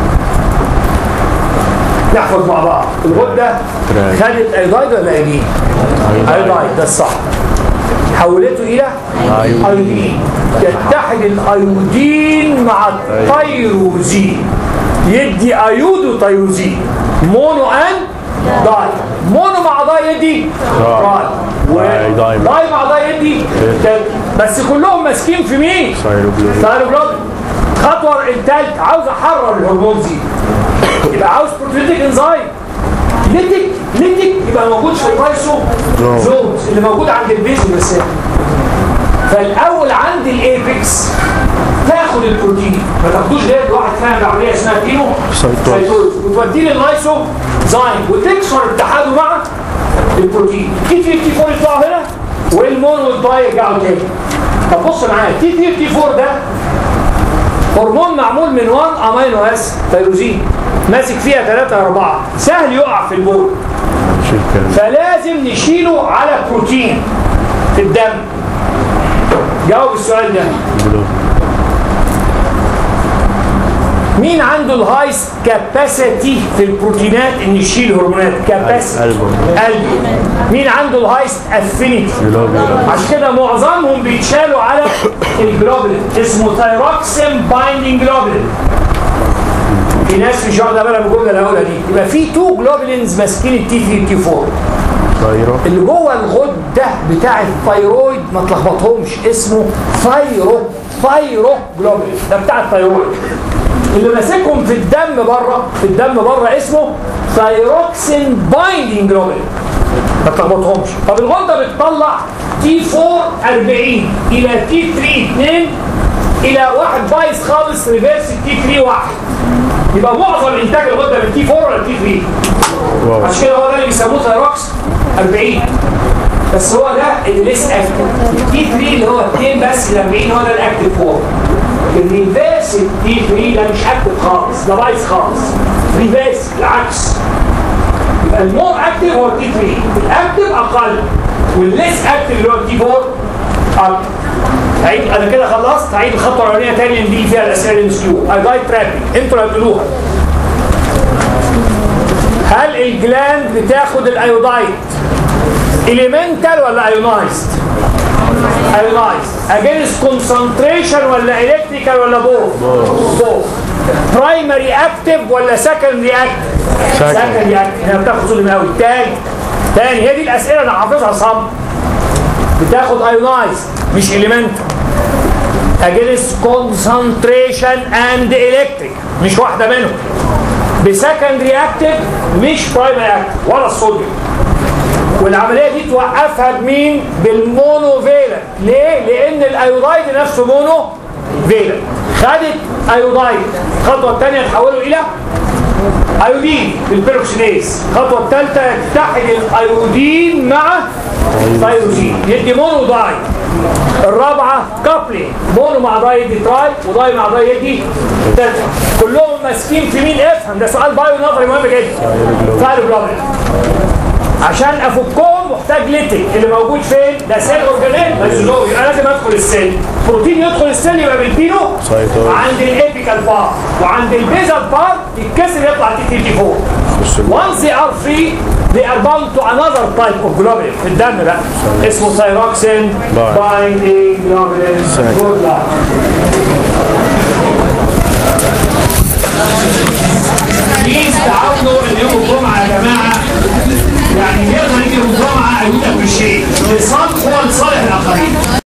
S1: نحفظ مع بعض الغدة خدت ايودايد ولا ايودين؟ ايودايد ده الصح حولته إلى ايودين يتحد الايودين مع التيروزين يدي ايودو تيروزين مونو ان داي مونو مع داي يدي داي
S3: داي.
S1: وداي مع داي يدي تل. بس كلهم ماسكين في مين؟
S3: ثايروجلوبولين.
S1: ثايروجلوبولين الخطوه الثالث عاوز احرر الهرمون دي يبقى عاوز بروتيتيك انزايم ليتك ليتك يبقى موجود في الرايسو زونز اللي موجود عند البيز بس فالاول عند الايبكس تاخد البروتين ما تاخدوش غير واحد فاهم عمليه اسمها كيمو
S3: سيتوز.
S1: سيتوز وتوديه لللايسو زاين وتكسر اتحاده مع البروتين تي 54 يطلعوا هنا والمون والداي يرجعوا تاني طب بص معايا تي 54 ده هرمون معمول من 1 امينو اس تيروزين ماسك فيها 3 4 سهل يقع في البول
S3: شيل كده
S1: فلازم نشيله على بروتين في الدم جاوب السؤال ده
S3: جلوبولين.
S1: مين عنده الهايست كاباسيتي في البروتينات ان يشيل هرمونات كاباسيتي
S3: قلبه.
S1: قلبه مين عنده الهايست افينيتي
S3: جلوبولين.
S1: عشان كده معظمهم بيتشالوا على الجلوبولين اسمه ثايروكسين بايندينج جلوبولين في ناس مش واخده بالها من الجمله اللي هقولها دي يبقى في تو جلوبولينز ماسكين التي 3 تي 4
S3: ثايرو
S1: اللي جوه الغده بتاع الثايرويد ما تلخبطهمش اسمه ثايرو ثايرو جلوبولين ده بتاع الثايرويد اللي ماسكهم في الدم بره في الدم بره اسمه ثايروكسين بايندينج جلوبولين ما تلخبطهمش طب الغده بتطلع تي 4 40 الى تي 3 2 الى واحد بايظ خالص ريفيرس تي 3 1 يبقى معظم انتاج الغده من تي 4 ولا تي 3
S3: واو
S1: عشان كده هو ده اللي بيسموه ثايروكس 40 بس هو ده اللي لسه اكتف التي 3 اللي هو 2 بس ال 40 هو ده الاكتف فورم الريفيرس التي 3 ده مش اكتف خالص ده بايظ خالص ريفيرس العكس يبقى المور اكتف هو التي 3 الاكتف اقل والليس اكتف اللي هو التي 4 اكتر هعيد انا كده خلصت هعيد الخطوه الاولانيه تاني اللي فيها الاسئله اللي مسكوه اي جايد ترابي انتوا اللي هتقولوها هل الجلاند بتاخد الايودايد اليمنتال ولا ايونايزد ايونايزد اجينست كونسنتريشن ولا الكتريكال ولا بوث بوث برايمري اكتف ولا سكندري اكتف
S3: Secondary.
S1: سكندري اكتف هنا بتاخد صوت قوي تاني تاني هي دي الاسئله انا حافظها صم بتاخد ايونايزد مش اليمنتال against concentration and electric مش واحدة منهم بسكندري اكتف مش برايمري اكتف ولا الصوديوم والعملية دي توقفها بمين؟ بالمونو فيلنت ليه؟ لأن الأيودايد نفسه مونو فيلنت خدت أيودايد الخطوة الثانية تحوله إلى ايودين بالبيروكسيديز الخطوه الثالثه يتحد الايودين مع ثايروزين يدي مونو داي الرابعه كابلي مونو مع داي يدي تراي وداي مع داي يدي تترا كلهم ماسكين في مين افهم ده سؤال بايو نظري مهم جدا ثايروجلوبين عشان افكهم محتاج ليتك اللي موجود فين ده سيل اورجانيل مجزوم يبقى لازم ادخل السيل بروتين يدخل السيل يبقى بالبينو
S3: سايتو.
S1: عند الابيكال بار وعند البيزال بار يتكسر يطلع تي تي فوق once they are free they are bound to another type of globulin في الدم بقى اسمه ثايروكسين
S3: Bye.
S1: binding globulin
S3: Thank you.
S1: good luck بليز تعاونوا ان يوم الجمعه يا جماعه يعني يقدر يجي يوم الجمعه اقول لك بالشيء لصالح هو لصالح الاخرين